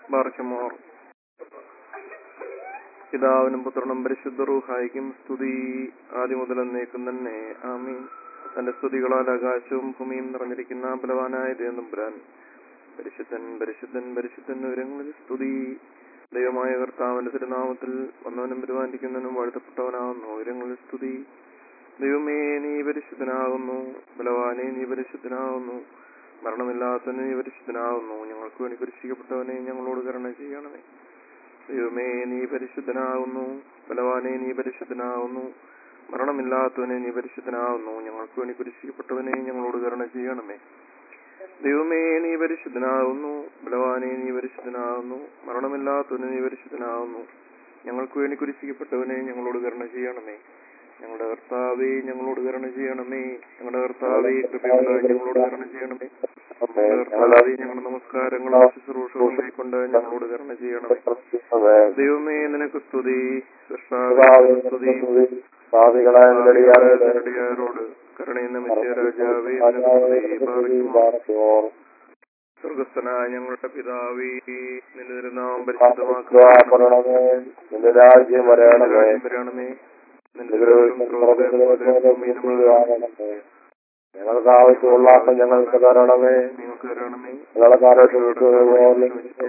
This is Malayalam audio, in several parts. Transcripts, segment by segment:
ബാർക്കമോർ പിതാവിനും പുത്രനും പരിശുദ്ധ റൂഹായിക്കും സ്തുതി ആദ്യം മുതൽ എന്നേക്കും തന്നെ ആമീൻ തന്റെ സ്തുതികളാൽ ആകാശവും ഭൂമിയും നിറഞ്ഞിരിക്കുന്ന ബലവാനായ ദേവനമ്പുരാൻ പരിശുദ്ധൻ പരിശുദ്ധൻ പരിശുദ്ധൻ വിവരങ്ങളിൽ സ്തുതി ദൈവമായ കർത്താവിന്റെ തിരുനാമത്തിൽ വന്നവനും പെരുമാനിക്കുന്നവനും വാഴ്ത്തപ്പെട്ടവനാകുന്നു വിവരങ്ങളിൽ സ്തുതി ദൈവമേ നീ പരിശുദ്ധനാകുന്നു ബലവാനെ നീ പരിശുദ്ധനാകുന്നു മരണമില്ലാത്തവനെ നീ പരിശുദ്ധനാകുന്നു ഞങ്ങൾക്ക് വേണ്ടി കുരിശിക്കപ്പെട്ടവനെ ഞങ്ങളോട് കരുണ ചെയ്യണമേ ദൈവമേ നീ പരിശുദ്ധനാകുന്നു ബലവാനെ നീ പരിശുദ്ധനാകുന്നു മരണമില്ലാത്തവനെ നീ പരിശുദ്ധനാകുന്നു ഞങ്ങൾക്ക് വേണ്ടി കുരിശിക്കപ്പെട്ടവനെ ഞങ്ങളോട് കരുണ ചെയ്യണമേ ദൈവമേ നീ പരിശുദ്ധനാകുന്നു ബലവാനെ നീ പരിശുദ്ധനാകുന്നു മരണമില്ലാത്തവനെ നീ പരിശുദ്ധനാകുന്നു ഞങ്ങൾക്ക് വേണ്ടി കുരിശിക്കപ്പെട്ടവനെ ഞങ്ങളോട് കരുണ ചെയ്യണമേ ഞങ്ങളുടെ കർത്താവേ ഞങ്ങളോട് കരുണ ചെയ്യണമേ ഞങ്ങളുടെ കർത്താവേ കൃപയുണ്ടായി ഞങ്ങളോട് കരുണ ചെയ്യണമേ ഞങ്ങളുടെ കർത്താവേ ഞങ്ങളുടെ നമസ്കാരങ്ങളും ശുശ്രൂഷകളും കൈക്കൊണ്ട് ഞങ്ങളോട് കരുണ ചെയ്യണമേ ദൈവമേ നിനക്ക് സ്തുതി സൃഷ്ടാവേ നിനക്ക് സ്തുതി ഭാവികളായ ാരോട് കരുണയുന്ന മിശ്യ രാജാവേ നിനക്ക് സ്തുതി പാർക്കുമോ സ്വർഗസ്ഥനായ ഞങ്ങളുടെ പിതാവേ നിന്റെ തിരുനാമം പരിശുദ്ധമാക്കണമേ നിന്റെ രാജ്യം വരണമേ രാജ്യം വരണമേ നിന്റെ തിരുവിഷ്ടം സ്രോതസ്സുപോലെ ഭൂമിയിലും ആകണമേ. ഞങ്ങൾക്ക് ആവശ്യമുള്ള അപ്പം ഞങ്ങൾക്ക് തരണമേ നിങ്ങൾക്ക് തരണമേ ഞങ്ങളുടെ കാലത്ത് പോലെ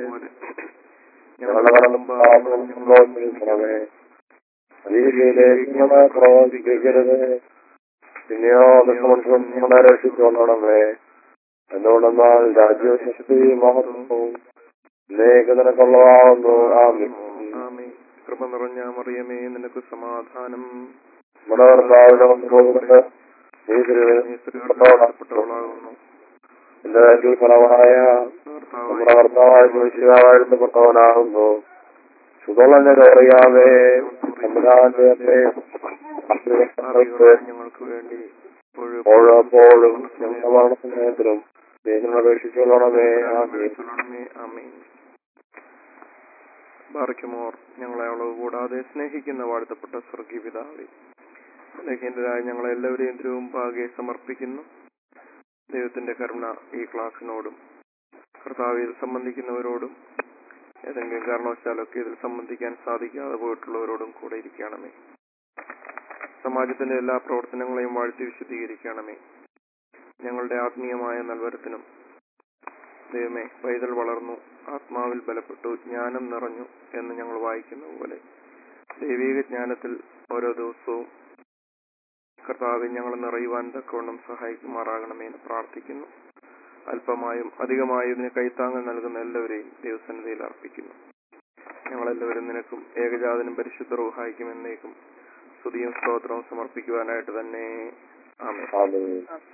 ഞങ്ങളുടെ കടന്നും പാപങ്ങളും ഞങ്ങളോട് ക്ഷമിക്കണമേ പരീക്ഷയിലേക്ക് ഞങ്ങളെ പ്രവർത്തിക്കരുത് പിന്നെയോ ദുഷ്ടമനുഷ്യൻ ഞങ്ങളെ രക്ഷിച്ചുകൊള്ളണമേ എന്തുകൊണ്ടെന്നാൽ രാജ്യവും ശക്തിയും മഹത്വവും ഇന്നേക്ക് നിനക്കുള്ളതാവുന്നു ആമീൻ ആമേ കൃപ നിറഞ്ഞ മറിയമേ നിനക്ക് സമാധാനം നമ്മുടെ കർത്താവിന്റെ വന്നുകൊണ്ട് നീ തിരുവനന്തപുരം നീ സ്ത്രീകളുടെ വാഴ്ത്തപ്പെട്ടവളാകുന്നു എന്റെ വയറ്റിൽ ഫലമായ നമ്മുടെ കർത്താവായ വാഴ്ത്തപ്പെട്ടവനാകുന്നു സുതളഞ്ഞ അറിയാതെ തമ്പുരാന്റെ ഞങ്ങൾക്ക് വേണ്ടി ഓരോപ്പോഴും ഞങ്ങളുടെ മരണസമയത്തിലും ദൈവം അപേക്ഷിച്ചുകൊള്ളണമേ ആമീൻ ചൊല്ലണമേ ആമേൻ ബാറയ്ക്കുമോർ ഞങ്ങളെ അളവ് കൂടാതെ സ്നേഹിക്കുന്ന വാഴ്ത്തപ്പെട്ട സ്വർഗീയ പിതാവേ സ്നേഹിതരായ ഞങ്ങളെ എല്ലാവരെയും തിരുമുമ്പാകെ സമർപ്പിക്കുന്നു ദൈവത്തിന്റെ കരുണ ഈ ക്ലാസ്സിനോടും കർത്താവിൽ സംബന്ധിക്കുന്നവരോടും ഏതെങ്കിലും കാരണവശാലൊക്കെ ഇതിൽ സംബന്ധിക്കാൻ സാധിക്കാതെ പോയിട്ടുള്ളവരോടും കൂടെ ഇരിക്കണമേ സമാജത്തിന്റെ എല്ലാ പ്രവർത്തനങ്ങളെയും വാഴ്ത്തി വിശദീകരിക്കണമേ ഞങ്ങളുടെ ആത്മീയമായ നൽവരത്തിനും ദൈവമേ പൈതൽ വളർന്നു ആത്മാവിൽ ബലപ്പെട്ടു ജ്ഞാനം നിറഞ്ഞു എന്ന് ഞങ്ങൾ വായിക്കുന്ന പോലെ ദൈവിക ജ്ഞാനത്തിൽ ഓരോ ദിവസവും കർത്താവെ ഞങ്ങൾ നിറയുവാൻ തക്കവണ്ണം സഹായിക്കുമാറാകണമേ എന്ന് പ്രാർത്ഥിക്കുന്നു അല്പമായും അധികമായും ഇതിന് കൈത്താങ്ങൽ നൽകുന്ന എല്ലാവരെയും ദൈവസന്നിധിയിൽ അർപ്പിക്കുന്നു ഞങ്ങളെല്ലാവരും നിനക്കും ഏകജാതനും പരിശുദ്ധ റൂഹായിക്കും എന്നേക്കും സ്തുതിയും സ്തോത്രവും സമർപ്പിക്കുവാനായിട്ട് തന്നെ ആമേ ആമീൻ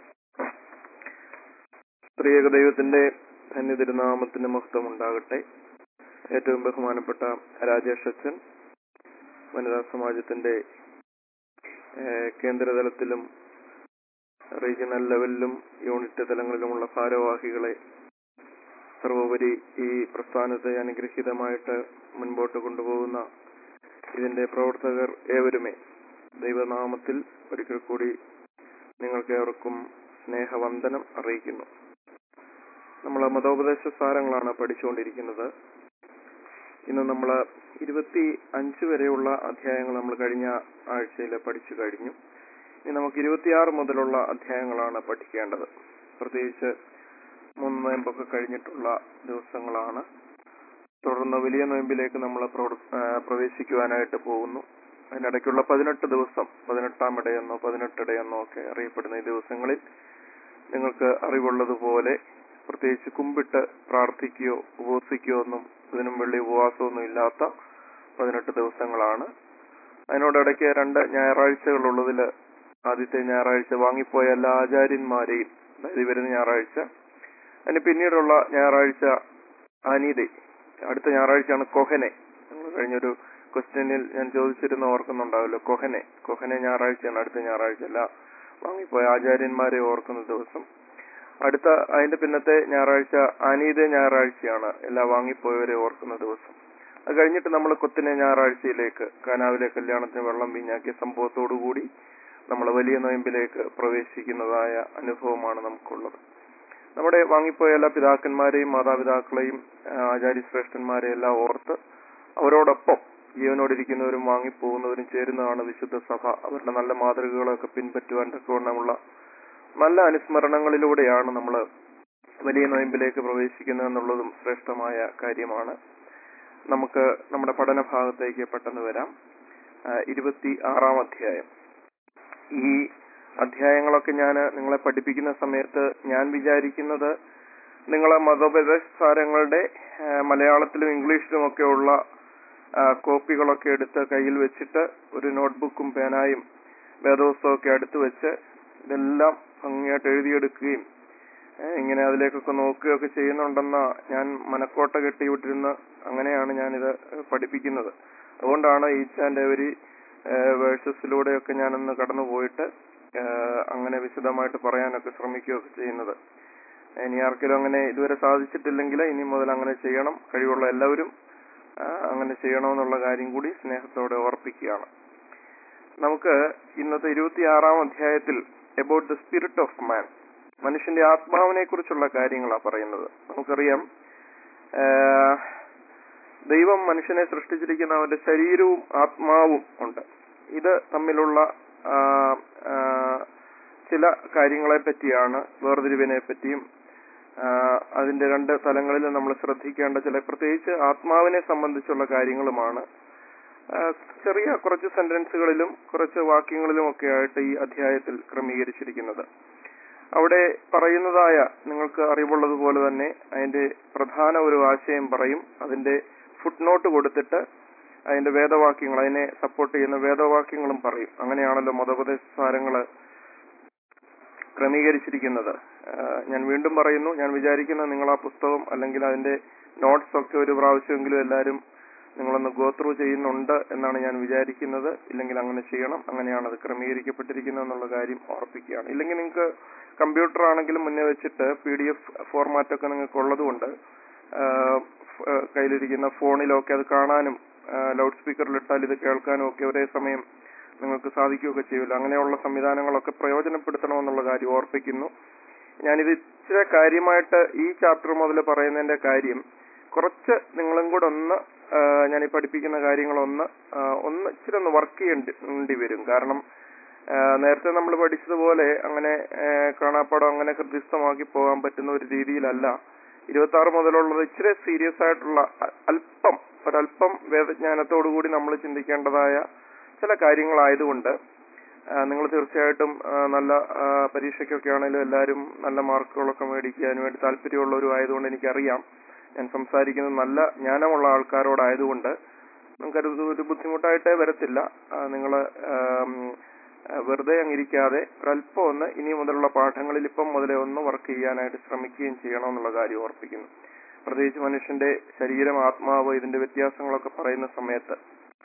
സ്ത്രീയക ദൈവത്തിന്റെ ധന്യതിരുനാമത്തിന് മഹത്വം ഉണ്ടാകട്ടെ ഏറ്റവും ബഹുമാനപ്പെട്ട രാജേഷ് അച്ഛൻ വനിതാ സമാജത്തിന്റെ ഏഹ്, കേന്ദ്രതലത്തിലും റീജിയണൽ ലെവലിലും യൂണിറ്റ് തലങ്ങളിലുമുള്ള ഭാരവാഹികളെ സർവോപരി ഈ പ്രസ്ഥാനത്തെ അനുഗ്രഹീതമായിട്ട് മുൻപോട്ട് കൊണ്ടുപോകുന്ന ഇതിന്റെ പ്രവർത്തകർ ഏവരുമേ ദൈവനാമത്തിൽ ഒരിക്കൽ കൂടി നിങ്ങൾക്ക് ഏവർക്കും സ്നേഹവന്ദനം അറിയിക്കുന്നു നമ്മൾ മതോപദേശ സാരങ്ങളാണ് പഠിച്ചുകൊണ്ടിരിക്കുന്നത് ഇന്ന് നമ്മൾ ഇരുപത്തി അഞ്ച് വരെയുള്ള അധ്യായങ്ങൾ നമ്മൾ കഴിഞ്ഞ ആഴ്ചയിൽ പഠിച്ചു കഴിഞ്ഞു ഇനി നമുക്ക് ഇരുപത്തിയാറ് മുതലുള്ള അധ്യായങ്ങളാണ് പഠിക്കേണ്ടത് പ്രത്യേകിച്ച് മൂന്ന് നോയമ്പൊക്കെ കഴിഞ്ഞിട്ടുള്ള ദിവസങ്ങളാണ് തുടർന്ന് വലിയ നോയമ്പിലേക്ക് നമ്മൾ പ്രവേശിക്കുവാനായിട്ട് പോകുന്നു അതിനിടയ്ക്കുള്ള പതിനെട്ട് ദിവസം പതിനെട്ടാം ഇടയെന്നോ പതിനെട്ടിടയെന്നോ ഒക്കെ അറിയപ്പെടുന്ന ഈ ദിവസങ്ങളിൽ നിങ്ങൾക്ക് അറിവുള്ളതുപോലെ പ്രത്യേകിച്ച് കുമ്പിട്ട് പ്രാർത്ഥിക്കുകയോ ഉപവസിക്കുകയോ ഒന്നും ഇതിനും വെള്ളി ഉപവാസമൊന്നും ഇല്ലാത്ത പതിനെട്ട് ദിവസങ്ങളാണ് അതിനോടിടയ്ക്ക് രണ്ട് ഞായറാഴ്ചകളുള്ളതിൽ ആദ്യത്തെ ഞായറാഴ്ച വാങ്ങിപ്പോയ എല്ലാ ആചാര്യന്മാരെയും അതായത് ഈ വരുന്ന ഞായറാഴ്ച അതിന് പിന്നീടുള്ള ഞായറാഴ്ച അനീതി അടുത്ത ഞായറാഴ്ചയാണ് കൊഹനെ നിങ്ങൾ കഴിഞ്ഞൊരു ക്വസ്റ്റ്യനിൽ ഞാൻ ചോദിച്ചിരുന്ന ഓർക്കുന്നുണ്ടാവല്ലോ കൊഹനെ കൊഹനെ ഞായറാഴ്ചയാണ് അടുത്ത ഞായറാഴ്ച അല്ല വാങ്ങിപ്പോയ ആചാര്യന്മാരെ ഓർക്കുന്ന ദിവസം അടുത്ത അതിന്റെ പിന്നത്തെ ഞായറാഴ്ച അനീത ഞായറാഴ്ചയാണ് എല്ലാ വാങ്ങിപ്പോയവരെ ഓർക്കുന്ന ദിവസം അത് കഴിഞ്ഞിട്ട് നമ്മൾ കൊത്തിനെ ഞായറാഴ്ചയിലേക്ക് കാനാവിലെ കല്യാണത്തിന് വെള്ളം വീഞ്ഞാക്കിയ സംഭവത്തോടുകൂടി നമ്മൾ വലിയ നോയമ്പിലേക്ക് പ്രവേശിക്കുന്നതായ അനുഭവമാണ് നമുക്കുള്ളത് നമ്മുടെ വാങ്ങിപ്പോയ എല്ലാ പിതാക്കന്മാരെയും മാതാപിതാക്കളെയും ആ, ആചാര്യശ്രേഷ്ഠന്മാരെയും എല്ലാം ഓർത്ത് അവരോടൊപ്പം ജീവനോടിരിക്കുന്നവരും വാങ്ങിപ്പോകുന്നവരും ചേരുന്നതാണ് വിശുദ്ധ സഭ അവരുടെ നല്ല മാതൃകകളൊക്കെ പിൻപറ്റുവാൻ തക്കവണ്ണമുള്ള നല്ല അനുസ്മരണങ്ങളിലൂടെയാണ് നമ്മൾ വലിയ നോയമ്പിലേക്ക് പ്രവേശിക്കുന്നത് എന്നുള്ളതും ശ്രേഷ്ഠമായ കാര്യമാണ് നമുക്ക് നമ്മുടെ പഠന ഭാഗത്തേക്ക് പെട്ടെന്ന് വരാം ആ, ഇരുപത്തി ആറാം അധ്യായം ഈ അധ്യായങ്ങളൊക്കെ ഞാൻ നിങ്ങളെ പഠിപ്പിക്കുന്ന സമയത്ത് ഞാൻ വിചാരിക്കുന്നത് നിങ്ങളെ മതോപദേശാരങ്ങളുടെ ആ, മലയാളത്തിലും ഇംഗ്ലീഷിലും ഒക്കെ ഉള്ള ആ, കോപ്പികളൊക്കെ എടുത്ത് കയ്യിൽ വെച്ചിട്ട് ഒരു നോട്ട്ബുക്കും പേനായും വേദപുസ്തകമൊക്കെ അടുത്ത് വെച്ച് ഇതെല്ലാം ഭംഗിയായിട്ട് എഴുതിയെടുക്കുകയും ഏ, ഇങ്ങനെ അതിലേക്കൊക്കെ നോക്കുകയൊക്കെ ചെയ്യുന്നുണ്ടെന്ന ഞാൻ മനക്കോട്ട കെട്ടിവിട്ടിരുന്ന് അങ്ങനെയാണ് ഞാനിത് പഠിപ്പിക്കുന്നത് അതുകൊണ്ടാണ് ഈച്ച് ആൻഡ് എവരി വേഴ്സസിലൂടെയൊക്കെ ഞാനൊന്ന് കടന്നു പോയിട്ട് ആ, അങ്ങനെ വിശദമായിട്ട് പറയാനൊക്കെ ശ്രമിക്കുകയൊക്കെ ചെയ്യുന്നത് ഇനി ആർക്കെങ്കിലും അങ്ങനെ ഇതുവരെ സാധിച്ചിട്ടില്ലെങ്കിൽ ഇനി മുതൽ അങ്ങനെ ചെയ്യണം കഴിവുള്ള എല്ലാവരും ആ, അങ്ങനെ ചെയ്യണമെന്നുള്ള കാര്യം കൂടി സ്നേഹത്തോടെ ഓർപ്പിക്കുകയാണ് നമുക്ക് ഇന്നത്തെ ഇരുപത്തിയാറാം അധ്യായത്തിൽ about the spirit of man മനുഷ്യന്റെ ആത്മാവിനെ കുറിച്ചുള്ള കാര്യങ്ങളാണ് പറയുന്നത് നമുക്കറിയാം ആ, ദൈവം മനുഷ്യനെ സൃഷ്ടിച്ചിരിക്കുന്ന അവന്റെ ശരീരവും ആത്മാവും ഉണ്ട് ഇത് തമ്മിലുള്ള ആ, ആ, ചില കാര്യങ്ങളെ പറ്റിയാണ് വേർതിരിവിനെ പറ്റിയും ആ, അതിന്റെ രണ്ട് തലങ്ങളിൽ നമ്മൾ ശ്രദ്ധിക്കേണ്ട ചില പ്രത്യേകിച്ച് ആത്മാവിനെ സംബന്ധിച്ചുള്ള കാര്യങ്ങളുമാണ് ആ, ചെറിയ കുറച്ച് സെന്റൻസുകളിലും കുറച്ച് വാക്യങ്ങളിലും ഒക്കെ ആയിട്ട് ഈ അധ്യായത്തിൽ ക്രമീകരിച്ചിരിക്കുന്നത് അവിടെ പറയുന്നതായ നിങ്ങൾക്ക് അറിവുള്ളതുപോലെ തന്നെ അതിന്റെ പ്രധാന ഒരു ആശയം പറയും അതിന്റെ ഫുട് നോട്ട് കൊടുത്തിട്ട് അതിന്റെ വേദവാക്യങ്ങൾ അതിനെ സപ്പോർട്ട് ചെയ്യുന്ന വേദവാക്യങ്ങളും പറയും അങ്ങനെയാണല്ലോ മതോപദേശസാരങ്ങള് ക്രമീകരിച്ചിരിക്കുന്നത് ആ, ഞാൻ വീണ്ടും പറയുന്നു ഞാൻ വിചാരിക്കുന്ന നിങ്ങൾ ആ പുസ്തകം അല്ലെങ്കിൽ അതിന്റെ നോട്ട്സ് ഒക്കെ ഒരു പ്രാവശ്യമെങ്കിലും എല്ലാവരും നിങ്ങളൊന്ന് ഗോ ത്രൂ ചെയ്യുന്നുണ്ട് എന്നാണ് ഞാൻ വിചാരിക്കുന്നത് ഇല്ലെങ്കിൽ അങ്ങനെ ചെയ്യണം അങ്ങനെയാണ് അത് ക്രമീകരിക്കപ്പെട്ടിരിക്കുന്നത് എന്നുള്ള കാര്യം ഓർപ്പിക്കുകയാണ് ഇല്ലെങ്കിൽ നിങ്ങൾക്ക് കമ്പ്യൂട്ടർ ആണെങ്കിലും മുന്നേ വെച്ചിട്ട് പി ഡി എഫ് ഫോർമാറ്റ് ഒക്കെ നിങ്ങൾക്ക് ഉള്ളതുകൊണ്ട് ആ, ഫ്- ആ, കയ്യിലിരിക്കുന്ന ഫോണിലൊക്കെ അത് കാണാനും ലൗഡ് സ്പീക്കറിൽ ഇട്ടാൽ ഇത് കേൾക്കാനും ഒക്കെ ഒരേ സമയം നിങ്ങൾക്ക് സാധിക്കുകയൊക്കെ ചെയ്യുമല്ലോ അങ്ങനെയുള്ള സംവിധാനങ്ങളൊക്കെ പ്രയോജനപ്പെടുത്തണമെന്നുള്ള കാര്യം ഓർപ്പിക്കുന്നു ഞാനിത് ഇച്ചിരി കാര്യമായിട്ട് ഈ ചാപ്റ്റർ മുതൽ പറയുന്നതിന്റെ കാര്യം കുറച്ച് നിങ്ങളും കൂടെ ഒന്ന് ആ, ഞാൻ ഈ പഠിപ്പിക്കുന്ന കാര്യങ്ങളൊന്ന് ആ, ഒന്ന് ഇച്ചിരി ഒന്ന് വർക്ക് ചെയ്യേണ്ടി വരും കാരണം ആ, നേരത്തെ നമ്മൾ പഠിച്ചതുപോലെ അങ്ങനെ ആ, കാണാപ്പാടം അങ്ങനെ ഹൃദയസ്ഥമാക്കി പോകാൻ പറ്റുന്ന ഒരു രീതിയിലല്ല ഇരുപത്തി ആറ് മുതലുള്ളത് ഇച്ചിരി സീരിയസ് ആയിട്ടുള്ള അ- അല്പം ഒരല്പം വേദജ്ഞാനത്തോടു കൂടി നമ്മൾ ചിന്തിക്കേണ്ടതായ ചില കാര്യങ്ങളായതുകൊണ്ട് നിങ്ങൾ തീർച്ചയായിട്ടും ആ, നല്ല ആ, പരീക്ഷയ്ക്കൊക്കെ ആണെങ്കിലും എല്ലാവരും നല്ല മാർക്കുകളൊക്കെ മേടിക്കാൻ വേണ്ടി താല്പര്യമുള്ളവരും ആയതുകൊണ്ട് എനിക്കറിയാം ഞാൻ സംസാരിക്കുന്നത് നല്ല ജ്ഞാനമുള്ള ആൾക്കാരോടായതുകൊണ്ട് നിങ്ങൾക്കത് ഒരു ബുദ്ധിമുട്ടായിട്ടേ വരത്തില്ല നിങ്ങൾ വെറുതെ അങ്ങിരിക്കാതെ ഒരല്പം ഒന്ന് ഇനി മുതലുള്ള പാഠങ്ങളിൽ ഇപ്പം മുതലേ ഒന്ന് വർക്ക് ചെയ്യാനായിട്ട് ശ്രമിക്കുകയും ചെയ്യണമെന്നുള്ള കാര്യം ഓർപ്പിക്കുന്നു പ്രത്യേകിച്ച് മനുഷ്യന്റെ ശരീരം ആത്മാവ് ഇതിന്റെ വ്യത്യാസങ്ങളൊക്കെ പറയുന്ന സമയത്ത്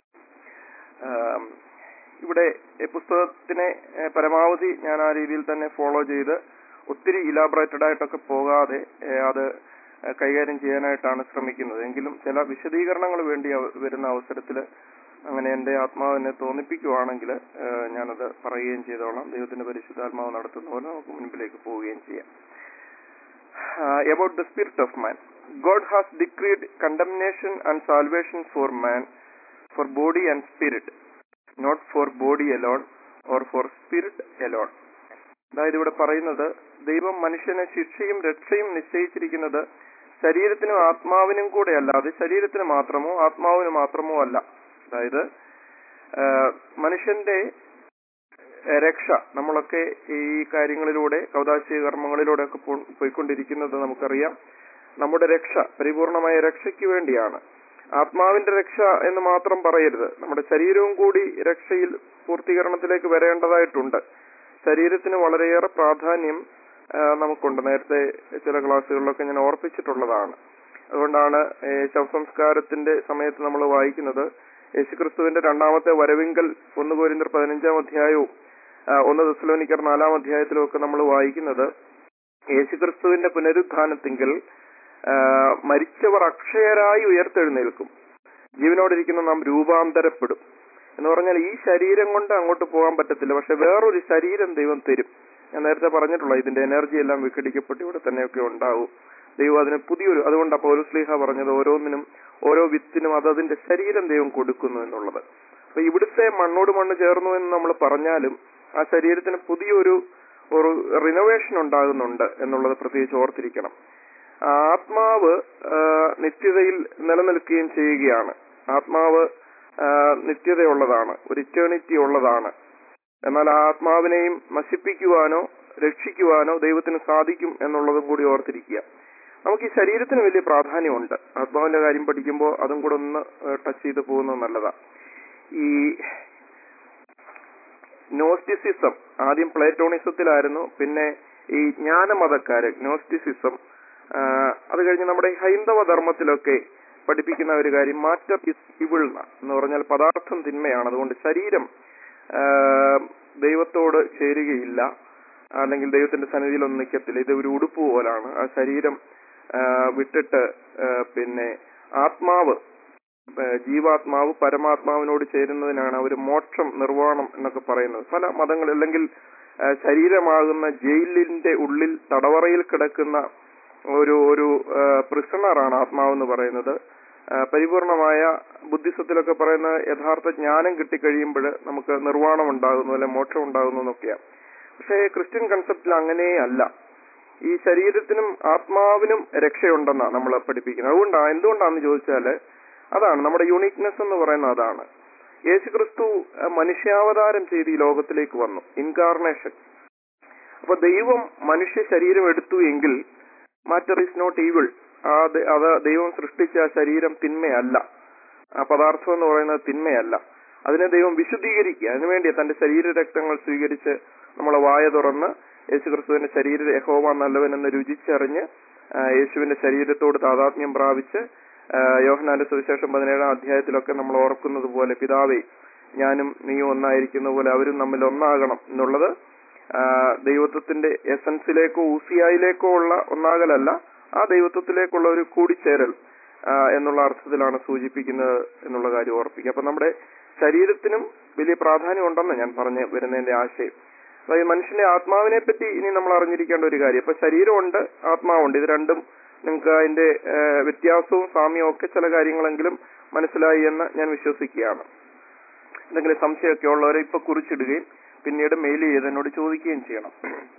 ആം, ഇവിടെ ഈ പുസ്തകത്തിനെ ഏ, പരമാവധി ഞാൻ ആ രീതിയിൽ തന്നെ ഫോളോ ചെയ്ത് ഒത്തിരി ഇലാബറേറ്റഡ് ആയിട്ടൊക്കെ പോകാതെ ഏ, അത് ഏ, കൈകാര്യം ചെയ്യാനായിട്ടാണ് ശ്രമിക്കുന്നത് എങ്കിലും ചില വിശദീകരണങ്ങൾ വേണ്ടി അവ- വരുന്ന അവസരത്തിൽ അങ്ങനെ എന്റെ ആത്മാവിനെ തോന്നിപ്പിക്കുവാണെങ്കിൽ ഞാനത് പറയുകയും ചെയ്തോളാം ദൈവത്തിന്റെ പരിശുദ്ധാത്മാവ് നടത്തുന്ന പോലെ നമുക്ക് മുൻപിലേക്ക് പോവുകയും ചെയ്യാം about the spirit of man. God has decreed condemnation and salvation for man, for body and spirit, not for body alone or for spirit alone. അതായത് ഇവിടെ പറയുന്നത് ദൈവം മനുഷ്യന് ശിക്ഷയും രക്ഷയും നിശ്ചയിച്ചിരിക്കുന്നത് ശരീരത്തിനും ആത്മാവിനും കൂടെ അല്ല അത് ശരീരത്തിന് മാത്രമോ ആത്മാവിന് മാത്രമോ അല്ല അതായത് ആ, മനുഷ്യന്റെ ഏഹ് രക്ഷ നമ്മളൊക്കെ ഈ കാര്യങ്ങളിലൂടെ കൗതാശിക കർമ്മങ്ങളിലൂടെ ഒക്കെ പോ- പോയിക്കൊണ്ടിരിക്കുന്നത് നമുക്കറിയാം നമ്മുടെ രക്ഷ പരിപൂർണമായ രക്ഷയ്ക്ക് വേണ്ടിയാണ് ആത്മാവിന്റെ രക്ഷ എന്ന് മാത്രം പറയരുത് നമ്മുടെ ശരീരവും കൂടി രക്ഷയിൽ പൂർത്തീകരണത്തിലേക്ക് വരേണ്ടതായിട്ടുണ്ട് ശരീരത്തിന് വളരെയേറെ പ്രാധാന്യം ആ, നമുക്കുണ്ട് നേരത്തെ ചില ക്ലാസ്സുകളിലൊക്കെ ഞാൻ ഓർപ്പിച്ചിട്ടുള്ളതാണ് അതുകൊണ്ടാണ് ഏ, ശവസംസ്കാരത്തിന്റെ സമയത്ത് നമ്മൾ വായിക്കുന്നത് യേശുക്രിസ്തുവിന്റെ രണ്ടാമത്തെ വരവിങ്കൽ ഒന്ന് കോരിന്തർ പതിനഞ്ചാം അധ്യായവും ആ, ഒന്ന് ദസ്ലോനിക്കർ നാലാം അധ്യായത്തിലും ഒക്കെ നമ്മൾ വായിക്കുന്നത് യേശുക്രിസ്തുവിന്റെ പുനരുത്ഥാനത്തിങ്കിൽ ആ, മരിച്ചവർ അക്ഷയരായി ഉയർത്തെഴുന്നേൽക്കും ജീവനോടിരിക്കുന്ന നാം രൂപാന്തരപ്പെടും എന്ന് പറഞ്ഞാൽ ഈ ശരീരം കൊണ്ട് അങ്ങോട്ട് പോകാൻ പറ്റത്തില്ല പക്ഷെ വേറൊരു ശരീരം ദൈവം തരും ഞാൻ നേരത്തെ പറഞ്ഞിട്ടുള്ള ഇതിന്റെ എനർജി എല്ലാം വിഘടിക്കപ്പെട്ട് ഇവിടെ തന്നെയൊക്കെ ഉണ്ടാവും ദൈവം അതിന് പുതിയൊരു അതുകൊണ്ടാണ് പൗലുസ്ലീഹ പറഞ്ഞത് ഓരോന്നിനും ഓരോ വിത്തിനും അത് അതിന്റെ ശരീരം ദൈവം കൊടുക്കുന്നു എന്നുള്ളത് അപ്പൊ ഇവിടുത്തെ മണ്ണോട് മണ്ണ് ചേർന്നു എന്ന് നമ്മൾ പറഞ്ഞാലും ആ ശരീരത്തിന് പുതിയൊരു ഒരു റിനോവേഷൻ ഉണ്ടാകുന്നുണ്ട് എന്നുള്ളത് പ്രത്യേകിച്ച് ഓർത്തിരിക്കണം ആത്മാവ് ആ, നിത്യതയിൽ നിലനിൽക്കുകയും ചെയ്യുകയാണ് ആത്മാവ് ആ, നിത്യതയുള്ളതാണ് ഒരു ഇറ്റേണിറ്റി ഉള്ളതാണ് എന്നാൽ ആ ആത്മാവിനെയും നശിപ്പിക്കുവാനോ രക്ഷിക്കുവാനോ ദൈവത്തിന് സാധിക്കും എന്നുള്ളതും കൂടി ഓർത്തിരിക്കുക നമുക്ക് ഈ ശരീരത്തിന് വലിയ പ്രാധാന്യമുണ്ട് ആത്മാവിന്റെ കാര്യം പഠിക്കുമ്പോൾ അതും കൂടെ ഒന്ന് ടച്ച് ചെയ്ത് പോകുന്നത് നല്ലതാ ഈ നോസ്റ്റിസിസം ആദ്യം പ്ലേറ്റോണിസത്തിലായിരുന്നു പിന്നെ ഈ ജ്ഞാനമതക്കാര് നോസ്റ്റിസിസം അത് കഴിഞ്ഞ് നമ്മുടെ ഈ ഹൈന്ദവ ധർമ്മത്തിലൊക്കെ പഠിപ്പിക്കുന്ന ഒരു കാര്യം മാറ്റർ ഇസ് ഇവിൾ എന്ന് പറഞ്ഞാൽ പദാർത്ഥം തിന്മയാണ് അതുകൊണ്ട് ശരീരം ആ, ദൈവത്തോട് ചേരുകയില്ല അല്ലെങ്കിൽ ദൈവത്തിന്റെ സന്നിധിയിലൊന്നും നിൽക്കത്തില്ല ഇത് ഒരു ഉടുപ്പ് പോലാണ് ആ ശരീരം ആ, വിട്ടിട്ട് ആ, പിന്നെ ആത്മാവ് ആ, ജീവാത്മാവ് പരമാത്മാവിനോട് ചേരുന്നതിനാണ് അവർ മോക്ഷം നിർവ്വാണം എന്നൊക്കെ പറയുന്നത് പല മതങ്ങൾ അല്ലെങ്കിൽ ആ, ശരീരമാകുന്ന ജയിലിന്റെ ഉള്ളിൽ തടവറയിൽ കിടക്കുന്ന ഒരു ഒരു പ്രിസണറാണ് ആത്മാവെന്ന് പറയുന്നത് ആ, പരിപൂർണമായ ബുദ്ധിസത്തിലൊക്കെ പറയുന്ന യഥാർത്ഥ ജ്ഞാനം കിട്ടിക്കഴിയുമ്പോൾ നമുക്ക് നിർവ്വാണം ഉണ്ടാകുന്നു അല്ലെ മോക്ഷം ഉണ്ടാകുന്നു എന്നൊക്കെയാണ് പക്ഷേ ക്രിസ്ത്യൻ കൺസെപ്റ്റിൽ അങ്ങനെയല്ല ഈ ശരീരത്തിനും ആത്മാവിനും രക്ഷയുണ്ടെന്നാണ് നമ്മൾ പഠിപ്പിക്കുന്നത് അതുകൊണ്ടാണ് എന്തുകൊണ്ടാണെന്ന് ചോദിച്ചാല് അതാണ് നമ്മുടെ യുണീക്നെസ് എന്ന് പറയുന്നത് അതാണ് യേശുക്രിസ്തു അഹ്, മനുഷ്യാവതാരം ചെയ്ത് ഈ ലോകത്തിലേക്ക് വന്നു ഇൻകാർണേഷൻ അപ്പൊ ദൈവം മനുഷ്യ ശരീരം എടുത്തു എങ്കിൽ മാറ്റർ ഈസ് നോട്ട് ഈവിൾ ആ ദ- അത് ദൈവം സൃഷ്ടിച്ച ആ ശരീരം തിന്മയല്ല ആ പദാർത്ഥം എന്ന് പറയുന്നത് തിന്മയല്ല അതിനെ ദൈവം വിശുദ്ധീകരിക്കുക അതിനുവേണ്ടി തന്റെ ശരീര രക്തങ്ങൾ സ്വീകരിച്ച് നമ്മളെ വായ തുറന്ന് യേശുക്രിസ്തുവിന്റെ ശരീര യഹോവ നല്ലവനെന്ന് രുചിച്ചറിഞ്ഞ് ആ, യേശുവിന്റെ ശരീരത്തോട് താതാത്മ്യം പ്രാപിച്ച് ആ, യോഹന്നാന്റെ സുവിശേഷം പതിനേഴാം അധ്യായത്തിലൊക്കെ നമ്മൾ ഓർക്കുന്നത് പോലെ പിതാവേ ഞാനും നീയും ഒന്നായിരിക്കുന്ന പോലെ അവരും തമ്മിൽ ഒന്നാകണം എന്നുള്ളത് ആ, ദൈവത്വത്തിന്റെ എസൻസിലേക്കോ ഊസിയായിലേക്കോ ഉള്ള ഒന്നാകലല്ല ആ ദൈവത്വത്തിലേക്കുള്ള ഒരു കൂടിച്ചേരൽ ആ, എന്നുള്ള അർത്ഥത്തിലാണ് സൂചിപ്പിക്കുന്നത് എന്നുള്ള കാര്യം ഓർപ്പിക്കുക അപ്പൊ നമ്മുടെ ശരീരത്തിനും വലിയ പ്രാധാന്യം ഉണ്ടെന്ന് ഞാൻ പറഞ്ഞു വരുന്നതിന്റെ ആശയം അപ്പൊ ഈ മനുഷ്യന്റെ ആത്മാവിനെ പറ്റി ഇനി നമ്മൾ അറിഞ്ഞിരിക്കേണ്ട ഒരു കാര്യം അപ്പൊ ശരീരമുണ്ട് ആത്മാവുണ്ട് ഇത് രണ്ടും നിങ്ങൾക്ക് അതിന്റെ ആ, വ്യത്യാസവും സാമ്യവും ഒക്കെ ചില കാര്യങ്ങളെങ്കിലും മനസ്സിലായി എന്ന് ഞാൻ വിശ്വസിക്കുകയാണ് എന്തെങ്കിലും സംശയമൊക്കെ ഉള്ളവരെ ഇപ്പൊ കുറിച്ചിടുകയും പിന്നീട് മെയിൽ ചെയ്ത് എന്നോട് ചോദിക്കുകയും ചെയ്യണം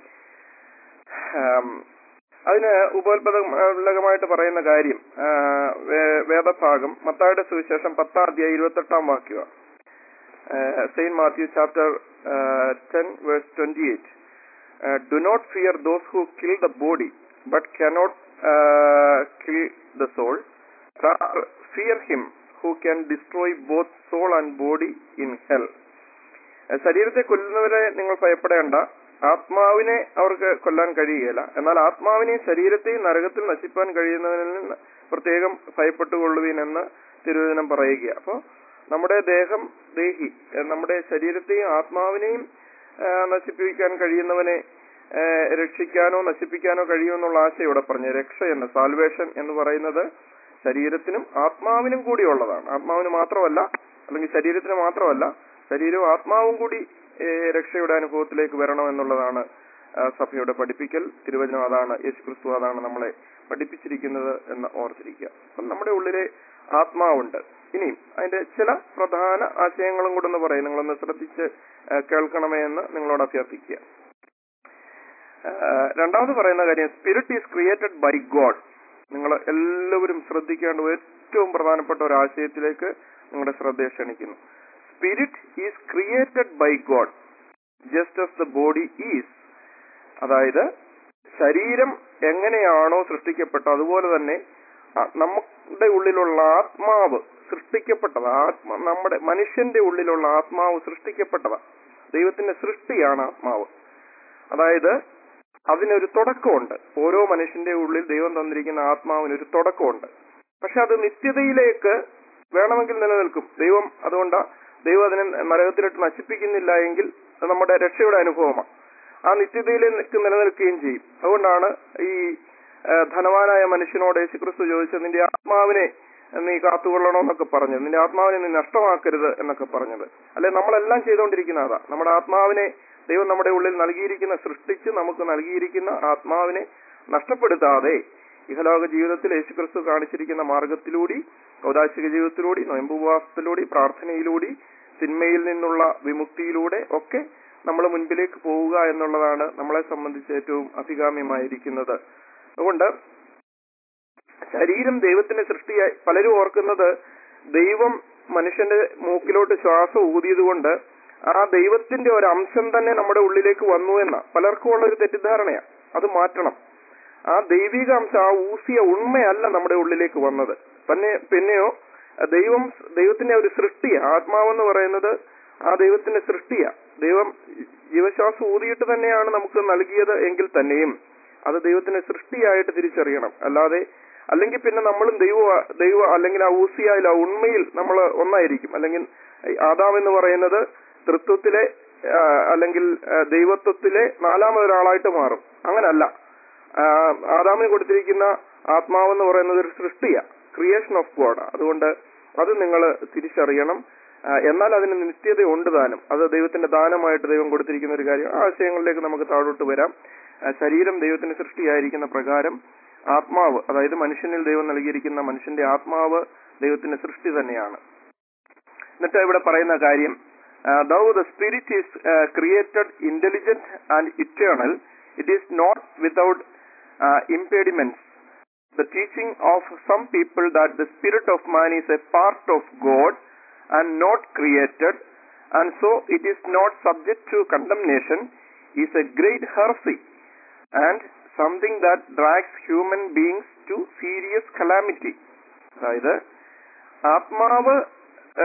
ആം, അതിന് ഉപോത്പദമായിട്ട് പറയുന്ന കാര്യം ആ, വേ- വേദഭാഗം മത്തായുടെ സുവിശേഷം പത്താം അധ്യായം ഇരുപത്തെട്ടാം വാക്യമാണ് saint Matthew chapter ten verse twenty eight do not fear those who kill the body but cannot kill the soul fear him who can destroy both soul and body in hell ശരീരത്തെ കൊല്ലുന്നവരെ നിങ്ങൾ ഭയപ്പെടേണ്ട ആത്മാവിനെ അവർക്ക് കൊല്ലാൻ കഴിയുകയില്ല എന്നാൽ ആത്മാവിനെയും ശരീരത്തെയും നരകത്തിൽ നശിപ്പാൻ കഴിയുന്നവനിൽ നിന്ന് പ്രത്യേകം ഭയപ്പെട്ടുകൊള്ളുവീൻ എന്ന് തിരുവചനം പറയുക അപ്പോൾ നമ്മുടെ ദേഹം ദേഹി ഏഹ് നമ്മുടെ ശരീരത്തെയും ആത്മാവിനെയും ഏഹ് നശിപ്പിക്കാൻ കഴിയുന്നവനെ ഏഹ് രക്ഷിക്കാനോ നശിപ്പിക്കാനോ കഴിയുമെന്നുള്ള ആശയം ഇവിടെ പറഞ്ഞു രക്ഷ എന്ന് സാൽവേഷൻ എന്ന് പറയുന്നത് ശരീരത്തിനും ആത്മാവിനും കൂടിയുള്ളതാണ് ആത്മാവിന് മാത്രമല്ല അല്ലെങ്കിൽ ശരീരത്തിന് മാത്രമല്ല ശരീരവും ആത്മാവും കൂടി ഏഹ് രക്ഷയുടെ അനുഭവത്തിലേക്ക് വരണം എന്നുള്ളതാണ് ആ, സഭയുടെ പഠിപ്പിക്കൽ തിരുവചനം അതാണ് യേശുക്രിസ്തു അതാണ് നമ്മളെ പഠിപ്പിച്ചിരിക്കുന്നത് എന്ന് ഓർത്തിരിക്കുക അപ്പം നമ്മുടെ ഉള്ളിലെ ആത്മാവുണ്ട് ഇനിയും അതിന്റെ ചില പ്രധാന ആശയങ്ങളും കൂടെ ഒന്ന് പറയും നിങ്ങളൊന്ന് ശ്രദ്ധിച്ച് ആ, കേൾക്കണമേ എന്ന് നിങ്ങളോട് അഭ്യർത്ഥിക്കുക ആ, രണ്ടാമത് പറയുന്ന കാര്യം spirit is created by God നിങ്ങൾ എല്ലാവരും ശ്രദ്ധിക്കേണ്ട ഏറ്റവും പ്രധാനപ്പെട്ട ഒരു ആശയത്തിലേക്ക് നിങ്ങളുടെ ശ്രദ്ധയെ ക്ഷണിക്കുന്നു spirit is created by God just as the body is അതായത് ശരീരം എങ്ങനെയാണോ സൃഷ്ടിക്കപ്പെട്ടത് അതുപോലെ തന്നെ ആ, നമ്മുടെ ഉള്ളിലുള്ള ആത്മാവ് സൃഷ്ടിക്കപ്പെട്ടത് ആത്മ നമ്മുടെ മനുഷ്യന്റെ ഉള്ളിലുള്ള ആത്മാവ് സൃഷ്ടിക്കപ്പെട്ടതാ ദൈവത്തിന്റെ സൃഷ്ടിയാണ് ആത്മാവ് അതായത് അതിനൊരു തുടക്കമുണ്ട് ഓരോ മനുഷ്യന്റെ ഉള്ളിൽ ദൈവം തന്നിരിക്കുന്ന ആത്മാവിന് ഒരു തുടക്കമുണ്ട് പക്ഷെ അത് നിത്യതയിലേക്ക് വേണമെങ്കിൽ നിലനിൽക്കും ദൈവം അതുകൊണ്ട് ദൈവം അതിനെ നരകത്തിലിട്ട് നശിപ്പിക്കുന്നില്ല എങ്കിൽ അത് നമ്മുടെ രക്ഷയുടെ അനുഭവമാണ് ആ നിത്യതയിലേക്ക് നിലനിൽക്കുകയും ചെയ്യും അതുകൊണ്ടാണ് ഈ ആ, ധനവാനായ മനുഷ്യനോട് യേശുക്രിസ്തു ചോദിച്ചത് നിന്റെ ആത്മാവിനെ നീ കാത്തുകൊള്ളണമെന്നൊക്കെ പറഞ്ഞത് നിന്റെ ആത്മാവിനെ നീ നഷ്ടമാക്കരുത് എന്നൊക്കെ പറഞ്ഞത് അല്ലെ നമ്മളെല്ലാം ചെയ്തുകൊണ്ടിരിക്കുന്ന അതാ നമ്മുടെ ആത്മാവിനെ ദൈവം നമ്മുടെ ഉള്ളിൽ നൽകിയിരിക്കുന്ന സൃഷ്ടിച്ച് നമുക്ക് നൽകിയിരിക്കുന്ന ആത്മാവിനെ നഷ്ടപ്പെടുത്താതെ ഇഹലോക ജീവിതത്തിൽ യേശുക്രിസ്തു കാണിച്ചിരിക്കുന്ന മാർഗത്തിലൂടെ ഔദാശിക ജീവിതത്തിലൂടെ നൊയമ്പുപവാസത്തിലൂടെ പ്രാർത്ഥനയിലൂടെ തിന്മയിൽ നിന്നുള്ള വിമുക്തിയിലൂടെ ഒക്കെ നമ്മൾ മുൻപിലേക്ക് പോവുക എന്നുള്ളതാണ് നമ്മളെ സംബന്ധിച്ച് ഏറ്റവും അഭികാമ്യമായിരിക്കുന്നത് അതുകൊണ്ട് ശരീരം ദൈവത്തിന്റെ സൃഷ്ടിയായി പലരും ഓർക്കുന്നത് ദൈവം മനുഷ്യന്റെ മൂക്കിലോട്ട് ശ്വാസം ഊതിയത് കൊണ്ട് ആ ദൈവത്തിന്റെ ഒരു അംശം തന്നെ നമ്മുടെ ഉള്ളിലേക്ക് വന്നു എന്ന പലർക്കും ഉള്ള ഒരു തെറ്റിദ്ധാരണയാണ് അത് മാറ്റണം ആ ദൈവിക അംശം ആ ഊസിയ ഉണ്മയല്ല നമ്മുടെ ഉള്ളിലേക്ക് വന്നത് പിന്നെ പിന്നെയോ ദൈവം ദൈവത്തിന്റെ ഒരു സൃഷ്ടിയ ആത്മാവെന്ന് പറയുന്നത് ആ ദൈവത്തിന്റെ സൃഷ്ടിയ ദൈവം ജീവശ്വാസം ഊതിയിട്ട് തന്നെയാണ് നമുക്ക് നൽകിയത് എങ്കിൽ തന്നെയും അത് ദൈവത്തിന്റെ സൃഷ്ടിയായിട്ട് തിരിച്ചറിയണം അല്ലാതെ അല്ലെങ്കിൽ പിന്നെ നമ്മളും ദൈവ ദൈവ അല്ലെങ്കിൽ ആ ഊസിയായിൽ ആ ഉണ്മയിൽ നമ്മൾ ഒന്നായിരിക്കും അല്ലെങ്കിൽ ആദാം എന്ന് പറയുന്നത് തൃത്വത്തിലെ ആ, അല്ലെങ്കിൽ ആ, ദൈവത്വത്തിലെ നാലാമതൊരാളായിട്ട് മാറും അങ്ങനല്ല ആ, ആദാമിന് കൊടുത്തിരിക്കുന്ന ആത്മാവെന്ന് പറയുന്നത് ഒരു സൃഷ്ടിയാ ക്രിയേഷൻ ഓഫ് ഗോഡ് അതുകൊണ്ട് അത് നിങ്ങൾ തിരിച്ചറിയണം ആ, എന്നാൽ അതിന് നിത്യത ഉണ്ട് ദാനം അത് ദൈവത്തിന്റെ ദാനമായിട്ട് ദൈവം കൊടുത്തിരിക്കുന്ന ഒരു കാര്യം ആ ആശയങ്ങളിലേക്ക് നമുക്ക് താഴോട്ട് വരാം ആ, ശരീരം ദൈവത്തിന്റെ സൃഷ്ടിയായിരിക്കുന്ന പ്രകാരം ആത്മാവ് അതായത് മനുഷ്യനിൽ ദൈവം നൽകിയിരിക്കുന്ന മനുഷ്യന്റെ ആത്മാവ് ദൈവത്തിന്റെ സൃഷ്ടി തന്നെയാണ് എന്നിട്ട് ഇവിടെ പറയുന്ന കാര്യം though the spirit is created intelligent and eternal it is not without impediments the teaching of some people that the spirit of man is a part of God and not created, and so it is not subject to condemnation, is a great heresy and something that drags human beings to serious calamity. അതായത് ആത്മാവ് ആ,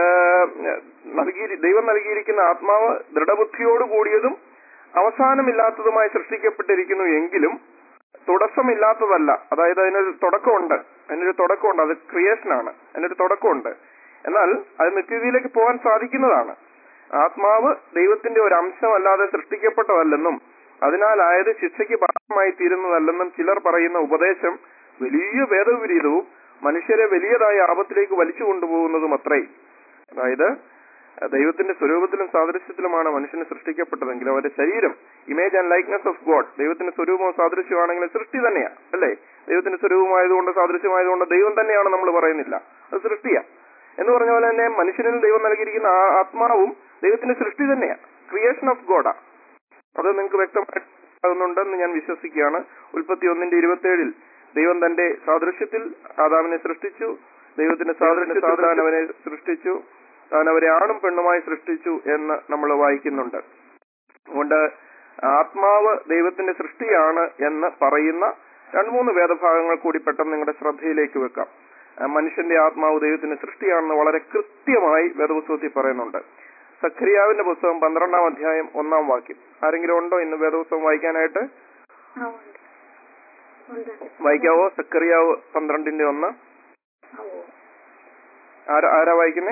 നൽകി ദൈവം നൽകിയിരിക്കുന്ന ആത്മാവ് ദൃഢബുദ്ധിയോട് കൂടിയതും അവസാനമില്ലാത്തതുമായി സൃഷ്ടിക്കപ്പെട്ടിരിക്കുന്നു എങ്കിലും തുടക്കമില്ലാത്തതല്ല അതായത് അതിനൊരു തുടക്കമുണ്ട് അതിനൊരു തുടക്കമുണ്ട് അത് ക്രിയേഷനാണ് അതിനൊരു തുടക്കമുണ്ട് എന്നാൽ അത് നിത്യതയിലേക്ക് പോകാൻ സാധിക്കുന്നതാണ് ആത്മാവ് ദൈവത്തിന്റെ ഒരു അംശമല്ലാതെ സൃഷ്ടിക്കപ്പെട്ടതല്ലെന്നും അതിനാലായത് ശിക്ഷയ്ക്ക് ഭാഗമായി തീരുന്നതല്ലെന്നും ചിലർ പറയുന്ന ഉപദേശം വലിയ വേദവിപരീതവും മനുഷ്യരെ വലിയതായ ആപത്തിലേക്ക് വലിച്ചു കൊണ്ടുപോകുന്നതും അത്രേ അതായത് ദൈവത്തിന്റെ സ്വരൂപത്തിലും സാദൃശ്യത്തിലുമാണ് മനുഷ്യന് സൃഷ്ടിക്കപ്പെട്ടതെങ്കിലും അവന്റെ ശരീരം image and likeness of God ദൈവത്തിന്റെ സ്വരൂപവും സാദൃശ്യമാണെങ്കിലും സൃഷ്ടി തന്നെയാ അല്ലേ ദൈവത്തിന്റെ സ്വരൂപമായതുകൊണ്ട് സാദൃശ്യമായതുകൊണ്ട് ദൈവം തന്നെയാണ് നമ്മൾ പറയുന്നില്ല അത് സൃഷ്ടിയാ എന്ന് പറഞ്ഞ പോലെ തന്നെ മനുഷ്യനിൽ ദൈവം നൽകിയിരിക്കുന്ന ആ ആത്മാവും ദൈവത്തിന്റെ സൃഷ്ടി തന്നെയാ ക്രിയേഷൻ ഓഫ് ഗോഡാ അത് നിങ്ങൾക്ക് വ്യക്തമാകുന്നുണ്ടെന്ന് ഞാൻ വിശ്വസിക്കുകയാണ് ഉൽപ്പത്തി ഒന്നിന്റെ ഇരുപത്തിയേഴിൽ ദൈവം തന്റെ സാദൃശ്യത്തിൽ ആദാമിനെ സൃഷ്ടിച്ചു ദൈവത്തിന്റെ സാദൃശ്യത്തിൽ താൻ അവനെ സൃഷ്ടിച്ചു താൻ അവരെ ആണും പെണ്ണുമായി സൃഷ്ടിച്ചു എന്ന് നമ്മൾ വായിക്കുന്നുണ്ട് അതുകൊണ്ട് ആത്മാവ് ദൈവത്തിന്റെ സൃഷ്ടിയാണ് എന്ന് പറയുന്ന രണ്ട് മൂന്ന് വേദഭാഗങ്ങൾ കൂടി പെട്ടെന്ന് നിങ്ങളുടെ ശ്രദ്ധയിലേക്ക് വെക്കാം ആ, മനുഷ്യന്റെ ആത്മാവ് ദൈവത്തിന്റെ സൃഷ്ടിയാണെന്ന് വളരെ കൃത്യമായി വേദപുസ്തകത്തിൽ പറയുന്നുണ്ട് സഖരിയാവിന്റെ പുസ്തകം പന്ത്രണ്ടാം അധ്യായം ഒന്നാം വാക്യം ആരെങ്കിലും ഉണ്ടോ ഇന്ന് വേദപുസ്തകം വായിക്കാനായിട്ട് ആ, ഉണ്ട്. ഉണ്ട്. വായിക്കാവോ സക്കറിയാവ് പന്ത്രണ്ടിന്റെ ഒന്ന് ആ, ഓ. ആരാ ആരാ വായിക്കുന്നേ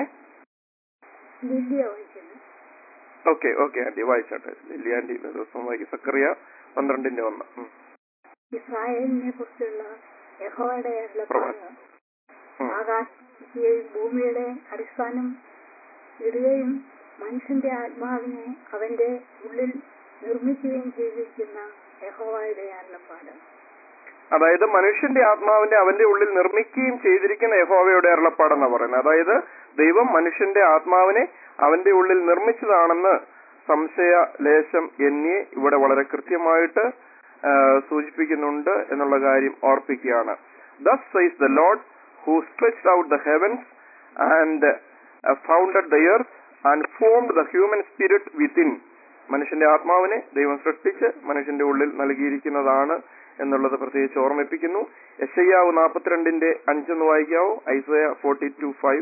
ലില്ലിയ വായിക്കുന്നു ഓക്കെ ഓക്കെ ആന്റി വായിച്ചാട്ടെ ലില്ലി ആന്റി ദിവസം വായിക്കും സക്കറിയ പന്ത്രണ്ടിന്റെ ഒന്ന് ഉം. ഇസ്രായേലിനെ കുറിച്ചുള്ള യഹോവയുടെ അരുളപ്പാട് പ്രവചനം. ഉം. ആകാശത്തെയും ഭൂമിയുടെ അടിസ്ഥാനം ഇടുകയും മനുഷ്യന്റെ ആത്മാവിനെ അവന്റെ ഉള്ളിൽ നിർമ്മിക്കുകയും ചെയ്തിരിക്കുന്ന യഹോവയുടെ അരുളപ്പാട് അതായത് മനുഷ്യന്റെ ആത്മാവിന്റെ അവന്റെ ഉള്ളിൽ നിർമ്മിക്കുകയും ചെയ്തിരിക്കുന്ന യഹോവയുടെ അരുളപ്പാടെന്നാ പറയുന്നത് അതായത് ദൈവം മനുഷ്യന്റെ ആത്മാവിനെ അവന്റെ ഉള്ളിൽ നിർമ്മിച്ചതാണെന്ന് സംശയ ലേശം എന്നേ ഇവിടെ വളരെ കൃത്യമായിട്ട് ആ, സൂചിപ്പിക്കുന്നുണ്ട് എന്നുള്ള കാര്യം ഓർപ്പിക്കുകയാണ് thus says the Lord who stretched out the heavens and founded the earth and formed the human spirit within മനുഷ്യന്റെ ആത്മാവിനെ ദൈവം സൃഷ്ടിച്ച് മനുഷ്യന്റെ ഉള്ളിൽ നൽകിയിരിക്കുന്നതാണ് എന്നുള്ളത് പ്രത്യേകിച്ച് ഓർമ്മിപ്പിക്കുന്നു യശയ്യാവ് നാൽപ്പത്തിരണ്ടിന്റെ അഞ്ചെന്ന് വായിക്കാവോ ഐസയ ഫോർട്ടി ടു ഫൈവ്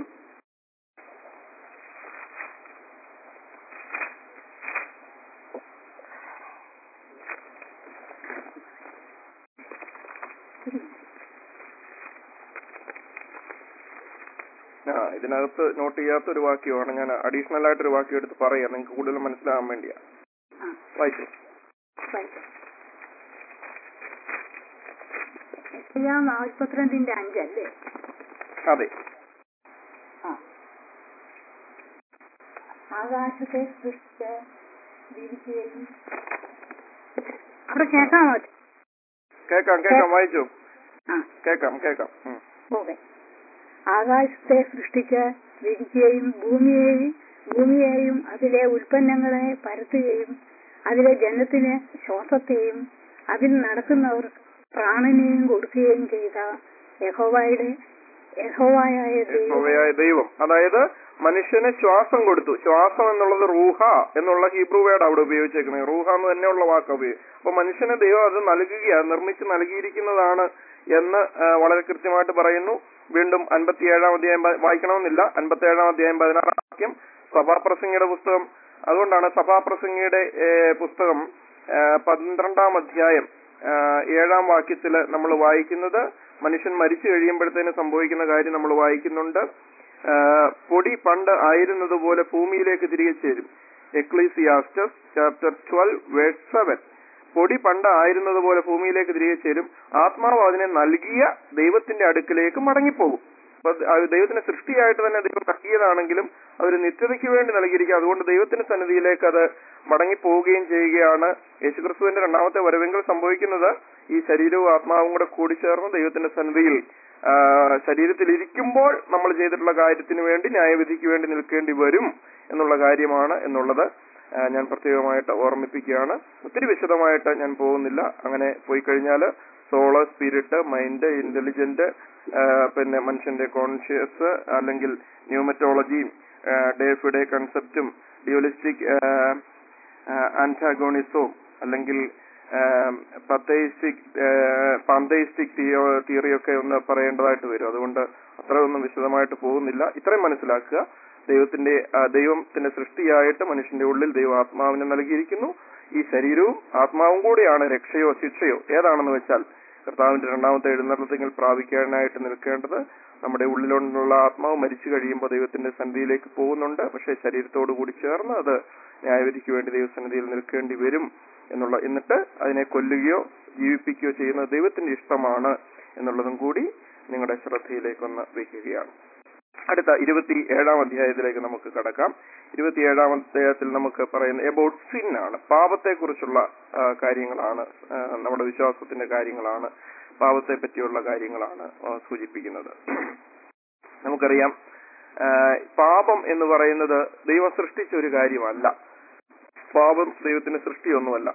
ആ ഇതിനകത്ത് നോട്ട് ചെയ്യാത്ത ഒരു വാക്യമാണ് ഞാൻ അഡീഷണൽ ആയിട്ട് ഒരു വാക്യം എടുത്ത് പറയാം നിങ്ങൾക്ക് കൂടുതൽ മനസ്സിലാകാൻ വേണ്ടിയാ ആ വായിച്ചു വായിക്കാം. യശയ്യാ നാൽപ്പത്തിരണ്ടിന്റെ അഞ്ചല്ലേ അതെ ആ. ആകാശത്തെ സൃഷ്ടിച്ച് വിധിക്കുകയും അവിടെ കേൾക്കാമോ കേക്കാം കേക്കാം വായിച്ചു ആ കേക്കാം കേക്കാം ഉം. ഓക്കെ ആകാശത്തെ സൃഷ്ടിച്ച് വിരിക്കുകയും ഭൂമിയെയും ഭൂമിയെയും അതിലെ ഉൽപ്പന്നങ്ങളെ പരത്തുകയും അതിലെ ജനത്തിന് ശ്വാസത്തെയും അതിൽ നടക്കുന്നവർ പ്രാണനെയും കൊടുക്കുകയും ചെയ്ത യഹോവയുടെ യഹോവായ ദൈവം യഹോവയായ ദൈവം അതായത് മനുഷ്യന് ശ്വാസം കൊടുത്തു ശ്വാസം എന്നുള്ളത് റൂഹ എന്നുള്ള ഹീബ്രു വേർഡ് അവിടെ ഉപയോഗിച്ചേക്കുന്നത് റൂഹ എന്ന് തന്നെയുള്ള വാക്ക് ഉപയോഗിക്കും അപ്പൊ മനുഷ്യന് ദൈവം അത് നൽകുകയാണ് നിർമ്മിച്ച് നൽകിയിരിക്കുന്നതാണ് എന്ന് ആ, വളരെ കൃത്യമായിട്ട് പറയുന്നു വീണ്ടും അൻപത്തിയേഴാം അധ്യായം പ- വായിക്കണമെന്നില്ല അൻപത്തിയേഴാം അധ്യായം പതിനാറാം വാക്യം സഭാപ്രസംഗിയുടെ പുസ്തകം അതുകൊണ്ടാണ് സഭാപ്രസംഗിയുടെ ഏ, പുസ്തകം ആ, പന്ത്രണ്ടാം അധ്യായം ആ, ഏഴാം വാക്യത്തില് നമ്മൾ വായിക്കുന്നത് മനുഷ്യൻ മരിച്ചു കഴിയുമ്പോഴത്തേന് സംഭവിക്കുന്ന കാര്യം നമ്മൾ വായിക്കുന്നുണ്ട് ആ, പൊടി പണ്ട് ആയിരുന്നതുപോലെ ഭൂമിയിലേക്ക് തിരികെ ചേരും Ecclesiastes chapter twelve verse seven പൊടി പണ്ട് ആയിരുന്നതുപോലെ ഭൂമിയിലേക്ക് തിരികെ ചേരും ആത്മാവ് അതിനെ നൽകിയ ദൈവത്തിന്റെ അടുക്കിലേക്ക് മടങ്ങിപ്പോകും അപ്പൊ അത് ദൈവത്തിന്റെ സൃഷ്ടിയായിട്ട് തന്നെ ദൈവം നൽകിയതാണെങ്കിലും അതൊരു നിത്യതയ്ക്ക് വേണ്ടി നൽകിയിരിക്കുക അതുകൊണ്ട് ദൈവത്തിന്റെ സന്നിധിയിലേക്ക് അത് മടങ്ങിപ്പോവുകയും ചെയ്യുകയാണ് യേശുക്രിസ്തുവിന്റെ രണ്ടാമത്തെ വരവെങ്കിൽ സംഭവിക്കുന്നത് ഈ ശരീരവും ആത്മാവും കൂടെ കൂടിച്ചേർന്ന് ദൈവത്തിന്റെ സന്നിധിയിൽ ആ, ശരീരത്തിൽ ഇരിക്കുമ്പോൾ നമ്മൾ ചെയ്തിട്ടുള്ള കാര്യത്തിന് വേണ്ടി ന്യായവിധിക്ക് വേണ്ടി നിൽക്കേണ്ടി വരും എന്നുള്ള കാര്യമാണ് എന്നുള്ളത് ആ, ഞാൻ പ്രത്യേകമായിട്ട് ഓർമ്മിപ്പിക്കുകയാണ് ഒത്തിരി വിശദമായിട്ട് ഞാൻ പോകുന്നില്ല അങ്ങനെ പോയി കഴിഞ്ഞാൽ സോള് സ്പിരിറ്റ് മൈൻഡ് ഇന്റലിജന്റ് പിന്നെ മനുഷ്യന്റെ കോൺഷ്യസ് അല്ലെങ്കിൽ ന്യൂമറ്റോളജിയും ഡേഫിഡെ കൺസെപ്റ്റും ഡ്യൂലിസ്റ്റിക് ആന്റാഗോണിസവും അല്ലെങ്കിൽ പത്തൈസ്റ്റിക് പാന്തൈസ്റ്റിക് തിയറിയൊക്കെ ഒന്ന് പറയേണ്ടതായിട്ട് വരും അതുകൊണ്ട് അത്രയൊന്നും വിശദമായിട്ട് പോകുന്നില്ല ഇത്രയും മനസ്സിലാക്കുക ദൈവത്തിന്റെ ആ, ദൈവത്തിന്റെ സൃഷ്ടിയായിട്ട് മനുഷ്യന്റെ ഉള്ളിൽ ദൈവം ആത്മാവിനെ നൽകിയിരിക്കുന്നു ഈ ശരീരവും ആത്മാവും കൂടിയാണ് രക്ഷയോ ശിക്ഷയോ ഏതാണെന്ന് വെച്ചാൽ കർത്താവിന്റെ രണ്ടാമത്തെ എഴുന്നള്ളത്തിൽ പ്രാപിക്കാനായിട്ട് നിൽക്കേണ്ടത് നമ്മുടെ ഉള്ളിലുള്ള ആത്മാവ് മരിച്ചു കഴിയുമ്പോൾ ദൈവത്തിന്റെ സന്നിധിയിലേക്ക് പോകുന്നുണ്ട് പക്ഷേ ശരീരത്തോടു കൂടി ചേർന്ന് അത് ന്യായവിധിക്ക് വേണ്ടി ദൈവസന്നിധിയിൽ നിൽക്കേണ്ടി വരും എന്നുള്ള എന്നിട്ട് അതിനെ കൊല്ലുകയോ ജീവിപ്പിക്കുകയോ ചെയ്യുന്നത് ദൈവത്തിന്റെ ഇഷ്ടമാണ് എന്നുള്ളതും കൂടി നിങ്ങളുടെ ശ്രദ്ധയിലേക്കൊന്ന് വയ്ക്കുകയാണ് അടുത്ത ഇരുപത്തി ഏഴാം അധ്യായത്തിലേക്ക് നമുക്ക് കടക്കാം ഇരുപത്തി ഏഴാം അധ്യായത്തിൽ നമുക്ക് പറയുന്ന എബൌട്ട് സിൻ ആണ് പാപത്തെ കുറിച്ചുള്ള കാര്യങ്ങളാണ് ആ, നമ്മുടെ വിശ്വാസത്തിന്റെ കാര്യങ്ങളാണ് പാപത്തെ പറ്റിയുള്ള കാര്യങ്ങളാണ് ആ, സൂചിപ്പിക്കുന്നത് നമുക്കറിയാം ആ, പാപം എന്ന് പറയുന്നത് ദൈവം സൃഷ്ടിച്ച ഒരു കാര്യമല്ല പാപം ദൈവത്തിന്റെ സൃഷ്ടിയൊന്നുമല്ല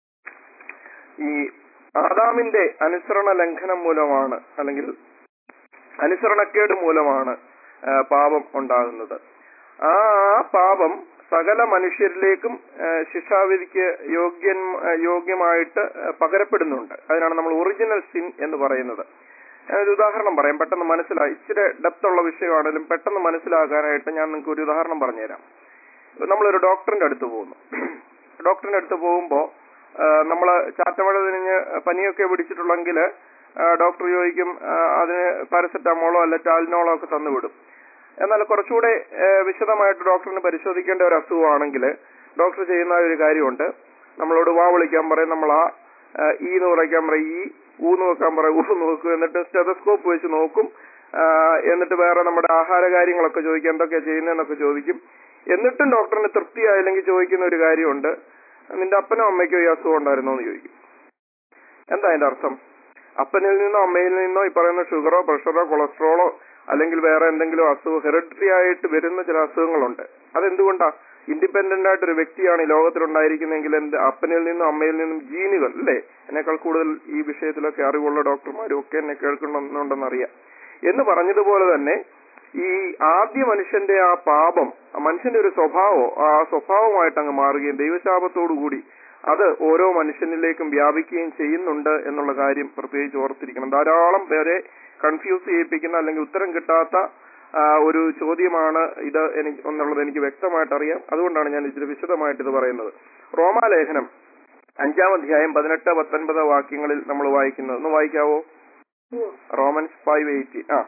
ഈ ആദാമിന്റെ അനുസരണ ലംഘനം മൂലമാണ് അല്ലെങ്കിൽ അനുസരണക്കേട് മൂലമാണ് ആ, പാപം ഉണ്ടാകുന്നത് ആ ആ പാപം സകല മനുഷ്യരിലേക്കും ആ, ശിക്ഷാവിധിക്ക് യോഗ്യൻ ആ, യോഗ്യമായിട്ട് ആ, പകരപ്പെടുന്നുണ്ട് അതിനാണ് നമ്മൾ ഒറിജിനൽ സിൻ എന്ന് പറയുന്നത് ഞാനൊരു ഉദാഹരണം പറയാം പെട്ടെന്ന് മനസ്സിലായി ഇച്ചിരി ഡെപ്ത് ഉള്ള വിഷയമാണെങ്കിലും പെട്ടെന്ന് മനസ്സിലാക്കാനായിട്ട് ഞാൻ നിങ്ങൾക്ക് ഒരു ഉദാഹരണം പറഞ്ഞുതരാം നമ്മളൊരു ഡോക്ടറിന്റെ അടുത്ത് പോകുന്നു ഡോക്ടറിന്റെ അടുത്ത് പോകുമ്പോൾ നമ്മൾ ചാറ്റമഴ തിരിഞ്ഞ് പനിയൊക്കെ പിടിച്ചിട്ടുള്ളെങ്കിൽ ഡോക്ടർ ചോദിക്കും ആ, അതിന് പാരസെറ്റാമോളോ അല്ല ടാലിനോളോ ഒക്കെ തന്നു വിടും എന്നാൽ കുറച്ചുകൂടെ ആ, വിശദമായിട്ട് ഡോക്ടറിന് പരിശോധിക്കേണ്ട ഒരു അസുഖമാണെങ്കിൽ ഡോക്ടർ ചെയ്യുന്ന ഒരു കാര്യമുണ്ട് നമ്മളോട് വാ വിളിക്കാൻ പറയും നമ്മൾ ആ ആ, ഈ എന്ന് പറയാൻ പറയും ഈ ഊന്ന് വെക്കാൻ പറയും ഊന്ന് നോക്കും എന്നിട്ട് സ്റ്റെതസ്കോപ്പ് വെച്ച് നോക്കും ആ, എന്നിട്ട് വേറെ നമ്മുടെ ആഹാര കാര്യങ്ങളൊക്കെ ചോദിക്കും എന്തൊക്കെയാ ചെയ്യുന്നതെന്നൊക്കെ ചോദിക്കും എന്നിട്ടും ഡോക്ടറിന് തൃപ്തിയായില്ലെങ്കിൽ ചോദിക്കുന്ന ഒരു കാര്യമുണ്ട് നിന്റെ അപ്പനോ അമ്മയ്ക്കോ ഈ അസുഖം ഉണ്ടായിരുന്നോ എന്ന് ചോദിക്കും എന്താ അതിന്റെ അർത്ഥം അപ്പനിൽ നിന്നോ അമ്മയിൽ നിന്നോ ഈ പറയുന്ന ഷുഗറോ പ്രഷറോ കൊളസ്ട്രോളോ അല്ലെങ്കിൽ വേറെ എന്തെങ്കിലും അസുഖം ഹെറിഡിറ്ററി ആയിട്ട് വരുന്ന ചില അസുഖങ്ങളുണ്ട് അതെന്തുകൊണ്ടാ ഇൻഡിപെൻഡന്റ് ആയിട്ട് ഒരു വ്യക്തിയാണ് ഈ ലോകത്തിലുണ്ടായിരിക്കുന്നെങ്കിൽ എന്ത് അപ്പനിൽ നിന്നും അമ്മയിൽ നിന്നും ജീനുകൾ അല്ലേ എന്നെക്കാൾ കൂടുതൽ ഈ വിഷയത്തിലൊക്കെ അറിവുള്ള ഡോക്ടർമാരും ഒക്കെ എന്നെ കേൾക്കണമെന്നുണ്ടെന്ന് അറിയാം എന്ന് പറഞ്ഞതുപോലെ തന്നെ ഈ ആദ്യ മനുഷ്യന്റെ ആ പാപം ആ മനുഷ്യന്റെ ഒരു സ്വഭാവം ആ സ്വഭാവമായിട്ട് അങ്ങ് മാറുകയും ദൈവശാപത്തോടു കൂടി അത് ഓരോ മനുഷ്യനിലേക്കും വ്യാപിക്കുകയും ചെയ്യുന്നുണ്ട് എന്നുള്ള കാര്യം പ്രത്യേകിച്ച് ഓർത്തിരിക്കണം ധാരാളം പേരെ കൺഫ്യൂസ് ചെയ്യിപ്പിക്കുന്ന അല്ലെങ്കിൽ ഉത്തരം കിട്ടാത്ത ആ, ഒരു ചോദ്യമാണ് ഇത് എനിക്ക് എന്നുള്ളത് എനിക്ക് വ്യക്തമായിട്ട് അറിയാം അതുകൊണ്ടാണ് ഞാൻ ഇതിൽ വിശദമായിട്ട് ഇത് പറയുന്നത് റോമാലേഖനം അഞ്ചാം അധ്യായം പതിനെട്ട് പത്തൊൻപത് വാക്യങ്ങളിൽ നമ്മൾ വായിക്കുന്നത് ഒന്ന് വായിക്കാവോ റോമൻസ് ഫൈവ് എയ്റ്റി ആ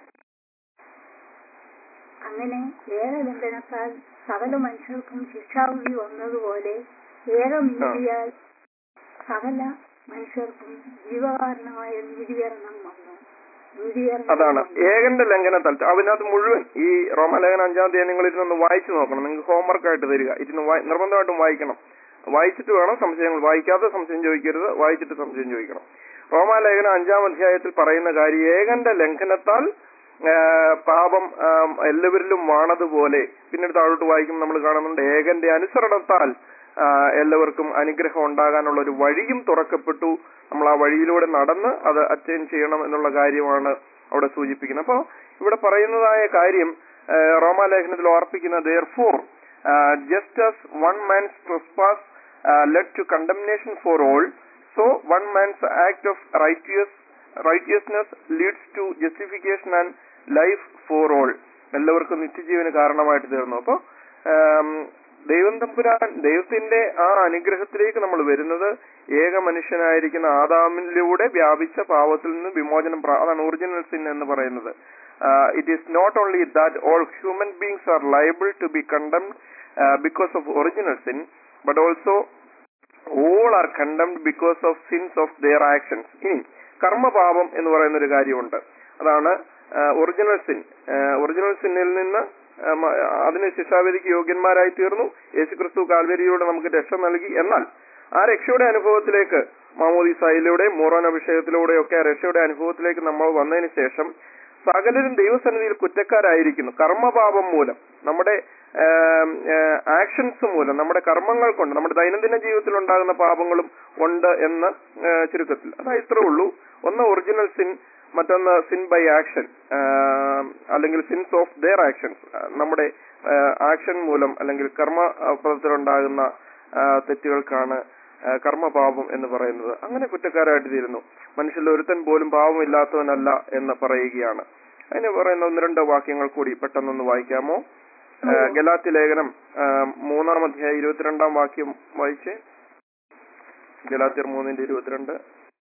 അങ്ങനെ ഏകലംഘനത്താൽ സകല മനുഷ്യർക്കും ശിക്ഷാവിധി വന്നതുപോലെ ഏകനീതിയാൽ സകല മനുഷ്യർക്കും ജീവകാരണമായ നീതീകരണം വന്നു നീതീകരണം അതാണ് ഏകന്റെ ലംഘനത്താൽ അതിനകത്ത് മുഴുവൻ ഈ റോമലേഖനം അഞ്ചാം തീയതി നിങ്ങൾ ഇരുന്നൊന്ന് വായിച്ചു നോക്കണം നിങ്ങൾക്ക് ഹോംവർക്ക് ആയിട്ട് തരിക ഇരുന്ന് വായി- നിർബന്ധമായിട്ടും വായിക്കണം വായിച്ചിട്ട് വേണം സംശയങ്ങൾ വായിക്കാതെ സംശയം ചോദിക്കരുത് വായിച്ചിട്ട് സംശയം ചോദിക്കണം റോമാലേഖനം അഞ്ചാം അധ്യായത്തിൽ പറയുന്ന കാര്യം ഏകന്റെ ലംഘനത്താൽ ആ, പാപം ആ, എല്ലാവരിലും വാണതുപോലെ പിന്നീട് താഴോട്ട് വായിക്കുമ്പോൾ നമ്മൾ കാണുന്നുണ്ട് ഏകന്റെ അനുസരണത്താൽ ആ, എല്ലാവർക്കും അനുഗ്രഹം ഉണ്ടാകാനുള്ള ഒരു വഴിയും തുറക്കപ്പെട്ടു നമ്മൾ ആ വഴിയിലൂടെ നടന്ന് അത് അറ്റൈൻ ചെയ്യണം എന്നുള്ള കാര്യമാണ് അവിടെ സൂചിപ്പിക്കുന്നത് അപ്പോൾ ഇവിടെ പറയുന്നതായ കാര്യം ആ, റോമാലേഖനത്തിൽ ഓർപ്പിക്കുന്ന therefore just as one man's trespass uh, led to condemnation for all, so one man's act of righteous righteousness leads to justification and life for all. എല്ലാവർക്കും നിത്യജീവന് കാരണമായിട്ട് തീർന്നു അപ്പോൾ ദൈവം തമ്പുരാൻ ദൈവത്തിന്റെ ആ അനുഗ്രഹത്തിലേക്ക് നമ്മൾ വരുന്നത് ഏക മനുഷ്യനായിരിക്കുന്ന ആദാമിലൂടെ വ്യാപിച്ച പാവത്തിൽ നിന്ന് വിമോചനം പ്രാ- അതാണ് ഒറിജിനൽ സിൻ എന്ന് പറയുന്നത് it is not only that all human beings are liable to be condemned because of original sin but also all are condemned because of sins of their actions ഇനി കർമ്മപാപം എന്ന് പറയുന്ന ഒരു കാര്യമുണ്ട് അതാണ് ഒറിജിനൽ സിൻ ഒറിജിനൽ സിന്നിൽ നിന്ന് ആ, മ- അതിന് ശിക്ഷാവിധിക്ക് യോഗ്യന്മാരായി തീർന്നു യേശുക്രിസ്തു കാൽവരിയിലൂടെ നമുക്ക് രക്ഷ നൽകി എന്നാൽ ആ രക്ഷയുടെ അനുഭവത്തിലേക്ക് മാമോദിസായിലൂടെ മോറോൻ അഭിഷേകത്തിലൂടെയൊക്കെ ആ രക്ഷയുടെ അനുഭവത്തിലേക്ക് നമ്മൾ വന്നതിന് ശേഷം സകലരും ദൈവസന്നിധിയിൽ കുറ്റക്കാരായിരിക്കുന്നു കർമ്മപാപം മൂലം നമ്മുടെ ആക്ഷൻസ് മൂലം നമ്മുടെ കർമ്മങ്ങൾ കൊണ്ട് നമ്മുടെ ദൈനംദിന ജീവിതത്തിൽ ഉണ്ടാകുന്ന പാപങ്ങളും ഉണ്ട് എന്ന് ആ, ചുരുക്കത്തിൽ അതായത് ഇത്രേ ഉള്ളൂ ഒന്ന് ഒറിജിനൽ സിൻ മറ്റൊന്ന് സിൻ ബൈ ആക്ഷൻ അല്ലെങ്കിൽ സിൻസ് ഓഫ് ദെയർ ആക്ഷൻസ് നമ്മുടെ ആക്ഷൻ മൂലം അല്ലെങ്കിൽ കർമ്മ ആ, പദത്തിലുണ്ടാകുന്ന ആ, തെറ്റുകൾക്കാണ് ആ, കർമ്മപാപം എന്ന് പറയുന്നത് അങ്ങനെ കുറ്റക്കാരായിട്ട് തീരുന്നു മനുഷ്യരിൽ ഒരുത്തൻ പോലും പാപമില്ലാത്തവനല്ല എന്ന് പറയുകയാണ് അതിന് പറയുന്ന ഒന്ന് രണ്ട് വാക്യങ്ങൾ കൂടി പെട്ടെന്നൊന്ന് വായിക്കാമോ ആ, ഗലാത്തി ലേഖനം ആ, മൂന്നാം അധ്യായം ഇരുപത്തിരണ്ടാം വാക്യം വായിച്ചേ ഗലാത്തിയർ മൂന്നിന്റെ ഇരുപത്തിരണ്ട്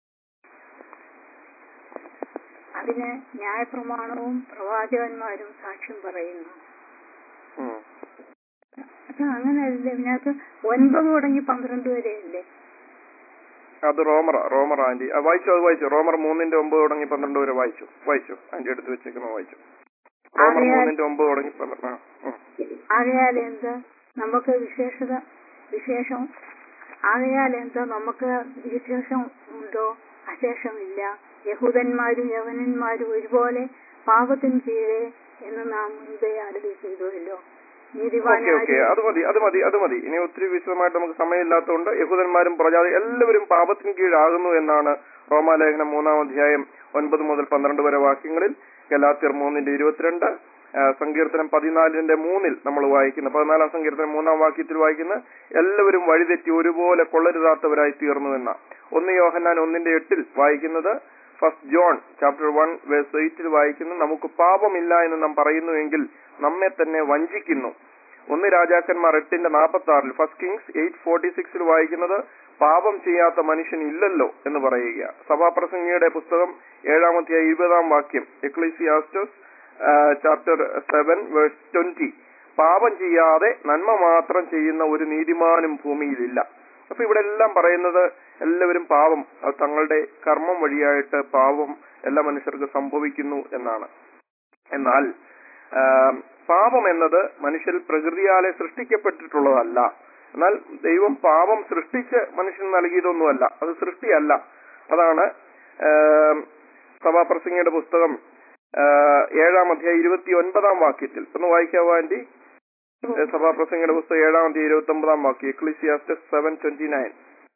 അതിന് ന്യായപ്രമാണവും പ്രവാചകന്മാരും സാക്ഷ്യം പറയുന്നു ഉം. അത് അങ്ങനെയല്ലേ ഇതിനകത്ത് ഒൻപത് തുടങ്ങി പന്ത്രണ്ട് വരെ അല്ലേ അത് റോമറ റോമർ ആന്റി ആ, വായിച്ചു അത് വായിച്ചു റോമർ മൂന്നിന്റെ ഒമ്പത് തുടങ്ങി പന്ത്രണ്ട് വരെ വായിച്ചു വായിച്ചു ആന്റി എടുത്ത് വെച്ചേക്കുന്ന വായിച്ചു റോമർ ആകയാൽ- മൂന്നിന്റെ ഒമ്പത് തുടങ്ങി പന്ത്രണ്ട് ആ ഉം. ആകയാൽ എന്ത് നമുക്ക് വിശേഷത വിശേഷം ആകയാൽ എന്ത് നമുക്ക് വിശേഷം ഉണ്ടോ അശേഷമില്ല യഹൂദന്മാരും യവനന്മാരും ഒരുപോലെ പാപത്തിന് കീഴേ എന്ന് നാം മുൻപേ അരുളി ചെയ്തുവല്ലോ ഓക്കെ ഓക്കെ നീതിമാനാരും അത് മതി അത് മതി അത് മതി ഇനി ഒത്തിരി വിശദമായിട്ട് നമുക്ക് സമയമില്ലാത്തതുകൊണ്ട് യഹൂദന്മാരും പ്രജാതി എല്ലാവരും പാപത്തിന് കീഴാകുന്നു എന്നാണ് റോമാലേഖനം മൂന്നാം അധ്യായം ഒൻപത് മുതൽ പന്ത്രണ്ട് വരെ വാക്യങ്ങളിൽ ഗലാത്തിയർ മൂന്നിന്റെ ഇരുപത്തിരണ്ട് ആ, സങ്കീർത്തനം പതിനാലിന്റെ മൂന്നിൽ നമ്മൾ വായിക്കുന്ന പതിനാലാം സങ്കീർത്തനം മൂന്നാം വാക്യത്തിൽ വായിക്കുന്ന എല്ലാവരും വഴിതെറ്റി ഒരുപോലെ കൊള്ളരുതാത്തവരായി തീർന്നു എന്ന ഒന്ന് യോഹന്നാൻ ഒന്നിന്റെ എട്ടിൽ വായിക്കുന്നത് first John chapter one verse എയ്റ്റിൽ വായിക്കുന്നു നമുക്ക് പാപമില്ല എന്ന് നാം പറയുന്നുവെങ്കിൽ നമ്മെ തന്നെ വഞ്ചിക്കുന്നു ഒന്ന് രാജാക്കന്മാർ എട്ടിന്റെ നാൽപ്പത്തി ആറിൽ ഫസ്റ്റ് കിങ്സ് എയ്റ്റ് ഫോർട്ടി സിക്സിൽ വായിക്കുന്നത് പാപം ചെയ്യാത്ത മനുഷ്യൻ ഇല്ലല്ലോ എന്ന് പറയുക സഭാപ്രസംഗിയുടെ പുസ്തകം ഏഴാമത്തെ ഇരുപതാം വാക്യം Ecclesiastes chapter seven verse twenty പാപം ചെയ്യാതെ നന്മ മാത്രം ചെയ്യുന്ന ഒരു നീതിമാനും ഭൂമിയിലില്ല അപ്പൊ ഇവിടെ എല്ലാം പറയുന്നത് എല്ലാവരും പാപം അത് തങ്ങളുടെ കർമ്മം വഴിയായിട്ട് പാപം എല്ലാ മനുഷ്യർക്ക് സംഭവിക്കുന്നു എന്നാണ് എന്നാൽ ആ, പാപം എന്നത് മനുഷ്യർ പ്രകൃതിയാലെ സൃഷ്ടിക്കപ്പെട്ടിട്ടുള്ളതല്ല എന്നാൽ ദൈവം പാപം സൃഷ്ടിച്ച് മനുഷ്യന് നൽകിയതൊന്നുമല്ല അത് സൃഷ്ടിയല്ല അതാണ് ആ, സഭാപ്രസംഗിയുടെ പുസ്തകം ആ, ഏഴാം അധ്യായം ഇരുപത്തി ഒൻപതാം വാക്യത്തിൽ ഒന്ന് വായിക്കാവോ ആന്റി ഏ, സഭാപ്രസംഗിയുടെ പുസ്തകം ഏഴാം അധ്യായം ഇരുപത്തി ഒമ്പതാം വാക്യം എക്ലിസിയാസ്റ്റസ് സെവൻ ട്വന്റി നയൻ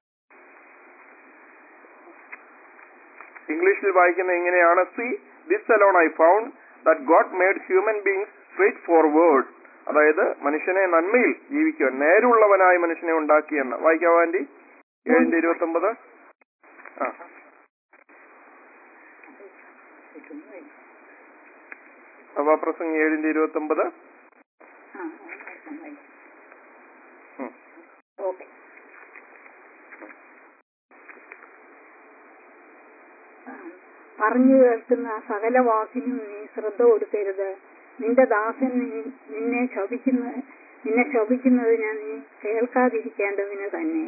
ഇംഗ്ലീഷിൽ വായിക്കുന്ന ഇങ്ങനെയാണ് see this alone I found that God made human beings straightforward അതായത് മനുഷ്യനെ നന്മയിൽ ജീവിക്കുവാൻ നേരുള്ളവനായി മനുഷ്യനെ ഉണ്ടാക്കിയെന്ന് വായിക്കാവോ ആന്റി ഏഴിന്റെ ഇരുപത്തി ഒമ്പത് ആ സഭാപ്രസംഗം ഏഴിന്റെ ഇരുപത്തി ഒമ്പത് ആ, ഉം. ഓക്കെ ആ, പറഞ്ഞു കേൾക്കുന്ന സകല വാക്കിനും നീ ശ്രദ്ധ കൊടുക്കരുത് നിന്റെ ദാസൻ നി- നിന്നെ ശപിക്കുന്ന നിന്നെ ശപിക്കുന്നതിന് നീ കേൾക്കാതിരിക്കേണ്ടതിന് തന്നെ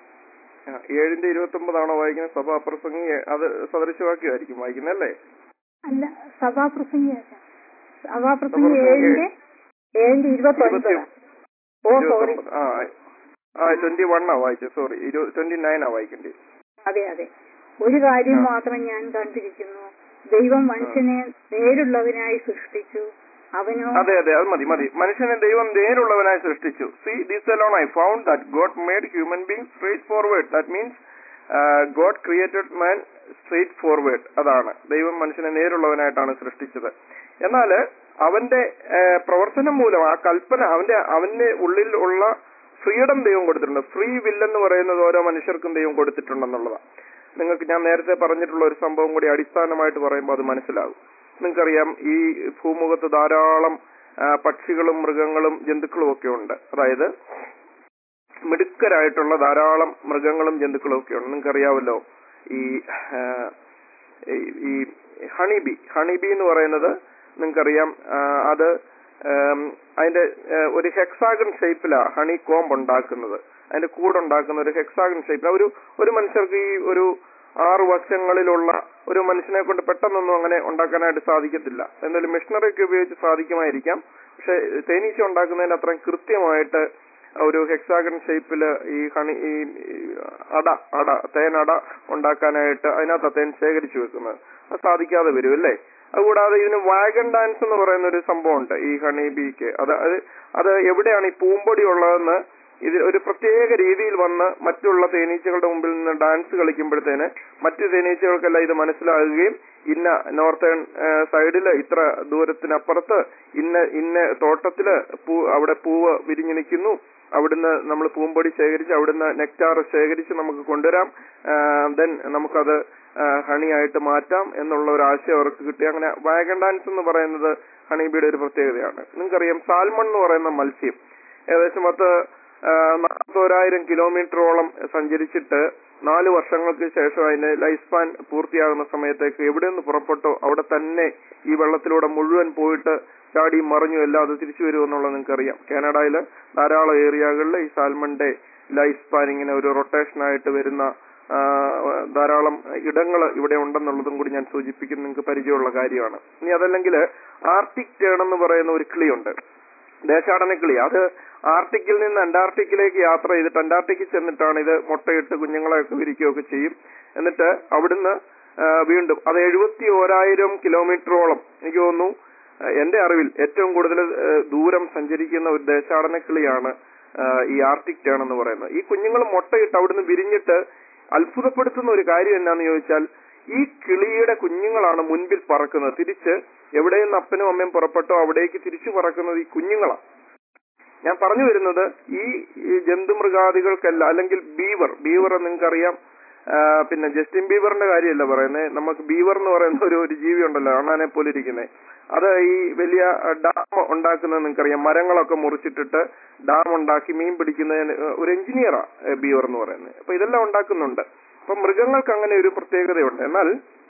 ആ, ഏഴിന്റെ ഇരുപത്തി ഒമ്പതാണോ വായിക്കുന്നത് സഭാപ്രസംഗം ഏ- അത് സദൃശവാക്യമായിരിക്കും വായിക്കുന്നത് അല്ലേ അല്ല സഭാപ്രസംഗി സഭാപ്രസംഗി സഭാപ്രസംഗി ഏഴിന്റെ ഏഴിന്റെ ഇരുപത്തി ഒൻപത് ഓ സോറി ഇരുപത്തൊമ്പത്. ആ ആ ട്വന്റി വൺ ആ വായിച്ചത് സോറി ട്വന്റി നയൻ ആ വായിക്കേണ്ടത് അതെ അതെ ഒരു കാര്യം മാത്രം ഞാൻ കണ്ടിരിക്കുന്നു ദൈവം മനുഷ്യനെ നേരുള്ളവനായി സൃഷ്ടിച്ചു അവനോ അതെ അതെ അത് മതി മതി മനുഷ്യനെ ദൈവം നേരുള്ളവനായി സൃഷ്ടിച്ചു see this alone I found that God made human being straightforward that means God created man straightforward അതാണ് ദൈവം മനുഷ്യനെ നേരുള്ളവനായിട്ടാണ് സൃഷ്ടിച്ചത് എന്നാൽ അവന്റെ ആ, പ്രവർത്തനം മൂലം ആ കൽപ്പന അവന്റെ അവന്റെ ഉള്ളിൽ ഉള്ള ഫ്രീഡം ദൈവം കൊടുത്തിട്ടുണ്ട് ഫ്രീ വില്ലെന്ന് പറയുന്നത് ഓരോ മനുഷ്യർക്കും ദൈവം കൊടുത്തിട്ടുണ്ടെന്നുള്ളതാണ് നിങ്ങൾക്ക് ഞാൻ നേരത്തെ പറഞ്ഞിട്ടുള്ള ഒരു സംഭവം കൂടി അടിസ്ഥാനമായിട്ട് പറയുമ്പോൾ അത് മനസ്സിലാകും നിങ്ങൾക്കറിയാം ഈ ഭൂമുഖത്ത് ധാരാളം ആ, പക്ഷികളും മൃഗങ്ങളും ജന്തുക്കളും ഒക്കെ ഉണ്ട് അതായത് മിടുക്കരായിട്ടുള്ള ധാരാളം മൃഗങ്ങളും ജന്തുക്കളും ഒക്കെ ഉണ്ട് നിങ്ങൾക്കറിയാവല്ലോ ഈ ആ, ഈ- ഈ ഹണിബി ഹണിബി എന്ന് പറയുന്നത് നിങ്ങൾക്കറിയാം ആ, അത് ആം, അതിന്റെ ആ, ഒരു ഹെക്സാഗൺ ഷേപ്പിലാണ് ഹണി കോംബ് ഉണ്ടാക്കുന്നത് അതിന്റെ കൂടുണ്ടാക്കുന്ന ഒരു ഹെക്സാഗൺ ഷേപ്പിൽ ഒരു ഒരു മനുഷ്യർക്ക് ഈ ഒരു ആറ് വശങ്ങളിലുള്ള ഒരു മനുഷ്യനെ കൊണ്ട് പെട്ടെന്നൊന്നും അങ്ങനെ ഉണ്ടാക്കാനായിട്ട് സാധിക്കത്തില്ല എന്തായാലും മെഷീനറി ഒക്കെ ഉപയോഗിച്ച് സാധിക്കുമായിരിക്കാം പക്ഷെ തേനീച്ച ഉണ്ടാക്കുന്നതിന് അത്രയും കൃത്യമായിട്ട് ഒരു ഹെക്സാഗൺ ഷേപ്പിൽ ഈ ഹണി ഈ ഈ അട അട തേനട ഉണ്ടാക്കാനായിട്ട് അതിനകത്ത് തേൻ ശേഖരിച്ചു വെക്കുന്നത് അത് സാധിക്കാതെ വരും അല്ലേ അതുകൂടാതെ ഇതിന് വാഗൺ ഡാൻസ് എന്ന് പറയുന്ന ഒരു സംഭവമുണ്ട് ഈ ഹണി ബീക്ക് അത് അത് അത് എവിടെയാണ് ഈ പൂമ്പൊടി ഉള്ളതെന്ന് ഇത് ഒരു പ്രത്യേക രീതിയിൽ വന്ന് മറ്റുള്ള തേനീച്ചകളുടെ മുമ്പിൽ നിന്ന് ഡാൻസ് കളിക്കുമ്പോഴത്തേന് മറ്റു തേനീച്ചകൾക്കെല്ലാം ഇത് മനസ്സിലാകുകയും ഇന്ന നോർത്തേൺ സൈഡില് ഇത്ര ദൂരത്തിനപ്പുറത്ത് ഇന്ന ഇന്ന തോട്ടത്തില് പൂ അവിടെ പൂവ് വിരിഞ്ഞു നിൽക്കുന്നു അവിടുന്ന് നമ്മൾ പൂമ്പൊടി ശേഖരിച്ച് അവിടുന്ന് നെക്ടാർ ശേഖരിച്ച് നമുക്ക് കൊണ്ടുവരാം ദെൻ നമുക്കത് ഹണിയായിട്ട് മാറ്റാം എന്നുള്ള ഒരു ആശയം അവർക്ക് കിട്ടി അങ്ങനെ വാഗൺ ഡാൻസ് എന്ന് പറയുന്നത് ഹണിബിയുടെ ഒരു പ്രത്യേകതയാണ് നിങ്ങൾക്കറിയാം സാൽമൺ എന്ന് പറയുന്ന മത്സ്യം ഏകദേശം പത്ത് നാൽപ്പത്തോരായിരം കിലോമീറ്ററോളം സഞ്ചരിച്ചിട്ട് നാല് വർഷങ്ങൾക്ക് ശേഷം അതിന്റെ ലൈഫ് സ്പാൻ പൂർത്തിയാകുന്ന സമയത്തേക്ക് എവിടെ നിന്ന് പുറപ്പെട്ടോ അവിടെ തന്നെ ഈ വെള്ളത്തിലൂടെ മുഴുവൻ പോയിട്ട് ചാടി മറിഞ്ഞു എല്ലാം അത് തിരിച്ചു വരുമെന്നുള്ളത് നിങ്ങൾക്കറിയാം കാനഡയിൽ ധാരാളം ഏരിയകളിൽ ഈ സാൽമന്റെ ലൈഫ് സ്പാൻ ഇങ്ങനെ ഒരു റൊട്ടേഷൻ ആയിട്ട് വരുന്ന ആ, ധാരാളം ഇടങ്ങൾ ഇവിടെ ഉണ്ടെന്നുള്ളതും കൂടി ഞാൻ സൂചിപ്പിക്കുന്ന നിങ്ങൾക്ക് പരിചയമുള്ള കാര്യമാണ് ഇനി അതല്ലെങ്കിൽ ആർട്ടിക് ടേൺ എന്ന് പറയുന്ന ഒരു കിളിയുണ്ട് ദേശാടന കിളി അത് ആർട്ടിക്കിൽ നിന്ന് അന്റാർട്ടിക്കിലേക്ക് യാത്ര ചെയ്തിട്ട് അന്റാർട്ടിക്കിൽ ചെന്നിട്ടാണ് ഇത് മുട്ടയിട്ട് കുഞ്ഞുങ്ങളെയൊക്കെ വിരിക്കുകയൊക്കെ ചെയ്യും എന്നിട്ട് അവിടുന്ന് ആ, വീണ്ടും അത് എഴുപത്തി ഓരായിരം കിലോമീറ്ററോളം എനിക്ക് തോന്നുന്നു ആ, എന്റെ അറിവിൽ ഏറ്റവും കൂടുതൽ ആ, ദൂരം സഞ്ചരിക്കുന്ന ഒരു ദേശാടന കിളിയാണ് ആ, ഈ ആർട്ടിക് ടേൺ എന്ന് പറയുന്നത് ഈ കുഞ്ഞുങ്ങൾ മുട്ടയിട്ട് അവിടുന്ന് വിരിഞ്ഞിട്ട് അത്ഭുതപ്പെടുത്തുന്ന ഒരു കാര്യം എന്നാന്ന് ചോദിച്ചാൽ ഈ കിളിയുടെ കുഞ്ഞുങ്ങളാണ് മുൻപിൽ പറക്കുന്നത് തിരിച്ച് എവിടെ നിന്ന് അപ്പനും അമ്മയും പുറപ്പെട്ടോ അവിടേക്ക് തിരിച്ചു പറക്കുന്നത് ഈ കുഞ്ഞുങ്ങളാണ് ഞാൻ പറഞ്ഞു വരുന്നത് ഈ ഈ ജന്തുമൃഗാദികൾക്കല്ല അല്ലെങ്കിൽ ബീവർ ബീവർ നിങ്ങൾക്കറിയാം ആ, പിന്നെ ജസ്റ്റിൻ ബീവറിന്റെ കാര്യമല്ല പറയുന്നത് നമുക്ക് ബീവർ എന്ന് പറയുന്ന ഒരു ഒരു ജീവി ഉണ്ടല്ലോ അണ്ണാനെ പോലെ ഇരിക്കുന്നത് അത് ഈ വലിയ ഡാം ഉണ്ടാക്കുന്നത് നിങ്ങൾക്കറിയാം മരങ്ങളൊക്കെ മുറിച്ചിട്ടിട്ട് ഡാം ഉണ്ടാക്കി മീൻ പിടിക്കുന്നതിന് ഒരു എഞ്ചിനീയറാ ബീവർ എന്ന് പറയുന്നത് അപ്പൊ ഇതെല്ലാം ഉണ്ടാക്കുന്നുണ്ട് അപ്പൊ മൃഗങ്ങൾക്ക് അങ്ങനെ ഒരു പ്രത്യേകതയുണ്ട് എന്നാൽ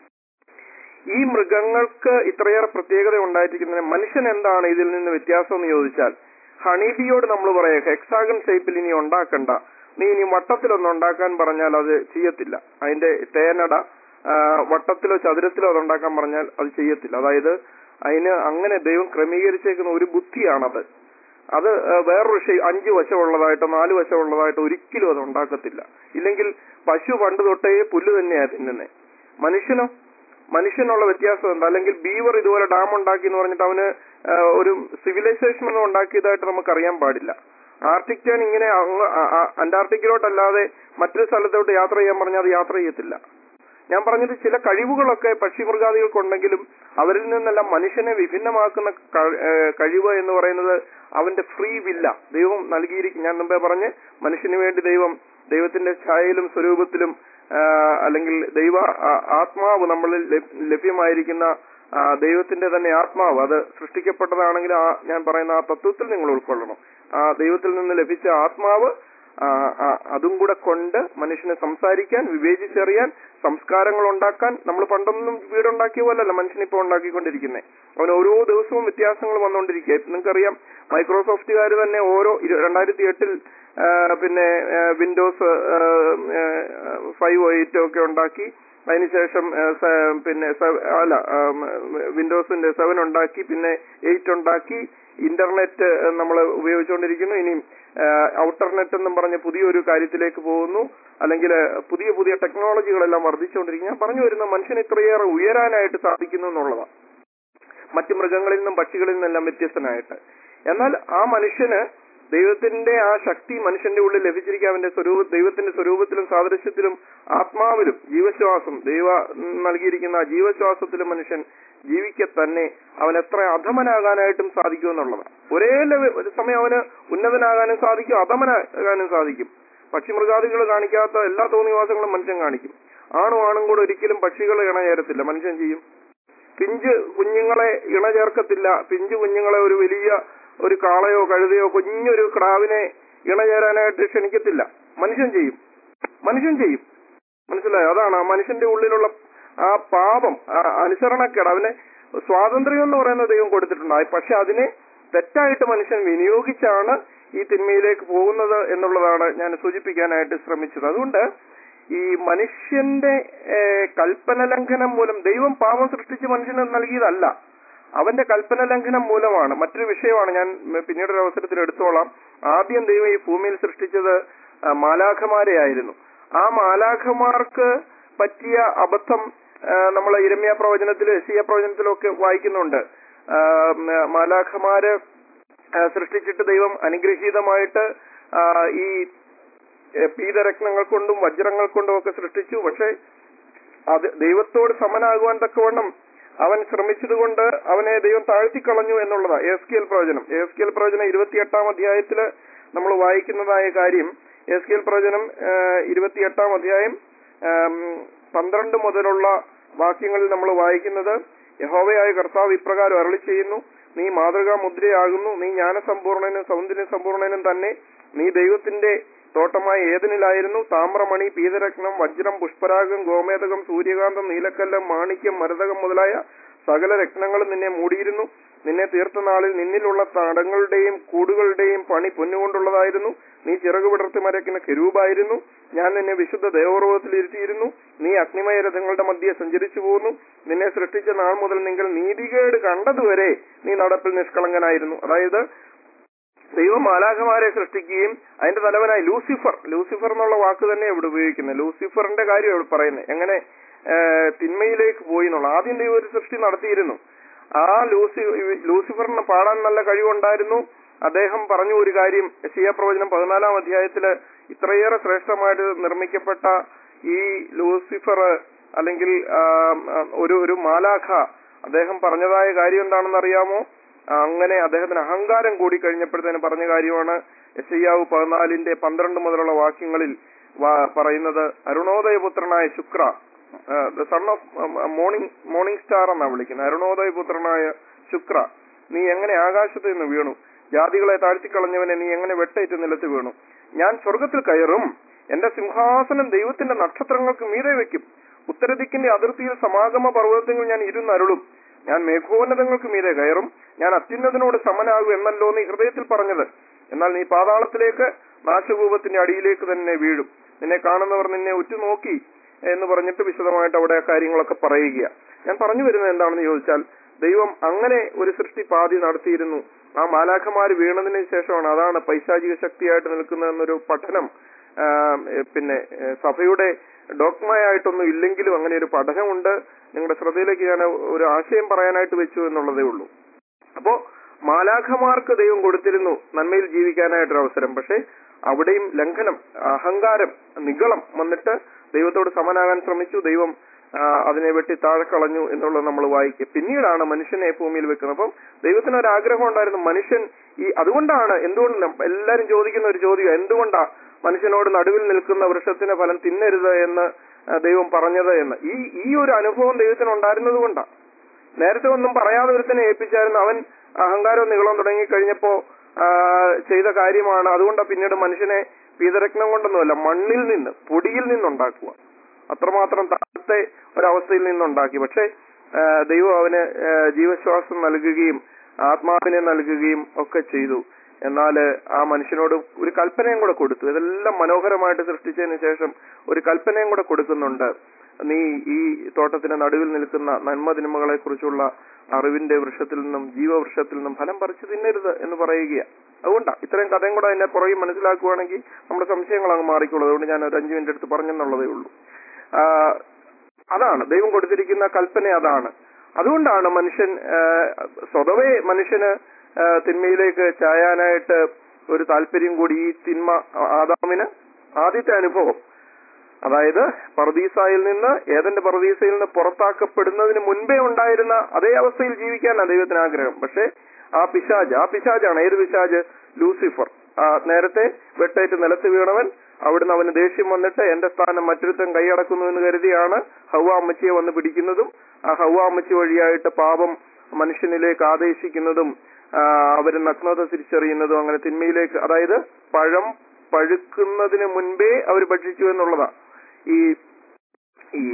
ഈ മൃഗങ്ങൾക്ക് ഇത്രയേറെ പ്രത്യേകത ഉണ്ടായിരിക്കുന്നതിന് മനുഷ്യൻ എന്താണ് ഇതിൽ നിന്ന് വ്യത്യാസം എന്ന് ചോദിച്ചാൽ ഹണീബിയോട് നമ്മൾ പറയാം ഹെക്സാഗൺ ഷേപ്പിൽ ഇനി ഉണ്ടാക്കണ്ട നീ ഇനി വട്ടത്തിലൊന്നും ഉണ്ടാക്കാൻ പറഞ്ഞാൽ അത് ചെയ്യത്തില്ല അതിന്റെ തേനട ആ, വട്ടത്തിലോ ചതുരത്തിലോ അത് ഉണ്ടാക്കാൻ പറഞ്ഞാൽ അത് ചെയ്യത്തില്ല അതായത് അതിന് അങ്ങനെ ദൈവം ക്രമീകരിച്ചേക്കുന്ന ഒരു ബുദ്ധിയാണത് അത് ആ, വേറൊരു ഷേ- അഞ്ച് വശമുള്ളതായിട്ടോ നാല് വശമുള്ളതായിട്ടോ ഒരിക്കലും അത് ഉണ്ടാക്കത്തില്ല ഇല്ലെങ്കിൽ പശു പണ്ട് തൊട്ടേ പുല്ല് തന്നെയാ തിന്നുന്നത് മനുഷ്യനോ മനുഷ്യനുള്ള വ്യത്യാസം എന്താ അല്ലെങ്കിൽ ബീവർ ഇതുപോലെ ഡാം ഉണ്ടാക്കി എന്ന് പറഞ്ഞിട്ട് അവന് ആ, ഒരു സിവിലൈസേഷൻ ഒന്നും ഉണ്ടാക്കിയതായിട്ട് നമുക്ക് അറിയാൻ പാടില്ല ആർട്ടിക് ടേൺ ഇങ്ങനെ അങ്ങ് ആ- ആ- അന്റാർട്ടിക്കിലോട്ടല്ലാതെ മറ്റൊരു സ്ഥലത്തോട്ട് യാത്ര ചെയ്യാൻ പറഞ്ഞാൽ അത് യാത്ര ചെയ്യത്തില്ല ഞാൻ പറഞ്ഞത് ചില കഴിവുകളൊക്കെ പക്ഷിമൃഗാദികൾക്കുണ്ടെങ്കിലും അവരിൽ നിന്നെല്ലാം മനുഷ്യനെ വിഭിന്നമാക്കുന്ന ക- ഏഹ് കഴിവ് എന്ന് പറയുന്നത് അവന്റെ ഫ്രീ വില്ല ദൈവം നൽകിയിരിക്കും ഞാൻ മുമ്പേ പറഞ്ഞ് മനുഷ്യന് വേണ്ടി ദൈവം ദൈവത്തിന്റെ ഛായയിലും സ്വരൂപത്തിലും ആഹ് അല്ലെങ്കിൽ ദൈവ ആ- ആത്മാവ് നമ്മളിൽ ലഭ്യ- ലഭ്യമായിരിക്കുന്ന ആ ദൈവത്തിന്റെ തന്നെ ആത്മാവ് അത് സൃഷ്ടിക്കപ്പെട്ടതാണെങ്കിൽ ആ ഞാൻ പറയുന്ന ആ തത്വത്തിൽ നിങ്ങൾ ഉൾക്കൊള്ളണം ആ ദൈവത്തിൽ നിന്ന് ലഭിച്ച ആത്മാവ് ആ, ആ, അതും കൂടെ കൊണ്ട് മനുഷ്യനെ സംസാരിക്കാൻ വിവേചിച്ചറിയാൻ സംസ്കാരങ്ങൾ ഉണ്ടാക്കാൻ നമ്മൾ പണ്ടൊന്നും വീടുണ്ടാക്കിയ പോലല്ല മനുഷ്യനിപ്പോ ഉണ്ടാക്കിക്കൊണ്ടിരിക്കുന്നത് അവൻ ഓരോ ദിവസവും വ്യത്യാസങ്ങൾ വന്നുകൊണ്ടിരിക്കുക നിങ്ങൾക്കറിയാം മൈക്രോസോഫ്റ്റുകാർ തന്നെ ഓരോ ഇരു- രണ്ടായിരത്തി എട്ടിൽ ആ, പിന്നെ വിൻഡോസ് ഫൈവ് എയ്റ്റ് ഒക്കെ ഉണ്ടാക്കി അതിനുശേഷം ആ, സ- പിന്നെ സ- അല്ല വിൻഡോസിന്റെ സെവൻ ഉണ്ടാക്കി പിന്നെ എയ്റ്റ് ഉണ്ടാക്കി ഇന്റർനെറ്റ് നമ്മൾ ഉപയോഗിച്ചുകൊണ്ടിരിക്കുന്നു ഇനി ഔട്ടർനെറ്റ് എന്നും പറഞ്ഞ് പുതിയൊരു കാര്യത്തിലേക്ക് പോകുന്നു അല്ലെങ്കിൽ പുതിയ പുതിയ ടെക്നോളജികളെല്ലാം വർദ്ധിച്ചുകൊണ്ടിരിക്കുന്നു ഞാൻ പറഞ്ഞു വരുന്ന മനുഷ്യന് ഇത്രയേറെ ഉയരാനായിട്ട് സാധിക്കുന്നു എന്നുള്ളതാണ് മറ്റു മൃഗങ്ങളിൽ നിന്നും പക്ഷികളിൽ നിന്നെല്ലാം വ്യത്യസ്തനായിട്ട് എന്നാൽ ആ മനുഷ്യന് ദൈവത്തിന്റെ ആ ശക്തി മനുഷ്യന്റെ ഉള്ളിൽ ലഭിച്ചിരിക്കുക അവന്റെ സ്വരൂപ ദൈവത്തിന്റെ സ്വരൂപത്തിലും സാദൃശ്യത്തിലും ആത്മാവിലും ജീവശ്വാസം ദൈവ നൽകിയിരിക്കുന്ന ആ ജീവശ്വാസത്തിലും മനുഷ്യൻ ജീവിക്കെ തന്നെ അവൻ എത്ര അധമനാകാനായിട്ടും സാധിക്കും എന്നുള്ളതാണ് ഒരേ ലെവ- ഒരു സമയം അവന് ഉന്നതനാകാനും സാധിക്കും അധമനാകാനും സാധിക്കും പക്ഷിമൃഗാദികൾ കാണിക്കാത്ത എല്ലാ തോന്നിവാസങ്ങളും മനുഷ്യൻ കാണിക്കും ആണും ആണും കൂടെ ഒരിക്കലും പക്ഷികൾ ഇണചേരത്തില്ല മനുഷ്യൻ ചെയ്യും പിഞ്ച് കുഞ്ഞുങ്ങളെ ഇണ ചേർക്കത്തില്ല പിഞ്ചു കുഞ്ഞുങ്ങളെ ഒരു വലിയ ഒരു കാളയോ കഴുതയോ കുഞ്ഞൊരു ക്രാവിനെ ഇണ ചേരാനായിട്ട് ക്ഷണിക്കത്തില്ല മനുഷ്യൻ ചെയ്യും മനുഷ്യൻ ചെയ്യും മനസ്സിലായോ അതാണ് ആ മനുഷ്യന്റെ ഉള്ളിലുള്ള ആ പാപം ആ അനുസരണക്കേട് അവനെ സ്വാതന്ത്ര്യം എന്ന് പറയുന്ന ദൈവം കൊടുത്തിട്ടുണ്ട് ആ- പക്ഷെ അതിനെ തെറ്റായിട്ട് മനുഷ്യൻ വിനിയോഗിച്ചാണ് ഈ തിന്മയിലേക്ക് പോകുന്നത് എന്നുള്ളതാണ് ഞാൻ സൂചിപ്പിക്കാനായിട്ട് ശ്രമിച്ചത് അതുകൊണ്ട് ഈ മനുഷ്യന്റെ ഏഹ്, കൽപ്പന ലംഘനം മൂലം ദൈവം പാപം സൃഷ്ടിച്ച് മനുഷ്യന് നൽകിയതല്ല അവന്റെ കൽപ്പന ലംഘനം മൂലമാണ് മറ്റൊരു വിഷയമാണ് ഞാൻ പിന്നീട് ഒരു അവസരത്തിൽ എടുത്തോളാം ആദ്യം ദൈവം ഈ ഭൂമിയിൽ സൃഷ്ടിച്ചത് ആ, മാലാഖമാരെയായിരുന്നു ആ മാലാഖമാർക്ക് പറ്റിയ അബദ്ധം നമ്മൾ ഇരമ്യ പ്രവചനത്തിലും എസിയ പ്രവചനത്തിലും ഒക്കെ വായിക്കുന്നുണ്ട് ആ, മ- മാലാഖമാര് ആ, സൃഷ്ടിച്ചിട്ട് ദൈവം അനുഗ്രഹീതമായിട്ട് ആ, ഈ ഏ, പീതരത്നങ്ങൾ കൊണ്ടും വജ്രങ്ങൾ കൊണ്ടും ഒക്കെ സൃഷ്ടിച്ചു പക്ഷെ അത് ദൈവത്തോട് സമനാകുവാൻ തക്കവണ്ണം അവൻ ശ്രമിച്ചതുകൊണ്ട് അവനെ ദൈവം താഴ്ത്തിക്കളഞ്ഞു എന്നുള്ളതാ എസ് കെ എൽ പ്രവചനം എസ് കെ എൽ പ്രവചനം ഇരുപത്തിയെട്ടാം അധ്യായത്തില് നമ്മൾ വായിക്കുന്നതായ കാര്യം എസ് കെ എൽ പ്രവചനം ഇരുപത്തിയെട്ടാം അധ്യായം ആം, പന്ത്രണ്ട് മുതലുള്ള വാക്യങ്ങളിൽ നമ്മൾ വായിക്കുന്നത് യഹോവയായ കർത്താവ് ഇപ്രകാരം അരളി ചെയ്യുന്നു നീ മാതൃകാ മുദ്രയാകുന്നു നീ ജ്ഞാനസമ്പൂർണനും സൗന്ദര്യ സമ്പൂർണനും തന്നെ നീ ദൈവത്തിന്റെ തോട്ടമായ ഏതിനിലായിരുന്നു താമ്രമണി പീതരത്നം വജ്രം പുഷ്പരാഗം ഗോമേതകം സൂര്യകാന്തം നീലക്കല്ലം മാണിക്യം മരതകം മുതലായ സകല രത്നങ്ങളും നിന്നെ മൂടിയിരുന്നു നിന്നെ തീർത്ത നാളിൽ നിന്നിലുള്ള തടങ്ങളുടെയും കൂടുകളുടെയും പണി പൊന്നുകൊണ്ടുള്ളതായിരുന്നു നീ ചിറകു വിടർത്തി മരക്കുന്ന കെരൂപായിരുന്നു ഞാൻ നിന്നെ വിശുദ്ധ ദേവപർവ്വതത്തിൽ ഇരുത്തിയിരുന്നു നീ അഗ്നിമയ രഥങ്ങളുടെ മധ്യെ സഞ്ചരിച്ചു പോകുന്നു നിന്നെ സൃഷ്ടിച്ച നാൾ മുതൽ നിങ്ങൾ നീതികേട് കണ്ടതുവരെ നീ നടപ്പിൽ നിഷ്കളങ്കനായിരുന്നു അതായത് ദൈവം മാലാഖമാരെ സൃഷ്ടിക്കുകയും അതിന്റെ തലവനായി ലൂസിഫർ ലൂസിഫർ എന്നുള്ള വാക്ക് തന്നെ ഇവിടെ ഉപയോഗിക്കുന്നത് ലൂസിഫറിന്റെ കാര്യം ഇവിടെ പറയുന്നത് എങ്ങനെ ആ, തിന്മയിലേക്ക് പോയി എന്നുള്ള ആദ്യം ദൈവം ഒരു സൃഷ്ടി നടത്തിയിരുന്നു ആ ലൂസി ലൂസിഫറിന് പാടാൻ നല്ല കഴിവുണ്ടായിരുന്നു അദ്ദേഹം പറഞ്ഞു ഒരു കാര്യം സിയ പ്രവചനം പതിനാലാം അധ്യായത്തില് ഇത്രയേറെ ശ്രേഷ്ഠമായിട്ട് നിർമ്മിക്കപ്പെട്ട ഈ ലൂസിഫർ അല്ലെങ്കിൽ ആ, ആ, ഒരു ഒരു മാലാഖ അദ്ദേഹം പറഞ്ഞതായ കാര്യം എന്താണെന്ന് അറിയാമോ അങ്ങനെ അദ്ദേഹത്തിന് അഹങ്കാരം കൂടി കഴിഞ്ഞപ്പോഴത്തേന് പറഞ്ഞ കാര്യമാണ് യശയ്യാവ് പതിനാലിന്റെ പന്ത്രണ്ട് മുതലുള്ള വാക്യങ്ങളിൽ വാ- പറയുന്നത് അരുണോദയപുത്രനായ ശുക്ര the son of morning morning star എന്നാ വിളിക്കുന്നത് അരുണോദയപുത്രനായ ശുക്ര നീ എങ്ങനെ ആകാശത്ത് നിന്ന് വീണു ജാതികളെ താഴ്ത്തിക്കളഞ്ഞവനെ നീ എങ്ങനെ വെട്ടേറ്റ് നിലത്ത് വീണു ഞാൻ സ്വർഗത്തിൽ കയറും എന്റെ സിംഹാസനം ദൈവത്തിന്റെ നക്ഷത്രങ്ങൾക്ക് മീതെ വെക്കും ഉത്തരദിക്കിന്റെ അതിർത്തിയിൽ സമാഗമ പർവ്വതത്തിൽ ഞാൻ ഇരുന്നരുളും ഞാൻ മേഘോന്നതങ്ങൾക്ക് മീതെ കയറും ഞാൻ അത്യുന്നതനോട് സമനാകും എന്നല്ലോ നീ ഹൃദയത്തിൽ പറഞ്ഞത് എന്നാൽ നീ പാതാളത്തിലേക്ക് നാശകൂപത്തിന്റെ അടിയിലേക്ക് തന്നെ വീഴും നിന്നെ കാണുന്നവർ നിന്നെ ഉറ്റുനോക്കി എന്ന് പറഞ്ഞിട്ട് വിശദമായിട്ട് അവിടെ ആ കാര്യങ്ങളൊക്കെ പറയുക ഞാൻ പറഞ്ഞു വരുന്നത് എന്താണെന്ന് ചോദിച്ചാൽ ദൈവം അങ്ങനെ ഒരു സൃഷ്ടി പാതി നടത്തിയിരുന്നു ആ മാലാഖമാര് വീണതിന് ശേഷമാണ് അതാണ് പൈശാചിക ശക്തിയായിട്ട് നിൽക്കുന്നതെന്നൊരു പഠനം ആ, ഏ, പിന്നെ ഏ, സഭയുടെ ഡോക്മയായിട്ടൊന്നും ഇല്ലെങ്കിലും അങ്ങനെ ഒരു പഠനമുണ്ട് നിങ്ങളുടെ ശ്രദ്ധയിലേക്ക് ഞാൻ ഒരു ആശയം പറയാനായിട്ട് വെച്ചു എന്നുള്ളതേ ഉള്ളൂ അപ്പോ മാലാഖമാർക്ക് ദൈവം കൊടുത്തിരുന്നു നന്മയിൽ ജീവിക്കാനായിട്ടൊരു അവസരം പക്ഷെ അവിടെയും ലംഘനം അഹങ്കാരം നിഗളം വന്നിട്ട് ദൈവത്തോട് സമനാകാൻ ശ്രമിച്ചു ദൈവം ആ, അതിനെ വെട്ടി താഴെ കളഞ്ഞു എന്നുള്ളത് നമ്മൾ വായിക്കുക പിന്നീടാണ് മനുഷ്യനെ ഭൂമിയിൽ വെക്കുന്നത് അപ്പം ദൈവത്തിന് ഒരു ആഗ്രഹം ഉണ്ടായിരുന്നു മനുഷ്യൻ ഈ അതുകൊണ്ടാണ് എന്തുകൊണ്ട് എല്ലാരും ചോദിക്കുന്ന ഒരു ചോദ്യം എന്തുകൊണ്ടാ മനുഷ്യനോട് നടുവിൽ നിൽക്കുന്ന വൃക്ഷത്തിന് ഫലം തിന്നരുത് എന്ന് ആ, ദൈവം പറഞ്ഞത് എന്ന് ഈ ഈ ഒരു അനുഭവം ദൈവത്തിന് ഉണ്ടായിരുന്നത് കൊണ്ടാണ് നേരത്തെ ഒന്നും പറയാതെ ഒരുത്തനെ ഏൽപ്പിച്ചായിരുന്നു അവൻ അഹങ്കാരവും നികളം തുടങ്ങി കഴിഞ്ഞപ്പോ ആ, ചെയ്ത കാര്യമാണ് അതുകൊണ്ടാണ് പിന്നീട് മനുഷ്യനെ പീതരത്നം കൊണ്ടൊന്നുമല്ല മണ്ണിൽ നിന്ന് പൊടിയിൽ നിന്നുണ്ടാക്കുക അത്രമാത്രം താഴത്തെ ഒരവസ്ഥയിൽ നിന്നുണ്ടാക്കി പക്ഷെ ആ, ദൈവം അവന് ആ, ജീവശ്വാസം നൽകുകയും ആത്മാവിനെ നൽകുകയും ഒക്കെ ചെയ്തു എന്നാൽ ആ മനുഷ്യനോട് ഒരു കൽപ്പനയും കൂടെ കൊടുത്തു ഇതെല്ലാം മനോഹരമായിട്ട് സൃഷ്ടിച്ചതിന് ശേഷം ഒരു കൽപ്പനയും കൂടെ കൊടുക്കുന്നുണ്ട് നീ ഈ തോട്ടത്തിന്റെ നടുവിൽ നിൽക്കുന്ന നന്മ തിന്മകളെ കുറിച്ചുള്ള അറിവിന്റെ വൃക്ഷത്തിൽ നിന്നും ജീവവൃക്ഷത്തിൽ നിന്നും ഫലം പറിച്ചു തിന്നരുത് എന്ന് പറയുക അതുകൊണ്ടാ ഇത്രയും കഥയും കൂടെ എന്നെ പുറകെ മനസ്സിലാക്കുവാണെങ്കിൽ നമ്മുടെ സംശയങ്ങൾ അങ്ങ് മാറിക്കോളൂ അതുകൊണ്ട് ഞാൻ ഒരു അഞ്ചു മിനിറ്റ് എടുത്ത് പറഞ്ഞെന്നുള്ളതേ ഉള്ളൂ ആ, അതാണ് ദൈവം കൊടുത്തിരിക്കുന്ന കൽപ്പന അതാണ് അതുകൊണ്ടാണ് മനുഷ്യൻ ആ, സ്വതവേ മനുഷ്യന് ആ, തിന്മയിലേക്ക് ചായാനായിട്ട് ഒരു താല്പര്യം കൂടി ഈ തിന്മ ആദാമിന് ആദ്യത്തെ അനുഭവം അതായത് പർദീസായിൽ നിന്ന് ഏതന്റെ പർദീസയിൽ നിന്ന് പുറത്താക്കപ്പെടുന്നതിന് മുൻപേ ഉണ്ടായിരുന്ന അതേ അവസ്ഥയിൽ ജീവിക്കാനാണ് ദൈവത്തിന് ആഗ്രഹം പക്ഷേ ആ പിശാജ് ആ പിശാജാണ് ഏത് പിശാജ് ലൂസിഫർ ആ നേരത്തെ വെട്ടേറ്റ് നിലത്ത് വീണവൻ അവിടുന്ന് അവന് ദേഷ്യം വന്നിട്ട് എന്റെ സ്ഥാനം മറ്റൊരുത്തൻ കൈയടക്കുന്നു എന്ന് കരുതിയാണ് ഹൗവ അമ്മച്ചിയെ വന്ന് പിടിക്കുന്നതും ആ ഹൗവ അമ്മച്ചി വഴിയായിട്ട് പാപം മനുഷ്യനിലേക്ക് ആദേശിക്കുന്നതും ആ, അവര് നഗ്നത തിരിച്ചറിയുന്നതും അങ്ങനെ തിന്മയിലേക്ക് അതായത് പഴം പഴുക്കുന്നതിന് മുൻപേ അവർ ഭക്ഷിച്ചു എന്നുള്ളതാ ഈ ഈ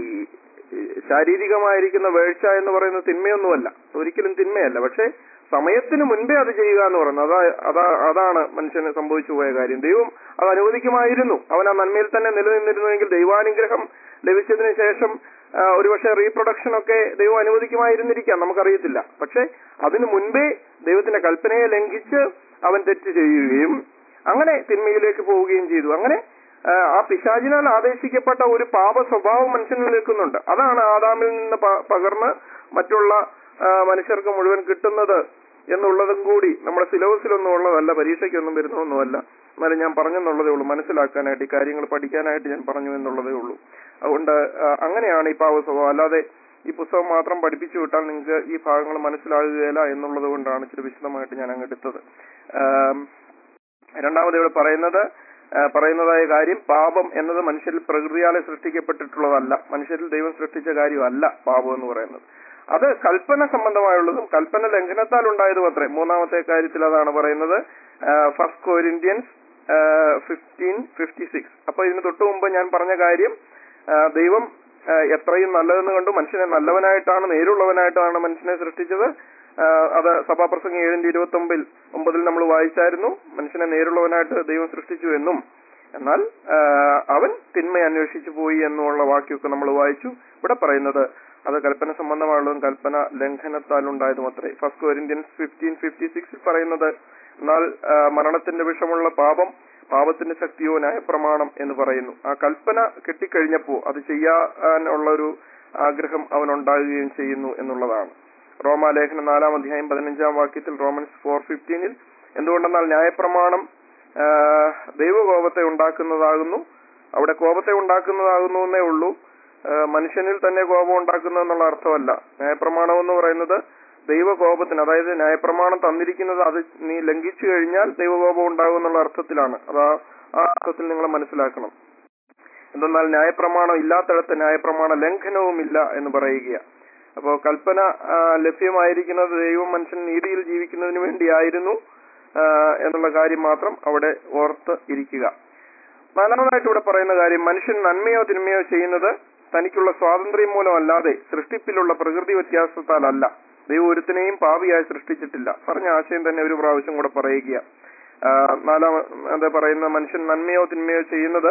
ഈ ശാരീരികമായിരിക്കുന്ന വേഴ്ച എന്ന് പറയുന്നത് തിന്മയൊന്നുമല്ല ഒരിക്കലും തിന്മയല്ല പക്ഷെ സമയത്തിന് മുൻപേ അത് ചെയ്യുക എന്ന് പറയുന്നത് അതാ അതാ അതാണ് മനുഷ്യന് സംഭവിച്ചു പോയ കാര്യം ദൈവം അത് അനുവദിക്കുമായിരുന്നു അവൻ ആ നന്മയിൽ തന്നെ നിലനിന്നിരുന്നുവെങ്കിൽ ദൈവാനുഗ്രഹം ലഭിച്ചതിന് ശേഷം ആ, ഒരുപക്ഷെ റീപ്രൊഡക്ഷൻ ഒക്കെ ദൈവം അനുവദിക്കുമായിരുന്നിരിക്കാം നമുക്കറിയത്തില്ല പക്ഷെ അതിനു മുൻപേ ദൈവത്തിന്റെ കൽപ്പനയെ ലംഘിച്ച് അവൻ തെറ്റ് ചെയ്യുകയും അങ്ങനെ തിന്മയിലേക്ക് പോവുകയും ചെയ്തു അങ്ങനെ ആ, ആ പിശാചിനാൽ ആദേശിക്കപ്പെട്ട ഒരു പാപ സ്വഭാവം മനുഷ്യനിൽ നിൽക്കുന്നുണ്ട് അതാണ് ആദാമിൽ നിന്ന് പ- പകർന്ന് മറ്റുള്ള ആ, മനുഷ്യർക്ക് മുഴുവൻ കിട്ടുന്നത് എന്നുള്ളതും കൂടി നമ്മുടെ സിലബസിലൊന്നും ഉള്ളതല്ല പരീക്ഷയ്ക്കൊന്നും വരുന്നൊന്നുമല്ല എന്നാലും ഞാൻ പറഞ്ഞെന്നുള്ളതേ ഉള്ളൂ മനസ്സിലാക്കാനായിട്ട് ഈ കാര്യങ്ങൾ പഠിക്കാനായിട്ട് ഞാൻ പറഞ്ഞു എന്നുള്ളതേ ഉള്ളൂ അതുകൊണ്ട് ആ, അങ്ങനെയാണ് ഈ പാവ സ്വഭാവം അല്ലാതെ ഈ പുസ്തകം മാത്രം പഠിപ്പിച്ചു വിട്ടാൽ നിങ്ങൾക്ക് ഈ ഭാഗങ്ങൾ മനസ്സിലാകുകയില്ല എന്നുള്ളത് കൊണ്ടാണ് ഇച്ചിരി വിശദമായിട്ട് ഞാൻ അങ്ങ് എടുത്തത് ആം, രണ്ടാമത് ഇവിടെ പറയുന്നത് ആ, പറയുന്നതായ കാര്യം പാപം എന്നത് മനുഷ്യരിൽ പ്രകൃതിയാലെ സൃഷ്ടിക്കപ്പെട്ടിട്ടുള്ളതല്ല മനുഷ്യരിൽ ദൈവം സൃഷ്ടിച്ച കാര്യമല്ല പാപം എന്ന് പറയുന്നത് അത് കൽപ്പന സംബന്ധമായുള്ളതും കൽപ്പന ലംഘനത്താൽ ഉണ്ടായതും അത്രേ മൂന്നാമത്തെ കാര്യത്തിൽ അതാണ് പറയുന്നത് first Corinthians fifteen fifty six അപ്പൊ ഇതിന് തൊട്ടു മുമ്പ് ഞാൻ പറഞ്ഞ കാര്യം ആ, ദൈവം ആ, എത്രയും നല്ലതെന്ന് കണ്ടു മനുഷ്യനെ നല്ലവനായിട്ടാണ് നേരുള്ളവനായിട്ടാണ് മനുഷ്യനെ സൃഷ്ടിച്ചത് ആ, അത് സഭാപ്രസംഗം ഏഴിന്റെ ഇരുപത്തി ഒമ്പതിൽ ഒമ്പതിൽ നമ്മൾ വായിച്ചായിരുന്നു മനുഷ്യനെ നേരുള്ളവനായിട്ട് ദൈവം സൃഷ്ടിച്ചു എന്നും എന്നാൽ ആ, അവൻ തിന്മ അന്വേഷിച്ചു പോയി എന്നുള്ള വാക്യമൊക്കെ നമ്മൾ വായിച്ചു ഇവിടെ പറയുന്നത് അത് കൽപ്പന സംബന്ധമായുള്ളതും കൽപ്പന ലംഘനത്താൽ ഉണ്ടായതും അത്രേ ഫസ്റ്റ് കൊരിന്ത്യൻസ് ഫിഫ്റ്റീൻ ഫിഫ്റ്റി സിക്സിൽ പറയുന്നത് എന്നാൽ ആ, മരണത്തിന്റെ വിഷമുള്ള പാപം പാപത്തിന്റെ ശക്തിയോ ന്യായപ്രമാണം എന്ന് പറയുന്നു ആ കൽപ്പന കെട്ടിക്കഴിഞ്ഞപ്പോ അത് ചെയ്യാനുള്ള ഒരു ആഗ്രഹം അവനുണ്ടാകുകയും ചെയ്യുന്നു എന്നുള്ളതാണ് റോമാലേഖനം നാലാം അധ്യായം പതിനഞ്ചാം വാക്യത്തിൽ റോമൻസ് ഫോർ ഫിഫ്റ്റീനിൽ എന്തുകൊണ്ടെന്നാൽ ന്യായപ്രമാണം ആ, ദൈവകോപത്തെ ഉണ്ടാക്കുന്നതാകുന്നു അവിടെ കോപത്തെ ഉണ്ടാക്കുന്നതാകുന്നു എന്നേ ഉള്ളൂ ആ, മനുഷ്യനിൽ തന്നെ കോപം ഉണ്ടാക്കുന്നു എന്നുള്ള അർത്ഥമല്ല ന്യായപ്രമാണം എന്ന് പറയുന്നത് ദൈവകോപത്തിന് അതായത് ന്യായപ്രമാണം തന്നിരിക്കുന്നത് അത് നീ ലംഘിച്ചു കഴിഞ്ഞാൽ ദൈവകോപം ഉണ്ടാകും എന്നുള്ള അർത്ഥത്തിലാണ് അത് ആ- ആ അർത്ഥത്തിൽ നിങ്ങൾ മനസ്സിലാക്കണം എന്തെന്നാൽ ന്യായപ്രമാണം ഇല്ലാത്തിടത്ത് ന്യായപ്രമാണ ലംഘനവുമില്ല എന്ന് പറയുക അപ്പോ കൽപ്പന ആ, ലഭ്യമായിരിക്കുന്നത് ദൈവം മനുഷ്യൻ നീതിയിൽ ജീവിക്കുന്നതിന് വേണ്ടിയായിരുന്നു ആ, എന്നുള്ള കാര്യം മാത്രം അവിടെ ഓർത്ത് ഇരിക്കുക നാലാമതായിട്ട് ഇവിടെ പറയുന്ന കാര്യം മനുഷ്യൻ നന്മയോ തിന്മയോ ചെയ്യുന്നത് തനിക്കുള്ള സ്വാതന്ത്ര്യം മൂലമല്ലാതെ സൃഷ്ടിപ്പിലുള്ള പ്രകൃതി വ്യത്യാസത്താലല്ല ദൈവം ഒരുത്തിനെയും പാപിയായി സൃഷ്ടിച്ചിട്ടില്ല പറഞ്ഞ ആശയം തന്നെ ഒരു പ്രാവശ്യം കൂടെ പറയുക ആ, നാലാം എന്താ പറയുന്ന മനുഷ്യൻ നന്മയോ തിന്മയോ ചെയ്യുന്നത്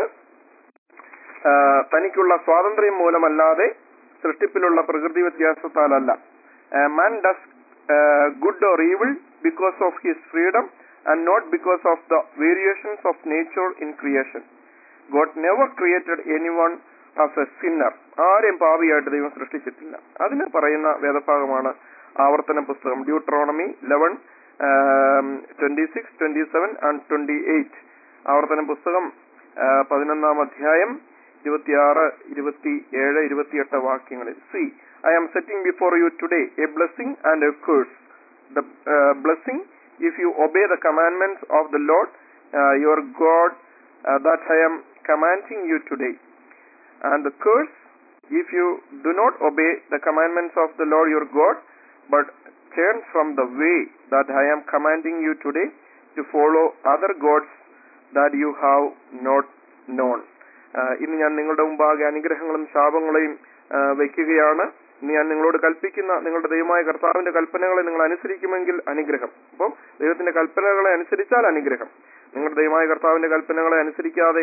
ആ, തനിക്കുള്ള സ്വാതന്ത്ര്യം മൂലമല്ലാതെ സൃഷ്ടിപ്പിലുള്ള പ്രകൃതി വ്യത്യാസത്താലല്ല man does good or evil because of his freedom and not because of the variations of nature in creation God never created anyone as a sinner ആരെയും പാപിയായിട്ട് ദൈവം സൃഷ്ടിച്ചിട്ടില്ല അതിന് പറയുന്ന വേദഭാഗമാണ് ആവർത്തന പുസ്തകം Deuteronomy eleven twenty six twenty seven and twenty eight ആവർത്തന പുസ്തകം ആ, പതിനൊന്നാം അധ്യായം ഇരുപത്തിയാറ് ഇരുപത്തി ഏഴ് ഇരുപത്തിയെട്ട് വാക്യങ്ങളിൽ see I am setting before you today a blessing and a curse the uh, blessing if you obey the commandments of the Lord uh, your God uh, that I am commanding you today. And the curse if you do not obey the commandments of the Lord your God but turn from the way that I am commanding you today to follow other gods that you have not known. Uh, ഇന്ന് ഞാൻ നിങ്ങളുടെ മുമ്പാകെ അനുഗ്രഹങ്ങളും ശാപങ്ങളെയും uh, വയ്ക്കുകയാണ് ഇന്ന് ഞാൻ നിങ്ങളോട് കൽപ്പിക്കുന്ന നിങ്ങളുടെ ദൈവമായ കർത്താവിന്റെ കൽപ്പനകളെ നിങ്ങൾ അനുസരിക്കുമെങ്കിൽ അനുഗ്രഹം അപ്പം ദൈവത്തിന്റെ കൽപ്പനകളെ അനുസരിച്ചാൽ അനുഗ്രഹം നിങ്ങളുടെ ദൈവമായ കർത്താവിന്റെ കൽപ്പനകളെ അനുസരിക്കാതെ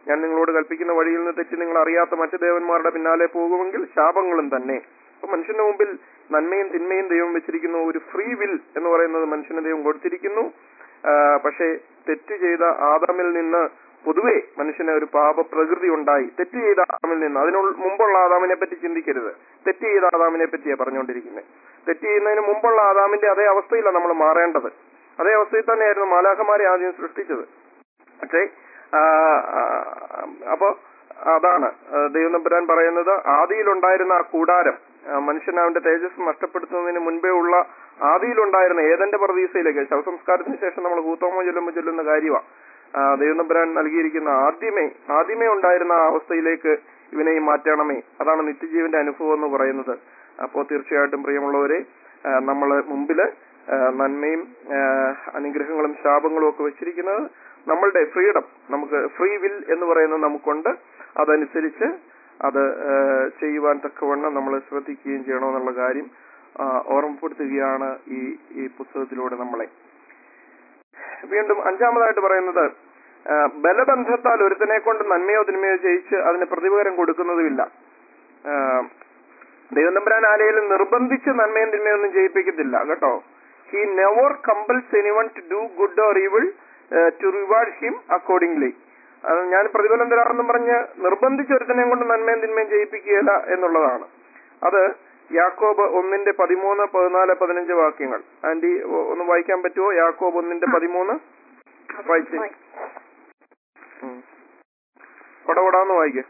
ഞാൻ നിങ്ങളോട് കൽപ്പിക്കുന്ന വഴിയിൽ നിന്ന് തെറ്റി നിങ്ങൾ അറിയാത്ത മറ്റു ദേവന്മാരുടെ പിന്നാലെ പോകുമെങ്കിൽ ശാപങ്ങളും തന്നെ അപ്പൊ മനുഷ്യന്റെ മുമ്പിൽ നന്മയും തിന്മയും ദൈവം വെച്ചിരിക്കുന്നു ഒരു ഫ്രീ വിൽ എന്ന് പറയുന്നത് മനുഷ്യന് ദൈവം കൊടുത്തിരിക്കുന്നു ആ, പക്ഷേ തെറ്റ് ചെയ്ത ആദാമിൽ നിന്ന് പൊതുവെ മനുഷ്യന് ഒരു പാപ പ്രകൃതി ഉണ്ടായി തെറ്റ് ചെയ്ത ആദാമിൽ നിന്ന് അതിനുള്ള മുമ്പുള്ള ആദാമിനെ പറ്റി ചിന്തിക്കരുത് തെറ്റ് ചെയ്ത ആദാമിനെ പറ്റിയാ പറഞ്ഞുകൊണ്ടിരിക്കുന്നത് തെറ്റ് ചെയ്യുന്നതിന് മുമ്പുള്ള ആദാമിന്റെ അതേ അവസ്ഥയിലാണ് നമ്മൾ മാറേണ്ടത് അതേ അവസ്ഥയിൽ തന്നെയായിരുന്നു മാലാഖമാരെ ആദ്യം സൃഷ്ടിച്ചത് പക്ഷേ ആ, ആ, അപ്പോ അതാണ് ആ, ദൈവം തമ്പുരാൻ പറയുന്നത് ആദിയിലുണ്ടായിരുന്ന ആ കൂടാരം ആ, മനുഷ്യൻ അവന്റെ തേജസ് നഷ്ടപ്പെടുത്തുന്നതിന് മുൻപേ ഉള്ള ആദിയിലുണ്ടായിരുന്ന ഏതന്റെ പ്രതീസയിലേക്ക് ശവസംസ്കാരത്തിന് ശേഷം നമ്മൾ കൂത്തോമോ ചൊല്ലുമ്പോൾ ചൊല്ലുന്ന കാര്യമാണ് ദൈവം തമ്പുരാൻ നൽകിയിരിക്കുന്ന ആദ്യമേ ആദ്യമേ ഉണ്ടായിരുന്ന ആ അവസ്ഥയിലേക്ക് ഇവനെയും മാറ്റണമേ അതാണ് നിത്യജീവന്റെ അനുഭവം എന്ന് പറയുന്നത് അപ്പോൾ തീർച്ചയായിട്ടും പ്രിയമുള്ളവരെ ആ, നമ്മള് മുമ്പില് ആ, നന്മയും ആ, അനുഗ്രഹങ്ങളും ശാപങ്ങളും ഒക്കെ വെച്ചിരിക്കുന്നത് നമ്മളുടെ ഫ്രീഡം നമുക്ക് ഫ്രീ വിൽ എന്ന് പറയുന്നത് നമുക്കുണ്ട് അതനുസരിച്ച് അത് ആ, ചെയ്യുവാൻ തക്കവണ്ണം നമ്മൾ ശ്രദ്ധിക്കുകയും ചെയ്യണമെന്നുള്ള കാര്യം ആ, ഓർമ്മപ്പെടുത്തുകയാണ് ഈ ഈ പുസ്തകത്തിലൂടെ നമ്മളെ വീണ്ടും അഞ്ചാമതായിട്ട് പറയുന്നത് ആ, ബലബന്ധത്താൽ ഒരുത്തനെ കൊണ്ട് നന്മയോ തിന്മയോ ജയിച്ച് അതിന് പ്രതിപകരം കൊടുക്കുന്നതുമില്ല ആ, ദൈവം തമ്പുരാൻ ആരെയും നിർബന്ധിച്ച് നന്മയും തിന്മയും ഒന്നും ജയിപ്പിക്കത്തില്ല കേട്ടോ he never compels anyone to do good or evil to reward him accordingly ഞാൻ പ്രതിഫലം തരാമെന്നും പറഞ്ഞ് നിർബന്ധിച്ച് ഒരുത്തനെ കൊണ്ട് നന്മയും തിന്മയും ജയിപ്പിക്കുകയില്ല എന്നുള്ളതാണ് അത് യാക്കോബ് ഒന്നിന്റെ പതിമൂന്ന് പതിനാല് പതിനഞ്ച് വാക്യങ്ങൾ ആന്റി ഒ- ഒന്ന് വായിക്കാൻ പറ്റുമോ യാക്കോബ് ഒന്നിന്റെ പതിമൂന്ന് വായിച്ചേ ഉം. കൊടകൊടാന്ന് വായിക്കേ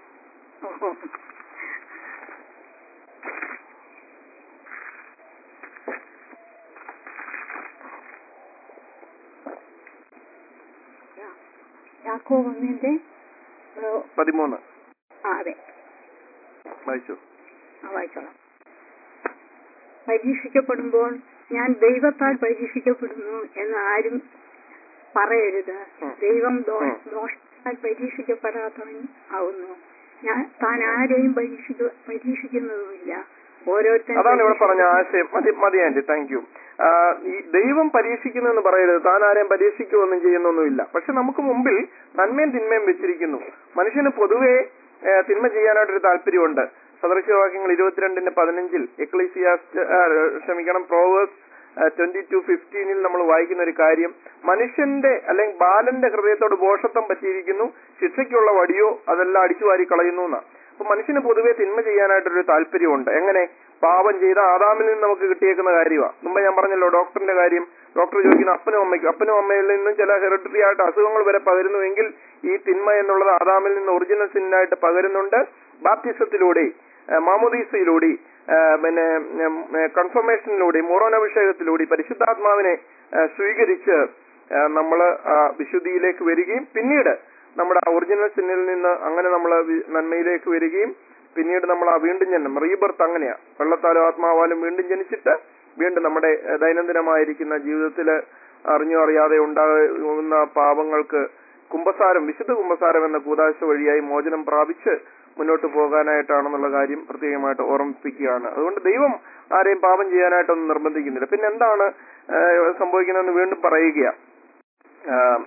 യാക്കോബ് ഒന്നിന്റെ ഏഹ്, പതിമൂന്ന് ആ അതെ വായിച്ചു ആ വായിച്ചോളാം പരീക്ഷിക്കപ്പെടുമ്പോൾ ഞാൻ ദൈവത്താൽ പരീക്ഷിക്കപ്പെടുന്നു എന്ന് ആരും പറയരുത് ഉം. ദൈവം ദോ- ഉം. ദോഷത്താൽ പരീക്ഷിക്കപ്പെടാത്തവൻ ആവുന്നു ഞാൻ താൻ ആരെയും പരീക്ഷിക്ക പരീക്ഷിക്കുന്നതുമില്ല ഓരോരുത്തരും അതാണ് ഇവിടെ പറഞ്ഞ ആശയം മതി മതി ആന്റി താങ്ക് യു ഈ ദൈവം പരീക്ഷിക്കുന്നു എന്ന് പറയരുത് താൻ ആരെയും പരീക്ഷിക്കുകയൊന്നും ചെയ്യുന്നൊന്നുമില്ല പക്ഷെ നമുക്ക് മുമ്പിൽ നന്മയും തിന്മയും വെച്ചിരിക്കുന്നു മനുഷ്യന് പൊതുവെ ആ, തിന്മ ചെയ്യാനായിട്ടൊരു താല്പര്യമുണ്ട് സദൃശവാക്യങ്ങൾ ഇരുപത്തിരണ്ടിന്റെ പതിനഞ്ചിൽ എക്ലീസിയാസ്റ്റ് ആ, ക്ഷമിക്കണം പ്രോവേഴ്സ് ട്വന്റി ടു ഫിഫ്റ്റീനിൽ നമ്മൾ വായിക്കുന്ന ഒരു കാര്യം മനുഷ്യന്റെ അല്ലെങ്കിൽ ബാലന്റെ ഹൃദയത്തോട് ബോഷത്വം പറ്റിയിരിക്കുന്നു ശിക്ഷയ്ക്കുള്ള വടിയോ അതെല്ലാം അടിച്ചു വാരി കളയുന്നു എന്നാ അപ്പൊ മനുഷ്യന് പൊതുവെ തിന്മ ചെയ്യാനായിട്ടൊരു താല്പര്യമുണ്ട് എങ്ങനെ പാപം ചെയ്ത ആദാമിൽ നിന്ന് നമുക്ക് കിട്ടിയേക്കുന്ന കാര്യമാണ് മുമ്പ് ഞാൻ പറഞ്ഞല്ലോ ഡോക്ടറിന്റെ കാര്യം ഡോക്ടർ ചോദിക്കുന്ന അപ്പനും അമ്മയ്ക്കും അപ്പനും അമ്മയിൽ നിന്നും ചില ഹെറിറ്ററി ആയിട്ട് അസുഖങ്ങൾ വരെ പകരുന്നുവെങ്കിൽ ഈ തിന്മ എന്നുള്ളത് ആദാമിൽ നിന്ന് ഒറിജിനൽ സിന്നായിട്ട് പകരുന്നുണ്ട് ബാപ്റ്റിസത്തിലൂടെ മാമോദീസയിലൂടെ പിന്നെ കൺഫർമേഷനിലൂടെ മോറോനഭിഷേകത്തിലൂടെ പരിശുദ്ധാത്മാവിനെ ആ, സ്വീകരിച്ച് നമ്മൾ വിശുദ്ധിയിലേക്ക് വരികയും പിന്നീട് നമ്മുടെ ആ ഒറിജിനൽ സിന്നിൽ നിന്ന് അങ്ങനെ നമ്മൾ നന്മയിലേക്ക് വരികയും പിന്നീട് നമ്മൾ ആ വീണ്ടും ജനനം റീബർത്ത് അങ്ങനെയാ വെള്ളത്താലും ആത്മാവാലും വീണ്ടും ജനിച്ചിട്ട് വീണ്ടും നമ്മുടെ ഏഹ്, ദൈനംദിനമായിരിക്കുന്ന ജീവിതത്തിൽ അറിഞ്ഞോ അറിയാതെ ഉണ്ടാകുന്ന പാപങ്ങൾക്ക് കുംഭസാരം വിശുദ്ധ കുംഭസാരം എന്ന കൂതാശ വഴിയായി മോചനം പ്രാപിച്ച് മുന്നോട്ട് പോകാനായിട്ടാണെന്നുള്ള കാര്യം പ്രത്യേകമായിട്ട് ഓർമ്മിപ്പിക്കുകയാണ് അതുകൊണ്ട് ദൈവം ആരെയും പാപം ചെയ്യാനായിട്ടൊന്നും നിർബന്ധിക്കുന്നില്ല പിന്നെ എന്താണ് ഏഹ്, സംഭവിക്കുന്നതെന്ന് വീണ്ടും പറയുക ആം,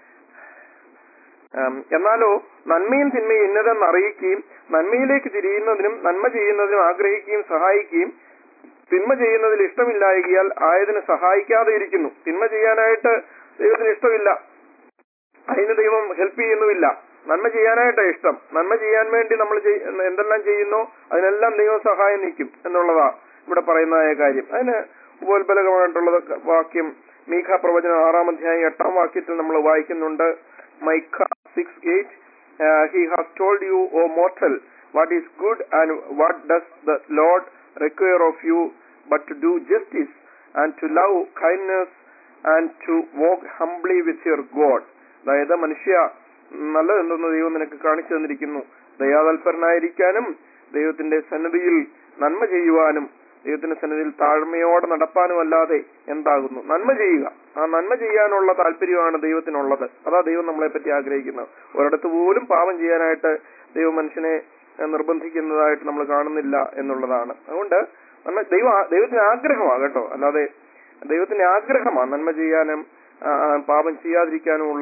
ആം, എന്നാലോ നന്മയും തിന്മയും ഇന്നതെന്ന് അറിയിക്കുകയും നന്മയിലേക്ക് തിരിയുന്നതിനും നന്മ ചെയ്യുന്നതിനും ആഗ്രഹിക്കുകയും സഹായിക്കുകയും തിന്മ ചെയ്യുന്നതിൽ ഇഷ്ടമില്ലായകിയാൽ ആയതിന് സഹായിക്കാതെ ഇരിക്കുന്നു തിന്മ ചെയ്യാനായിട്ട് ദൈവത്തിന് ഇഷ്ടമില്ല അതിന് ദൈവം ഹെൽപ്പ് ചെയ്യുന്നുമില്ല നന്മ ചെയ്യാനായിട്ടാണ് ഇഷ്ടം നന്മ ചെയ്യാൻ വേണ്ടി നമ്മൾ എന്തെല്ലാം ചെയ്യുന്നോ അതിനെല്ലാം ദൈവം സഹായം നിൽക്കും എന്നുള്ളതാ ഇവിടെ പറയുന്നതായ കാര്യം അതിന് ഉപോത്ബലകമായിട്ടുള്ള വാക്യം മീഖ പ്രവചനം ആറാം അധ്യായം എട്ടാം വാക്യത്തിൽ നമ്മൾ വായിക്കുന്നുണ്ട് Micah six eight he has told you O mortal what is good and what does the Lord require of you but to do justice and to love kindness and to walk humbly with your God അതായത് മനുഷ്യ നല്ലത് എന്തെന്ന് ദൈവം നിനക്ക് കാണിച്ചു തന്നിരിക്കുന്നു ദയാതൽപരനായിരിക്കാനും ദൈവത്തിന്റെ സന്നിധിയിൽ നന്മ ചെയ്യുവാനും ദൈവത്തിന്റെ സന്നിധിയിൽ താഴ്മയോടെ നടപ്പാനും അല്ലാതെ എന്താകുന്നു നന്മ ചെയ്യുക ആ നന്മ ചെയ്യാനുള്ള താല്പര്യമാണ് ദൈവത്തിനുള്ളത് അതാ ദൈവം നമ്മളെ പറ്റി ആഗ്രഹിക്കുന്നത് ഒരിടത്ത് പോലും പാപം ചെയ്യാനായിട്ട് ദൈവം മനുഷ്യനെ ഏഹ്, നിർബന്ധിക്കുന്നതായിട്ട് നമ്മൾ കാണുന്നില്ല എന്നുള്ളതാണ് അതുകൊണ്ട് നന്മ ദൈവം ആ- ദൈവത്തിന് ആഗ്രഹമാണ് കേട്ടോ അല്ലാതെ ദൈവത്തിന്റെ ആഗ്രഹമാണ് നന്മ ചെയ്യാനും ആ, ആ, പാപം ചെയ്യാതിരിക്കാനുമുള്ള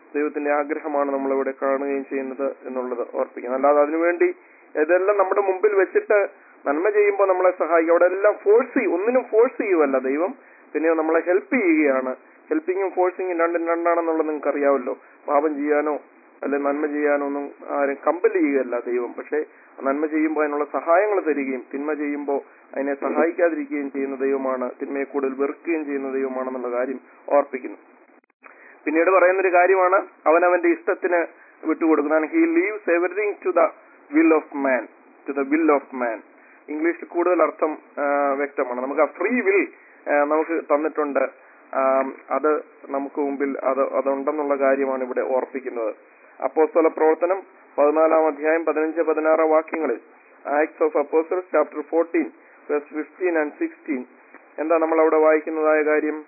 ദൈവത്തിന്റെ ആഗ്രഹമാണ് നമ്മളിവിടെ കാണുകയും ചെയ്യുന്നത് എന്നുള്ളത് ഓർപ്പിക്കണം അല്ലാതെ അതിനുവേണ്ടി ഇതെല്ലാം നമ്മുടെ മുമ്പിൽ വെച്ചിട്ട് നന്മ ചെയ്യുമ്പോൾ നമ്മളെ സഹായിക്കും അവിടെ എല്ലാം ഫോഴ്സ് ചെയ്യും ഒന്നിനും ഫോഴ്സ് ചെയ്യുമല്ല ദൈവം പിന്നെ നമ്മളെ ഹെൽപ്പ് ചെയ്യുകയാണ് ഹെൽപ്പിങ്ങും ഫോഴ്സിങ്ങും രണ്ടും രണ്ടാണെന്നുള്ളത് നിങ്ങൾക്ക് അറിയാമല്ലോ പാപം ചെയ്യാനോ അല്ലെ നന്മ ചെയ്യാനോ ഒന്നും ആരും കമ്പൽ ചെയ്യുകയല്ല ദൈവം പക്ഷേ നന്മ ചെയ്യുമ്പോൾ അതിനുള്ള സഹായങ്ങൾ തരികയും തിന്മ ചെയ്യുമ്പോൾ അതിനെ സഹായിക്കാതിരിക്കുകയും ചെയ്യുന്ന ദൈവമാണ് തിന്മയെ കൂടുതൽ വെറുക്കുകയും ചെയ്യുന്ന ദൈവമാണെന്നുള്ള കാര്യം ഓർപ്പിക്കുന്നു പിന്നീട് പറയുന്നൊരു കാര്യമാണ് അവൻ അവന്റെ ഇഷ്ടത്തിന് വിട്ടുകൊടുക്കുന്നതാണ് he leaves everything to the will of man to the will of man ഇംഗ്ലീഷിൽ കൂടുതൽ അർത്ഥം ആ, വ്യക്തമാണ് നമുക്ക് ആ ഫ്രീ വിൽ നമുക്ക് തന്നിട്ടുണ്ട് ആ, അത് നമുക്ക് മുമ്പിൽ അത് അതുണ്ടെന്നുള്ള കാര്യമാണ് ഇവിടെ ഓർപ്പിക്കുന്നത് അപ്പോസ്തല പ്രവർത്തനം പതിനാലാം അധ്യായം പതിനഞ്ച് പതിനാറ് വാക്യങ്ങളിൽ Acts of Apostles chapter fourteen verse fifteen and sixteen എന്താ നമ്മൾ അവിടെ വായിക്കുന്നതായ കാര്യം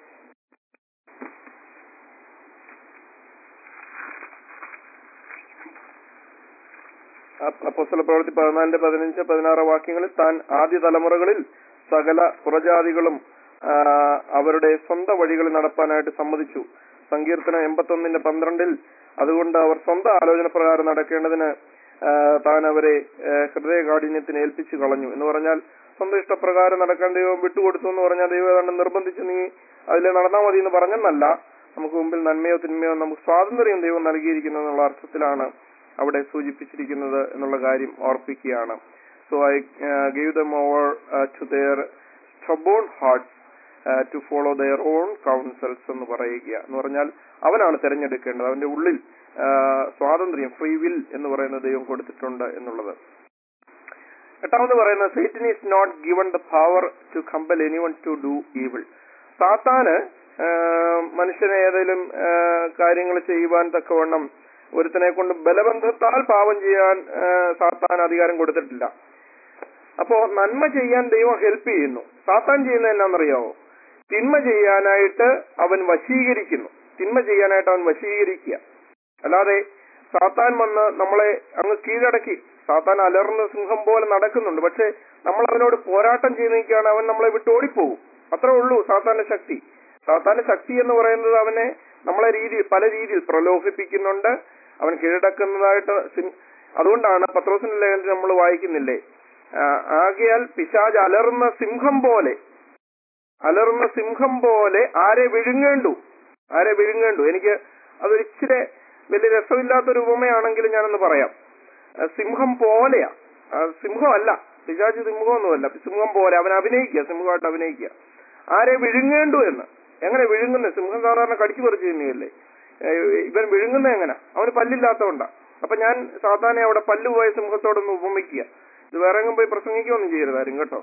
അപ്പോസ്തല പ്രവൃത്തി പതിനാലിന്റെ പതിനഞ്ച് പതിനാറ് വാക്യങ്ങളിൽ താൻ ആദ്യ തലമുറകളിൽ സകല പുറജാതികളും ആ, അവരുടെ സ്വന്തം വഴികളിൽ നടപ്പാനായിട്ട് സമ്മതിച്ചു സങ്കീർത്തനം എൺപത്തൊന്നിന്റെ പന്ത്രണ്ടിൽ അതുകൊണ്ട് അവർ സ്വന്തം ആലോചന പ്രകാരം നടക്കേണ്ടതിന് ആ, താൻ അവരെ ആ, ഹൃദയകാഠിന്യത്തിന് ഏൽപ്പിച്ചു കളഞ്ഞു എന്ന് പറഞ്ഞാൽ സ്വന്തം ഇഷ്ടപ്രകാരം നടക്കാൻ ദൈവം വിട്ടുകൊടുത്തു എന്ന് പറഞ്ഞാൽ ദൈവം ഏതാണ്ട് നിർബന്ധിച്ച് നീ അതിൽ നടന്നാൽ മതി എന്ന് പറഞ്ഞെന്നല്ല നമുക്ക് മുമ്പിൽ നന്മയോ തിന്മയോ നമുക്ക് സ്വാതന്ത്ര്യം ദൈവം നൽകിയിരിക്കുന്നു എന്നുള്ള അർത്ഥത്തിലാണ് അവിടെ സൂചിപ്പിച്ചിരിക്കുന്നത് എന്നുള്ള കാര്യം ഓർപ്പിക്കുകയാണ് so I give them over to their stubborn hearts uh, to follow their own counsels എന്ന് പറയുക എന്ന് പറഞ്ഞാൽ അവനാണ് തിരഞ്ഞെടുക്കേണ്ടത് അവന്റെ ഉള്ളിൽ ആ, സ്വാതന്ത്ര്യം ഫ്രീ വിൽ എന്ന് പറയുന്ന ദൈവം കൊടുത്തിട്ടുണ്ട് എന്നുള്ളത് എട്ടാമത് പറയുന്നത് Satan is not given the power to compel anyone to do evil സാത്താന് ആ, മനുഷ്യനെ ഏതെങ്കിലും കാര്യങ്ങൾ ചെയ്യുവാൻ തക്കവണ്ണം ഒരുത്തനെ കൊണ്ട് ബലബന്ധത്താൽ പാപം ചെയ്യാൻ ആ, സാത്താൻ അധികാരം കൊടുത്തിട്ടില്ല അപ്പോ നന്മ ചെയ്യാൻ ദൈവം ഹെൽപ്പ് ചെയ്യുന്നു സാത്താൻ ചെയ്യുന്നത് എന്നാണെന്നറിയാവോ തിന്മ ചെയ്യാനായിട്ട് അവൻ വശീകരിക്കുന്നു തിന്മ ചെയ്യാനായിട്ട് അവൻ വശീകരിക്കുക അല്ലാതെ സാത്താൻ വന്ന് നമ്മളെ അങ്ങ് കീഴടക്കി സാത്താൻ അലർന്ന സിംഹം പോലെ നടക്കുന്നുണ്ട് പക്ഷെ നമ്മൾ അവനോട് പോരാട്ടം ചെയ്ത് നിൽക്കുകയാണ് അവൻ നമ്മളെ വിട്ട് ഓടിപ്പോകും അത്രേ ഉള്ളൂ സാത്താന്റെ ശക്തി സാത്താന്റെ ശക്തി എന്ന് പറയുന്നത് അവനെ നമ്മളെ രീതി പല രീതിയിൽ പ്രലോഭിപ്പിക്കുന്നുണ്ട് അവൻ കീഴടക്കുന്നതായിട്ട് സിം- അതുകൊണ്ടാണ് പത്രോസിന്റെ ലേഖനത്തിൽ നമ്മൾ വായിക്കുന്നില്ലേ ആ, ആകയാൽ പിശാജ് അലർന്ന സിംഹം പോലെ അലർന്ന സിംഹം പോലെ ആരെ വിഴുങ്ങേണ്ടു ആരെ വിഴുങ്ങേണ്ടു എനിക്ക് അതൊരു ഇച്ചിരി വലിയ രസമില്ലാത്തൊരു ഉപമയാണെങ്കിലും ഞാനൊന്ന് പറയാം ആ, സിംഹം പോലെയാ ആ, സിംഹമല്ല പിശാജ് സിംഹമൊന്നുമല്ല സിംഹം പോലെ അവൻ അഭിനയിക്കുക സിംഹമായിട്ട് അഭിനയിക്കുക ആരെ വിഴുങ്ങേണ്ടു എന്ന് എങ്ങനെ വിഴുങ്ങുന്നത് സിംഹം സാധാരണ കടിച്ചു പറിച്ചു തന്നെയല്ലേ ഇവൻ വിഴുങ്ങുന്നത് എങ്ങനെ അവന് പല്ലില്ലാത്തതുകൊണ്ടാ അപ്പൊ ഞാൻ സാധാരണ അവിടെ പല്ല് പോയ സിംഹത്തോടൊന്ന് ഉപമിക്കുക ഇത് വേറെ എങ്ങും പോയി പ്രസംഗിക്കുകയൊന്നും ചെയ്യരുതാരും കേട്ടോ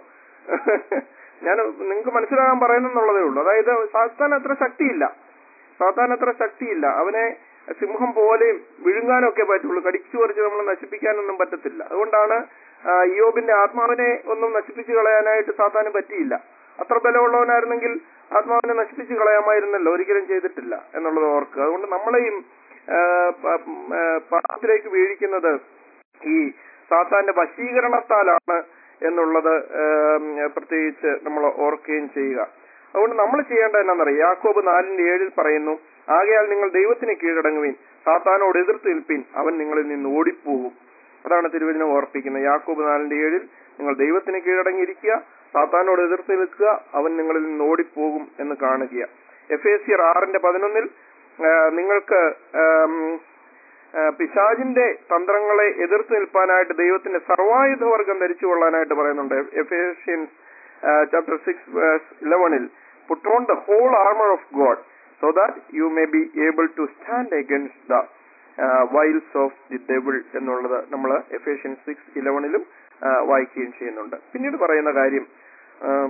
ഞാൻ നിങ്ങൾക്ക് മനസ്സിലാകാൻ പറയുന്നെന്നുള്ളതേ ഉള്ളൂ അതായത് സാത്താൻ അത്ര ശക്തിയില്ല സാത്താൻ അത്ര ശക്തിയില്ല അവനെ സിംഹം പോലെയും വിഴുങ്ങാനൊക്കെ പറ്റുള്ളൂ കടിച്ചു പറിച്ച് നമ്മൾ നശിപ്പിക്കാനൊന്നും പറ്റത്തില്ല അതുകൊണ്ടാണ് ആ, ഇയ്യോബിന്റെ ആത്മാവിനെ ഒന്നും നശിപ്പിച്ചു കളയാനായിട്ട് സാത്താന് പറ്റിയില്ല അത്ര ബലമുള്ളവനായിരുന്നെങ്കിൽ ആത്മാവിനെ നശിപ്പിച്ചു കളയാമായിരുന്നല്ലോ ഒരിക്കലും ചെയ്തിട്ടില്ല എന്നുള്ളത് ഓർക്കുക അതുകൊണ്ട് നമ്മളെയും ആ, പ- ആ, പാപത്തിലേക്ക് വീഴിക്കുന്നത് ഈ സാത്താന്റെ വശീകരണത്താലാണ് എന്നുള്ളത് ആം, പ്രത്യേകിച്ച് നമ്മൾ ഓർക്കുകയും ചെയ്യുക അതുകൊണ്ട് നമ്മൾ ചെയ്യേണ്ടത് എന്നാണെന്നറിയാം യാക്കോബ് നാലിന്റെ ഏഴിൽ പറയുന്നു ആകയാൽ നിങ്ങൾ ദൈവത്തിന് കീഴടങ്ങുവിൻ സാത്താനോട് എതിർത്ത് നിൽപ്പിൻ അവൻ നിങ്ങളിൽ നിന്ന് ഓടിപ്പോകും അതാണ് തിരുവചനം ഓർപ്പിക്കുന്നത് യാക്കോബ് നാലിന്റെ ഏഴിൽ നിങ്ങൾ ദൈവത്തിന് കീഴടങ്ങിയിരിക്കുക സാത്താനോട് എതിർത്ത് നിൽക്കുക അവൻ നിങ്ങളിൽ നിന്ന് ഓടിപ്പോകും എന്ന് കാണുക എഫ് എ സി ആറിന്റെ പതിനൊന്നിൽ ആ, നിങ്ങൾക്ക് ആം, ആ, പിശാചിന്റെ തന്ത്രങ്ങളെ എതിർത്ത് നിൽപ്പാനായിട്ട് ദൈവത്തിന്റെ സർവായുധവർഗം ധരിച്ചു കൊള്ളാനായിട്ട് പറയുന്നുണ്ട് എഫേഷ്യൻസ് ചാപ്റ്റർ സിക്സ് ഇലവനിൽ put on the whole armour of God so that you may be able to stand against the wiles of the devil എന്നുള്ളത് നമ്മൾ എഫേഷ്യൻ സിക്സ് ഇലവനിലും വായിക്കുകയും ചെയ്യുന്നുണ്ട് പിന്നീട് പറയുന്ന കാര്യം ആം,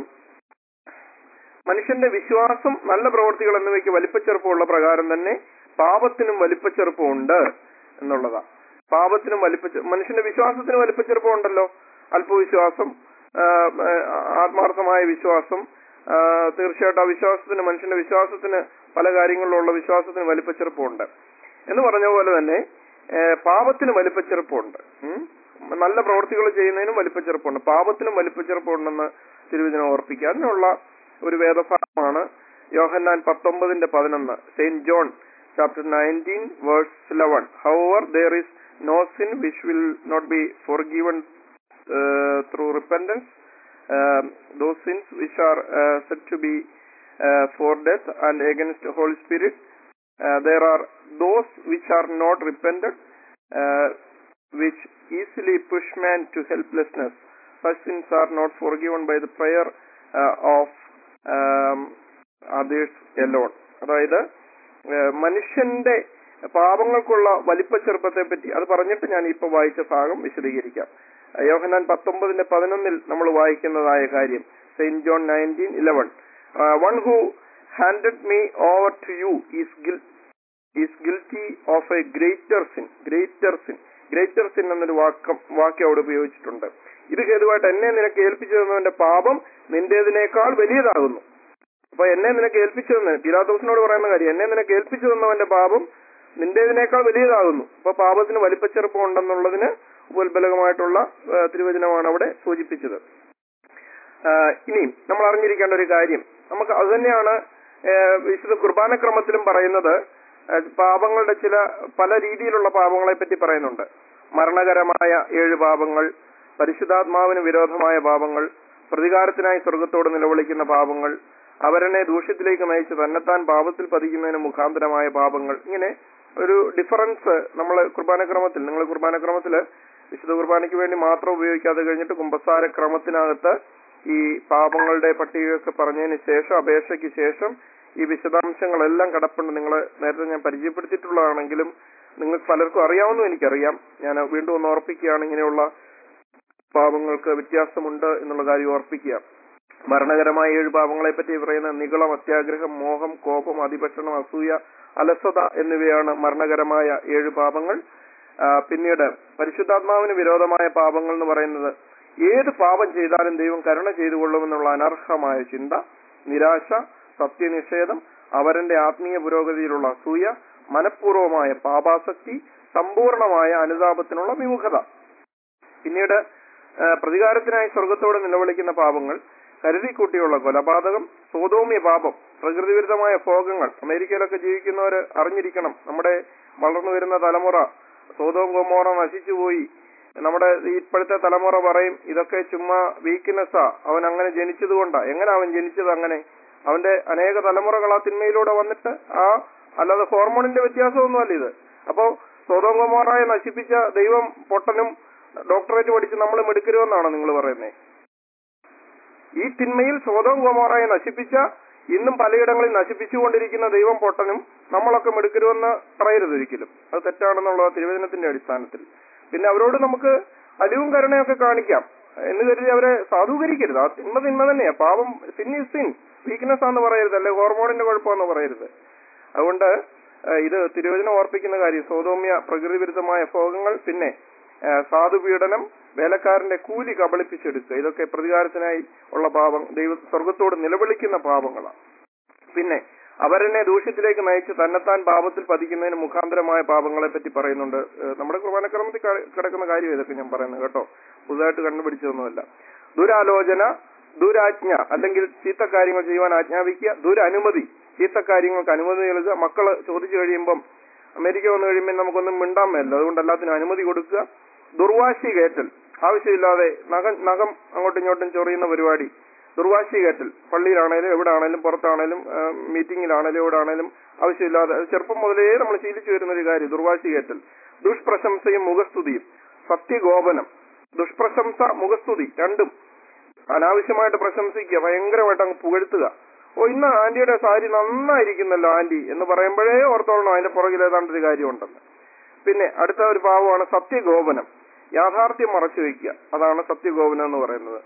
മനുഷ്യന്റെ വിശ്വാസം നല്ല പ്രവൃത്തികൾ എന്നിവയ്ക്ക് വലിപ്പച്ചെറുപ്പമുള്ള പ്രകാരം തന്നെ പാപത്തിനും വലിപ്പച്ചെറുപ്പമുണ്ട് എന്നുള്ളതാ പാപത്തിനും വലിപ്പ മനുഷ്യന്റെ വിശ്വാസത്തിന് വലിപ്പച്ചെറുപ്പം ഉണ്ടല്ലോ അല്പവിശ്വാസം ആ, ആ, ആത്മാർത്ഥമായ വിശ്വാസം ആ, തീർച്ചയായിട്ടും ആ വിശ്വാസത്തിന് മനുഷ്യന്റെ വിശ്വാസത്തിന് പല കാര്യങ്ങളിലുള്ള വിശ്വാസത്തിന് വലിപ്പച്ചെറുപ്പമുണ്ട് എന്ന് പറഞ്ഞ പോലെ തന്നെ ഏ, പാപത്തിന് വലിപ്പച്ചെറുപ്പമുണ്ട് ഉം. നല്ല പ്രവൃത്തികൾ ചെയ്യുന്നതിനും വലിപ്പച്ചെറുപ്പമുണ്ട് പാപത്തിനും വലിപ്പച്ചെറുപ്പമുണ്ടെന്ന് തിരുവചനം ഓർപ്പിക്കുക അതിനുള്ള ഒരു വേദഭാഗമാണ് യോഹന്നാൻ പത്തൊമ്പതിന്റെ പതിനൊന്ന് saint John chapter 19, verse 11. However, there is no sin which will not be forgiven uh, through repentance. Um, those sins which are uh, said to be uh, for death and against the Holy Spirit, uh, there are those which are not repented, uh, which easily push man to helplessness. Such sins are not forgiven by the prayer uh, of um, others alone. അതായത് ഏഹ് മനുഷ്യന്റെ പാപങ്ങൾക്കുള്ള വലിപ്പച്ചെറുപ്പത്തെ പറ്റി അത് പറഞ്ഞിട്ട് ഞാൻ ഇപ്പൊ വായിച്ച ഭാഗം വിശദീകരിക്കാം ഏഹ് യോഹന്നാൻ പത്തൊമ്പതിന്റെ പതിനൊന്നിൽ നമ്മൾ വായിക്കുന്നതായ കാര്യം saint John nineteen eleven one who handed me over to you is ഗിൽ is guilty of a greater sin greater sin greater sin എന്നൊരു വാക്കം വാക്യം അവിടെ ഉപയോഗിച്ചിട്ടുണ്ട് ഇത് ഹേതുവായിട്ട് എന്നെ നിനക്ക് ഏൽപ്പിച്ചു തന്നവന്റെ പാപം നിന്റേതിനേക്കാൾ വലിയതാകുന്നു അപ്പൊ എന്നെ നിനക്ക് ഏൽപ്പിച്ചു തന്നെ പിലാദോസിനോട് പറയുന്ന കാര്യം എന്നെ നിനക്ക് ഏൽപ്പിച്ചു തന്നവന്റെ പാപം നിന്റേതിനേക്കാൾ വലിയതാകുന്നു അപ്പൊ പാപത്തിന് വലിപ്പച്ചെറുപ്പം ഉണ്ടെന്നുള്ളതിന് ഉപോത്ബലകമായിട്ടുള്ള ആ, തിരുവചനമാണ് അവിടെ സൂചിപ്പിച്ചത് ആ, ഇനി നമ്മൾ അറിഞ്ഞിരിക്കേണ്ട ഒരു കാര്യം നമുക്ക് അത് തന്നെയാണ് ആ, വിശുദ്ധ കുർബാനക്രമത്തിലും പറയുന്നത് ആ, പാപങ്ങളുടെ ചില പല രീതിയിലുള്ള പാപങ്ങളെ പറ്റി പറയുന്നുണ്ട് മരണകരമായ ഏഴ് പാപങ്ങൾ പരിശുദ്ധാത്മാവിന് വിരോധമായ പാപങ്ങൾ പ്രതികാരത്തിനായി സ്വർഗത്തോട് നിലവിളിക്കുന്ന പാപങ്ങൾ അവരനെ ദൂഷ്യത്തിലേക്ക് നയിച്ച് തന്നെത്താൻ പാപത്തിൽ പതിക്കുന്നതിന് മുഖാന്തരമായ പാപങ്ങൾ ഇങ്ങനെ ഒരു ഡിഫറൻസ് നമ്മൾ കുർബാനക്രമത്തിൽ നിങ്ങൾ കുർബാനക്രമത്തില് വിശുദ്ധ കുർബാനയ്ക്ക് വേണ്ടി മാത്രം ഉപയോഗിക്കാതെ കഴിഞ്ഞിട്ട് കുമ്പസാര ക്രമത്തിനകത്ത് ഈ പാപങ്ങളുടെ പട്ടികയൊക്കെ പറഞ്ഞതിന് ശേഷം അപേക്ഷയ്ക്ക് ശേഷം ഈ വിശദാംശങ്ങളെല്ലാം കടപ്പുണ്ട് നിങ്ങൾ നേരത്തെ ഞാൻ പരിചയപ്പെടുത്തിയിട്ടുള്ളതാണെങ്കിലും നിങ്ങൾക്ക് പലർക്കും അറിയാവുന്ന എനിക്കറിയാം ഞാൻ വീണ്ടും ഒന്ന് ഓർപ്പിക്കുകയാണ് ഇങ്ങനെയുള്ള പാപങ്ങൾക്ക് വ്യത്യാസമുണ്ട് എന്നുള്ള കാര്യം ഓർപ്പിക്കുക മരണകരമായ ഏഴ് പാപങ്ങളെ പറ്റി പറയുന്ന നികളം അത്യാഗ്രഹം മോഹം കോപം അതിപക്ഷണം അസൂയ അലസത എന്നിവയാണ് മരണകരമായ ഏഴ് പാപങ്ങൾ ആ, പിന്നീട് പരിശുദ്ധാത്മാവിന് വിരോധമായ പാപങ്ങൾ എന്ന് പറയുന്നത് ഏത് പാപം ചെയ്താലും ദൈവം കരുണ ചെയ്തു കൊള്ളുമെന്നുള്ള അനർഹമായ ചിന്ത നിരാശ സത്യനിഷേധം അവരന്റെ ആത്മീയ പുരോഗതിയിലുള്ള അസൂയ മനഃപൂർവമായ പാപാസക്തി സമ്പൂർണമായ അനുതാപത്തിനുള്ള വിമുഖത പിന്നീട് ആ, പ്രതികാരത്തിനായി സ്വർഗത്തോട് നിലവിളിക്കുന്ന പാപങ്ങൾ കരുതിക്കൂട്ടിയുള്ള കൊലപാതകം സോതോമ്യ പാപം പ്രകൃതിവിരുദ്ധമായ ഭോഗങ്ങൾ അമേരിക്കയിലൊക്കെ ജീവിക്കുന്നവർ അറിഞ്ഞിരിക്കണം നമ്മുടെ വളർന്നു വരുന്ന തലമുറ സോതോം ഗോമോറ നശിച്ചുപോയി നമ്മുടെ ഈ ഇപ്പോഴത്തെ തലമുറ പറയും ഇതൊക്കെ ചുമ്മാ വീക്ക്നെസ്സാ അവൻ അങ്ങനെ ജനിച്ചതുകൊണ്ടാ എങ്ങനെ അവൻ ജനിച്ചത് അങ്ങനെ അവന്റെ അനേക തലമുറകൾ ആ തിന്മയിലൂടെ വന്നിട്ട് ആ അല്ലാതെ ഹോർമോണിന്റെ വ്യത്യാസമൊന്നുമല്ല ഇത് അപ്പോ സോതോം ഗോമോറായെ നശിപ്പിച്ച ദൈവം പൊട്ടനും ഡോക്ടറേറ്റ് പഠിച്ച് നമ്മൾ മെടുക്കരുമെന്നാണോ നിങ്ങൾ പറയുന്നത് ഈ തിന്മയിൽ സ്വതം ഗോമോറായെ നശിപ്പിച്ച ഇന്നും പലയിടങ്ങളിൽ നശിപ്പിച്ചുകൊണ്ടിരിക്കുന്ന ദൈവം പൊട്ടനും നമ്മളൊക്കെ മെടുക്കരുമെന്ന് പറയരുത് ഒരിക്കലും അത് തെറ്റാണെന്നുള്ള തിരുവചനത്തിന്റെ അടിസ്ഥാനത്തിൽ പിന്നെ അവരോട് നമുക്ക് അലിവും കരുണയൊക്കെ കാണിക്കാം എന്ന് കരുതി അവരെ സാധൂകരിക്കരുത് ആ തിന്മ തിന്മ തന്നെയാ പാപം സിൻ ഈസ് സിൻ വീക്ക്നെസ് ആണെന്ന് പറയരുത് അല്ലെ ഹോർമോണിന്റെ കുഴപ്പമെന്ന് പറയരുത് അതുകൊണ്ട് ഏഹ്, ഇത് തിരുവചനം ഓർപ്പിക്കുന്ന കാര്യം സോതോമ്യ പ്രകൃതി വിരുദ്ധമായ ഭോഗങ്ങൾ പിന്നെ ഏഹ്, സാധുപീഡനം വേലക്കാരന്റെ കൂലി കബളിപ്പിച്ചെടുക്കുക ഇതൊക്കെ പ്രതികാരത്തിനായി ഉള്ള പാപം ദൈവ സ്വർഗത്തോട് നിലവിളിക്കുന്ന പാപങ്ങളാണ് പിന്നെ അവരെന്നെ ദൂഷ്യത്തിലേക്ക് നയിച്ച് തന്നെത്താൻ പാപത്തിൽ പതിക്കുന്നതിന് മുഖാന്തരമായ പാപങ്ങളെ പറ്റി പറയുന്നുണ്ട് ഏഹ് നമ്മുടെ കുർബാനക്രമത്തിൽ ക- കിടക്കുന്ന കാര്യം ഇതൊക്കെ ഞാൻ പറയുന്നത് കേട്ടോ പുതുതായിട്ട് കണ്ടുപിടിച്ചതൊന്നുമല്ല ദുരാലോചന ദുരാജ്ഞ അല്ലെങ്കിൽ ചീത്ത കാര്യങ്ങൾ ചെയ്യുവാൻ ആജ്ഞാപിക്കുക ദുരനുമതി ചീത്ത കാര്യങ്ങൾക്ക് അനുമതി നൽകുക മക്കള് ചോദിച്ചു കഴിയുമ്പം അമേരിക്ക വന്നു കഴിയുമ്പോൾ നമുക്കൊന്നും മിണ്ടാൻ മേലല്ലോ അതുകൊണ്ട് എല്ലാത്തിനും അനുമതി കൊടുക്കുക ദുർവാശി കയറ്റൽ ആവശ്യമില്ലാതെ നഖം നഖം അങ്ങോട്ടും ഇങ്ങോട്ടും ചൊറിയുന്ന പരിപാടി ദുർവാശി കയറ്റൽ പള്ളിയിലാണേലും എവിടെ ആണേലും പുറത്താണേലും ആ, മീറ്റിംഗിലാണേലും എവിടെ ആണേലും ആവശ്യമില്ലാതെ അത് ചെറുപ്പം മുതലേ നമ്മൾ ശീലിച്ചു വരുന്ന ഒരു കാര്യം ദുർവാശി കയറ്റൽ ദുഷ്പ്രശംസയും മുഖസ്തുതിയും സത്യഗോപനം ദുഷ്പ്രശംസ മുഖസ്തുതി രണ്ടും അനാവശ്യമായിട്ട് പ്രശംസിക്കുക ഭയങ്കരമായിട്ട് അങ്ങ് പുകഴ്ത്തുക ഓ ഇന്ന് ആന്റിയുടെ സാരി നന്നായിരിക്കുന്നല്ലോ ആന്റി എന്ന് പറയുമ്പോഴേ ഓർത്തോളണം അതിന്റെ പുറകിൽ ഏതാണ്ട് ഒരു കാര്യമുണ്ടെന്ന് പിന്നെ അടുത്ത ഒരു ഭാവമാണ് സത്യഗോപനം യാഥാർത്ഥ്യം മറച്ചു വെക്കുക അതാണ് സത്യഗോപനം എന്ന് പറയുന്നത്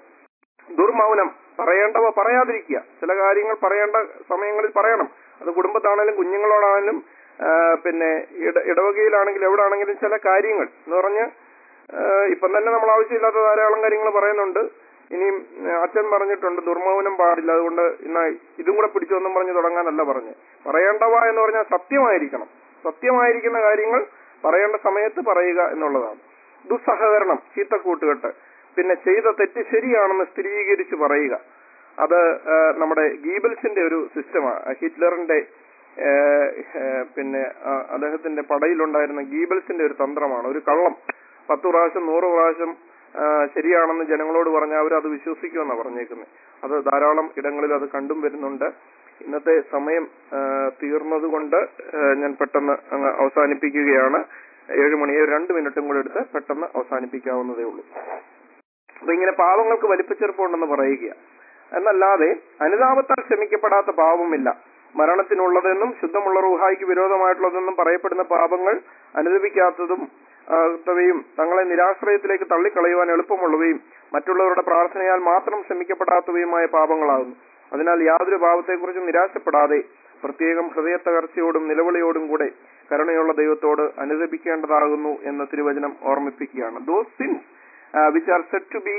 ദുർമൗനം പറയേണ്ടവ പറയാതിരിക്കുക ചില കാര്യങ്ങൾ പറയേണ്ട സമയങ്ങളിൽ പറയണം അത് കുടുംബത്താണേലും കുഞ്ഞുങ്ങളോടാണേലും ആ, പിന്നെ ഇട- ഇടവകയിലാണെങ്കിലും എവിടെ ആണെങ്കിലും ചില കാര്യങ്ങൾ എന്ന് പറഞ്ഞ് ആ, ഇപ്പം തന്നെ നമ്മൾ ആവശ്യമില്ലാത്ത ധാരാളം കാര്യങ്ങൾ പറയുന്നുണ്ട് ഇനിയും ആ, അച്ഛൻ പറഞ്ഞിട്ടുണ്ട് ദുർമൗനം പാടില്ല അതുകൊണ്ട് ഇന്ന ഇതും കൂടെ പിടിച്ചൊന്നും പറഞ്ഞ് തുടങ്ങാനല്ല പറഞ്ഞ് പറയേണ്ടവ എന്ന് പറഞ്ഞാൽ സത്യമായിരിക്കണം സത്യമായിരിക്കുന്ന കാര്യങ്ങൾ പറയേണ്ട സമയത്ത് പറയുക എന്നുള്ളതാണ് ദുസ്സഹകരണം ചീത്തക്കൂട്ടുകെട്ട് പിന്നെ ചെയ്ത തെറ്റ് ശരിയാണെന്ന് സ്ഥിരീകരിച്ച് പറയുക അത് ആ, നമ്മുടെ ഗീബൽസിന്റെ ഒരു സിസ്റ്റമാണ് ഹിറ്റ്ലറിന്റെ ഏഹ്, ഏഹ്, പിന്നെ ആ, അദ്ദേഹത്തിന്റെ പടയിലുണ്ടായിരുന്ന ഗീബൽസിന്റെ ഒരു തന്ത്രമാണ് ഒരു കള്ളം പത്ത് പ്രാവശ്യം നൂറ് പ്രാവശ്യം ആ, ശരിയാണെന്ന് ജനങ്ങളോട് പറഞ്ഞാൽ അവർ അത് വിശ്വസിക്കുമെന്നാണ് പറഞ്ഞേക്കുന്നത് അത് ധാരാളം ഇടങ്ങളിൽ അത് കണ്ടും വരുന്നുണ്ട് ഇന്നത്തെ സമയം ആ, തീർന്നതുകൊണ്ട് ആ, ഞാൻ പെട്ടെന്ന് അങ്ങ് അവസാനിപ്പിക്കുകയാണ് ഏഴ് മണിയെ രണ്ട് മിനിറ്റും കൂടെ എടുത്ത് പെട്ടെന്ന് അവസാനിപ്പിക്കാവുന്നതേ ഉള്ളൂ അപ്പൊ ഇങ്ങനെ പാവങ്ങൾക്ക് വലിപ്പച്ചെറുപ്പമുണ്ടെന്ന് പറയുക എന്നല്ലാതെ അനുതാപത്താൽ ക്ഷമിക്കപ്പെടാത്ത പാപമില്ല മരണത്തിനുള്ളതെന്നും ശുദ്ധമുള്ള റൂഹായിക്ക് വിരോധമായിട്ടുള്ളതെന്നും പറയപ്പെടുന്ന പാപങ്ങൾ അനുദപിക്കാത്തതും ആകത്തവയും തങ്ങളെ നിരാശ്രയത്തിലേക്ക് തള്ളിക്കളയുവാൻ എളുപ്പമുള്ളവയും മറ്റുള്ളവരുടെ പ്രാർത്ഥനയാൽ മാത്രം ക്ഷമിക്കപ്പെടാത്തവയുമായ പാപങ്ങളാകുന്നു അതിനാൽ യാതൊരു പാപത്തെക്കുറിച്ചും നിരാശപ്പെടാതെ പ്രത്യേകം ഹൃദയത്തകർച്ചയോടും നിലവിളിയോടും കൂടെ കരുണയുള്ള ദൈവത്തോട് അനുദപിക്കേണ്ടതാകുന്നു എന്ന് തിരുവചനം ഓർമ്മിപ്പിക്കുകയാണ് those sins which are said to be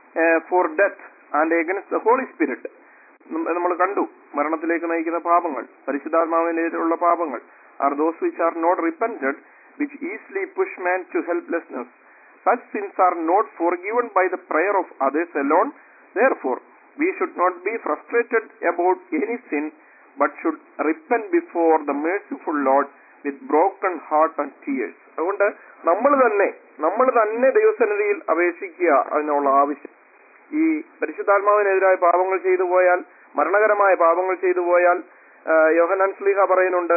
for death and against the Holy Spirit നമ്മൾ കണ്ടു മരണത്തിലേക്ക് നയിക്കുന്ന പാപങ്ങൾ പരിശുദ്ധാത്മാവിനെതിരെയുള്ള പാപങ്ങൾ are those which are not repented which easily push man to helplessness such sins are not forgiven by the prayer of others alone therefore we should not be frustrated about any sin but should repent before the merciful Lord with broken heart and tears അതുകൊണ്ട് നമ്മൾ തന്നെ നമ്മൾ തന്നെ ദൈവസന്നിധിയിൽ അപേക്ഷിക്കുക അതിനുള്ള ആവശ്യം ഈ പരിശുദ്ധാത്മാവിനെതിരായ പാപങ്ങൾ ചെയ്തു പോയാൽ മരണകരമായ പാപങ്ങൾ ചെയ്തു പോയാൽ ആ, യോഹന്നാൻ സ്ലീഹ പറയുന്നുണ്ട്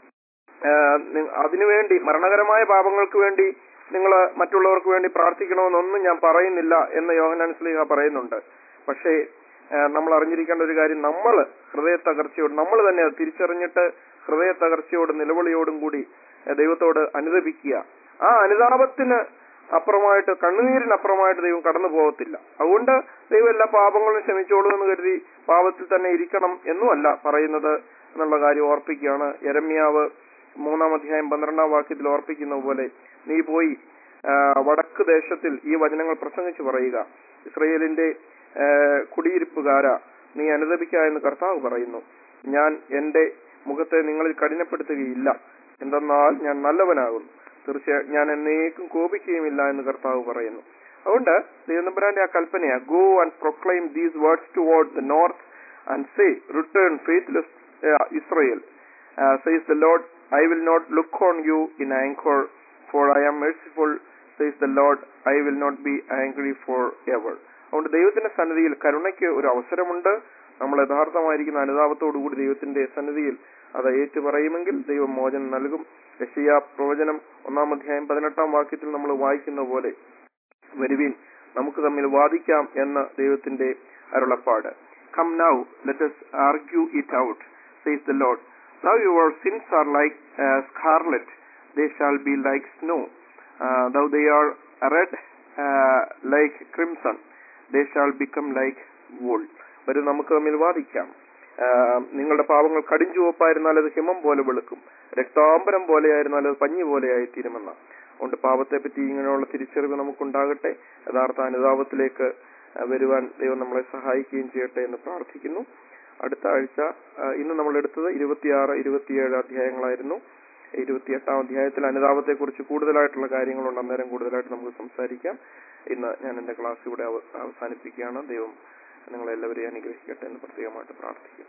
ആ, നി- അതിനുവേണ്ടി മരണകരമായ പാപങ്ങൾക്ക് വേണ്ടി നിങ്ങൾ മറ്റുള്ളവർക്ക് വേണ്ടി പ്രാർത്ഥിക്കണമെന്നൊന്നും ഞാൻ പറയുന്നില്ല എന്ന് യോഹന്നാൻ സ്ലീഹ പറയുന്നുണ്ട് പക്ഷേ ആ, നമ്മൾ അറിഞ്ഞിരിക്കേണ്ട ഒരു കാര്യം നമ്മൾ ഹൃദയ തകർച്ചയോട് നമ്മൾ തന്നെ അത് തിരിച്ചറിഞ്ഞിട്ട് ഹൃദയ തകർച്ചയോടും നിലവിളിയോടും കൂടി ആ, ദൈവത്തോട് അനുദപിക്കുക ആ അനുതാപത്തിന് അപ്പുറമായിട്ട് കണ്ണുനീരിനപ്പുറമായിട്ട് ദൈവം കടന്നു പോകത്തില്ല അതുകൊണ്ട് ദൈവം എല്ലാ പാപങ്ങളും ക്ഷമിച്ചോളൂ എന്ന് കരുതി പാപത്തിൽ തന്നെ ഇരിക്കണം എന്നുമല്ല പറയുന്നത് എന്നുള്ള കാര്യം ഓർപ്പിക്കുകയാണ് യരമ്യാവ് മൂന്നാം അധ്യായം പന്ത്രണ്ടാം വാക്യത്തിൽ ഓർപ്പിക്കുന്ന പോലെ നീ പോയി ആ, വടക്ക് ദേശത്തിൽ ഈ വചനങ്ങൾ പ്രസംഗിച്ചു പറയുക ഇസ്രയേലിന്റെ ആ, കുടിയിരിപ്പുകാര നീ അനുദപിക്ക എന്ന് കർത്താവ് പറയുന്നു ഞാൻ എന്റെ മുഖത്തെ നിങ്ങളിൽ കഠിനപ്പെടുത്തുകയില്ല എന്തെന്നാൽ ഞാൻ നല്ലവനാകുന്നു തീർച്ചയായും ഞാൻ എന്നേക്കും കോപിക്കുകയുമില്ല എന്ന് കർത്താവ് പറയുന്നു അതുകൊണ്ട് ദൈവനമ്പരാന്റെ ആ കൽപ്പനയാ go and proclaim these words toward the north and say return faithless Israel says the Lord I will not look on you in anger for I am merciful says the Lord I will not be angry forever അതുകൊണ്ട് ദൈവത്തിന്റെ സന്നിധിയിൽ കരുണയ്ക്ക് ഒരു അവസരമുണ്ട് നമ്മൾ യഥാർത്ഥമായിരിക്കുന്ന അനുതാപത്തോടു കൂടി ദൈവത്തിന്റെ സന്നിധിയിൽ അത് ഏറ്റു പറയുമെങ്കിൽ ദൈവം മോചനം നൽകും യശയ പ്രവചനം ഒന്നാം അധ്യായം പതിനെട്ടാം വാക്യത്തിൽ നമ്മൾ വായിക്കുന്ന പോലെ വരുവീൻ നമുക്ക് തമ്മിൽ വാദിക്കാം എന്ന ദൈവത്തിന്റെ അരുളപ്പാട് come now let us argue it out says the Lord. Though your sins are like uh, scarlet, they shall be like snow. Uh, though they are red uh, like crimson, they shall become like wool. വരും നമുക്ക് തമ്മിൽ വാദിക്കാം ആ, നിങ്ങളുടെ പാപങ്ങൾ കടിഞ്ചുവപ്പായിരുന്നാൽ അത് ഹിമം പോലെ വെളുക്കും രക്താംബരം പോലെയായിരുന്നാൽ അത് പഞ്ഞി പോലെയായി തീരുമെന്ന അതുകൊണ്ട് പാപത്തെ പറ്റി ഇങ്ങനെയുള്ള തിരിച്ചറിവ് നമുക്കുണ്ടാകട്ടെ യഥാർത്ഥ അനുതാപത്തിലേക്ക് ആ, വരുവാൻ ദൈവം നമ്മളെ സഹായിക്കുകയും ചെയ്യട്ടെ എന്ന് പ്രാർത്ഥിക്കുന്നു അടുത്ത ആഴ്ച ആ, ഇന്ന് നമ്മൾ എടുത്തത് ഇരുപത്തിയാറ് ഇരുപത്തിയേഴ് അധ്യായങ്ങളായിരുന്നു ഇരുപത്തിയെട്ടാം അധ്യായത്തിൽ അനുതാപത്തെ കുറിച്ച് കൂടുതലായിട്ടുള്ള കാര്യങ്ങളുണ്ട് അന്നേരം കൂടുതലായിട്ട് നമുക്ക് സംസാരിക്കാം ഇന്ന് ഞാൻ എന്റെ ക്ലാസ് ഇവിടെ അവ- അവസാനിപ്പിക്കുകയാണ് ദൈവം നിങ്ങളെല്ലാവരെയും അനുഗ്രഹിക്കട്ടെ എന്ന് പ്രത്യേകമായിട്ട് പ്രാർത്ഥിക്കുന്നു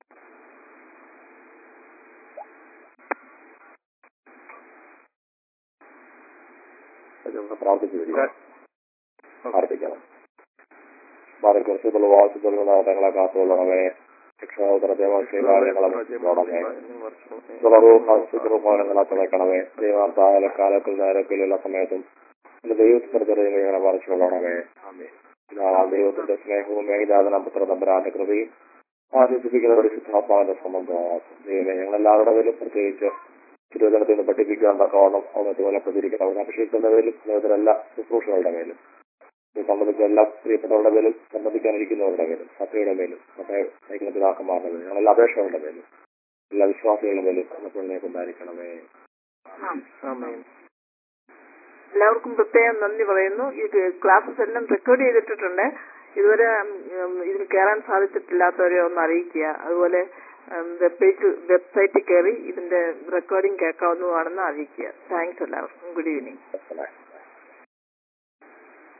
നമുക്ക് പ്രാർത്ഥിച്ചു വരിക ഓക്കെ. പ്രാർത്ഥിക്കണം മാറി കുറച്ചുള്ള വാസികളുടെ നാട്ടങ്ങളെ കാത്തുകൊള്ളണമേ ശിക്ഷണോത്തരത്തെ മനസ്സിലാകണമേ സുഖഭൂമാനങ്ങളെ തുണയ്ക്കണമേ ദൈവാർത്ഥായ കാലത്തിൽ നേരത്തിലുള്ള സമയത്തും എന്റെ ദൈവത്തിന്റെ ഇങ്ങനെ പറിച്ചുകൊള്ളണമേ ഇതാണ് ദൈവത്തിന്റെ സ്നേഹവും ഏകജാതന പുത്ര തമ്പരാന്റെ കൃപയും ആശ്വസിപ്പിക്കുന്ന പരിശുദ്ധാത്മാവിന്റെ സംബന്ധം ദൈവമേ ഞങ്ങളെല്ലാവരുടെ പേരും പ്രത്യേകിച്ച് തിരുവചനത്തിൽ നിന്ന് പഠിപ്പിക്കാൻ തക്കവണ്ണം അവനെ തുലപ്പെട്ടിരിക്കണം അവനെ അഭിഷേകിക്കുന്ന പേരും സ്നേഹത്തിലെല്ലാ ശുശ്രൂഷകളുടെ മേലും ഇത് സംബന്ധിച്ച എല്ലാ പ്രിയപ്പെട്ടവരുടെ മേലും സംബന്ധിക്കാനിരിക്കുന്നവരുടെ മേലും സഭയുടെ മേലും സഭ നയിക്കുന്ന പിതാക്കന്മാരുടെ മേലും ഞങ്ങളെല്ലാ അപേക്ഷകളുടെ മേലും എല്ലാ വിശ്വാസികളുടെ മേലും എന്നപ്പോഴേക്കും ഉണ്ടായിരിക്കണമേ ആമേൻ എല്ലാവർക്കും പ്രത്യേകം നന്ദി പറയുന്നു ഈ ക്ലാസ്സസ് എല്ലാം റെക്കോർഡ് ചെയ്തിട്ടിട്ടുണ്ട് ഇതുവരെ ഉം, ഇതിൽ കയറാൻ സാധിച്ചിട്ടില്ലാത്തവരെ ഒന്ന് അറിയിക്കുക അതുപോലെ വെബ്പേജ് വെബ്സൈറ്റിൽ കയറി ഇതിന്റെ റെക്കോർഡിംഗ് കേൾക്കാവുന്നതാണെന്ന് അറിയിക്കുക താങ്ക്സ് എല്ലാവർക്കും ഗുഡ് ഈവനിങ് That's the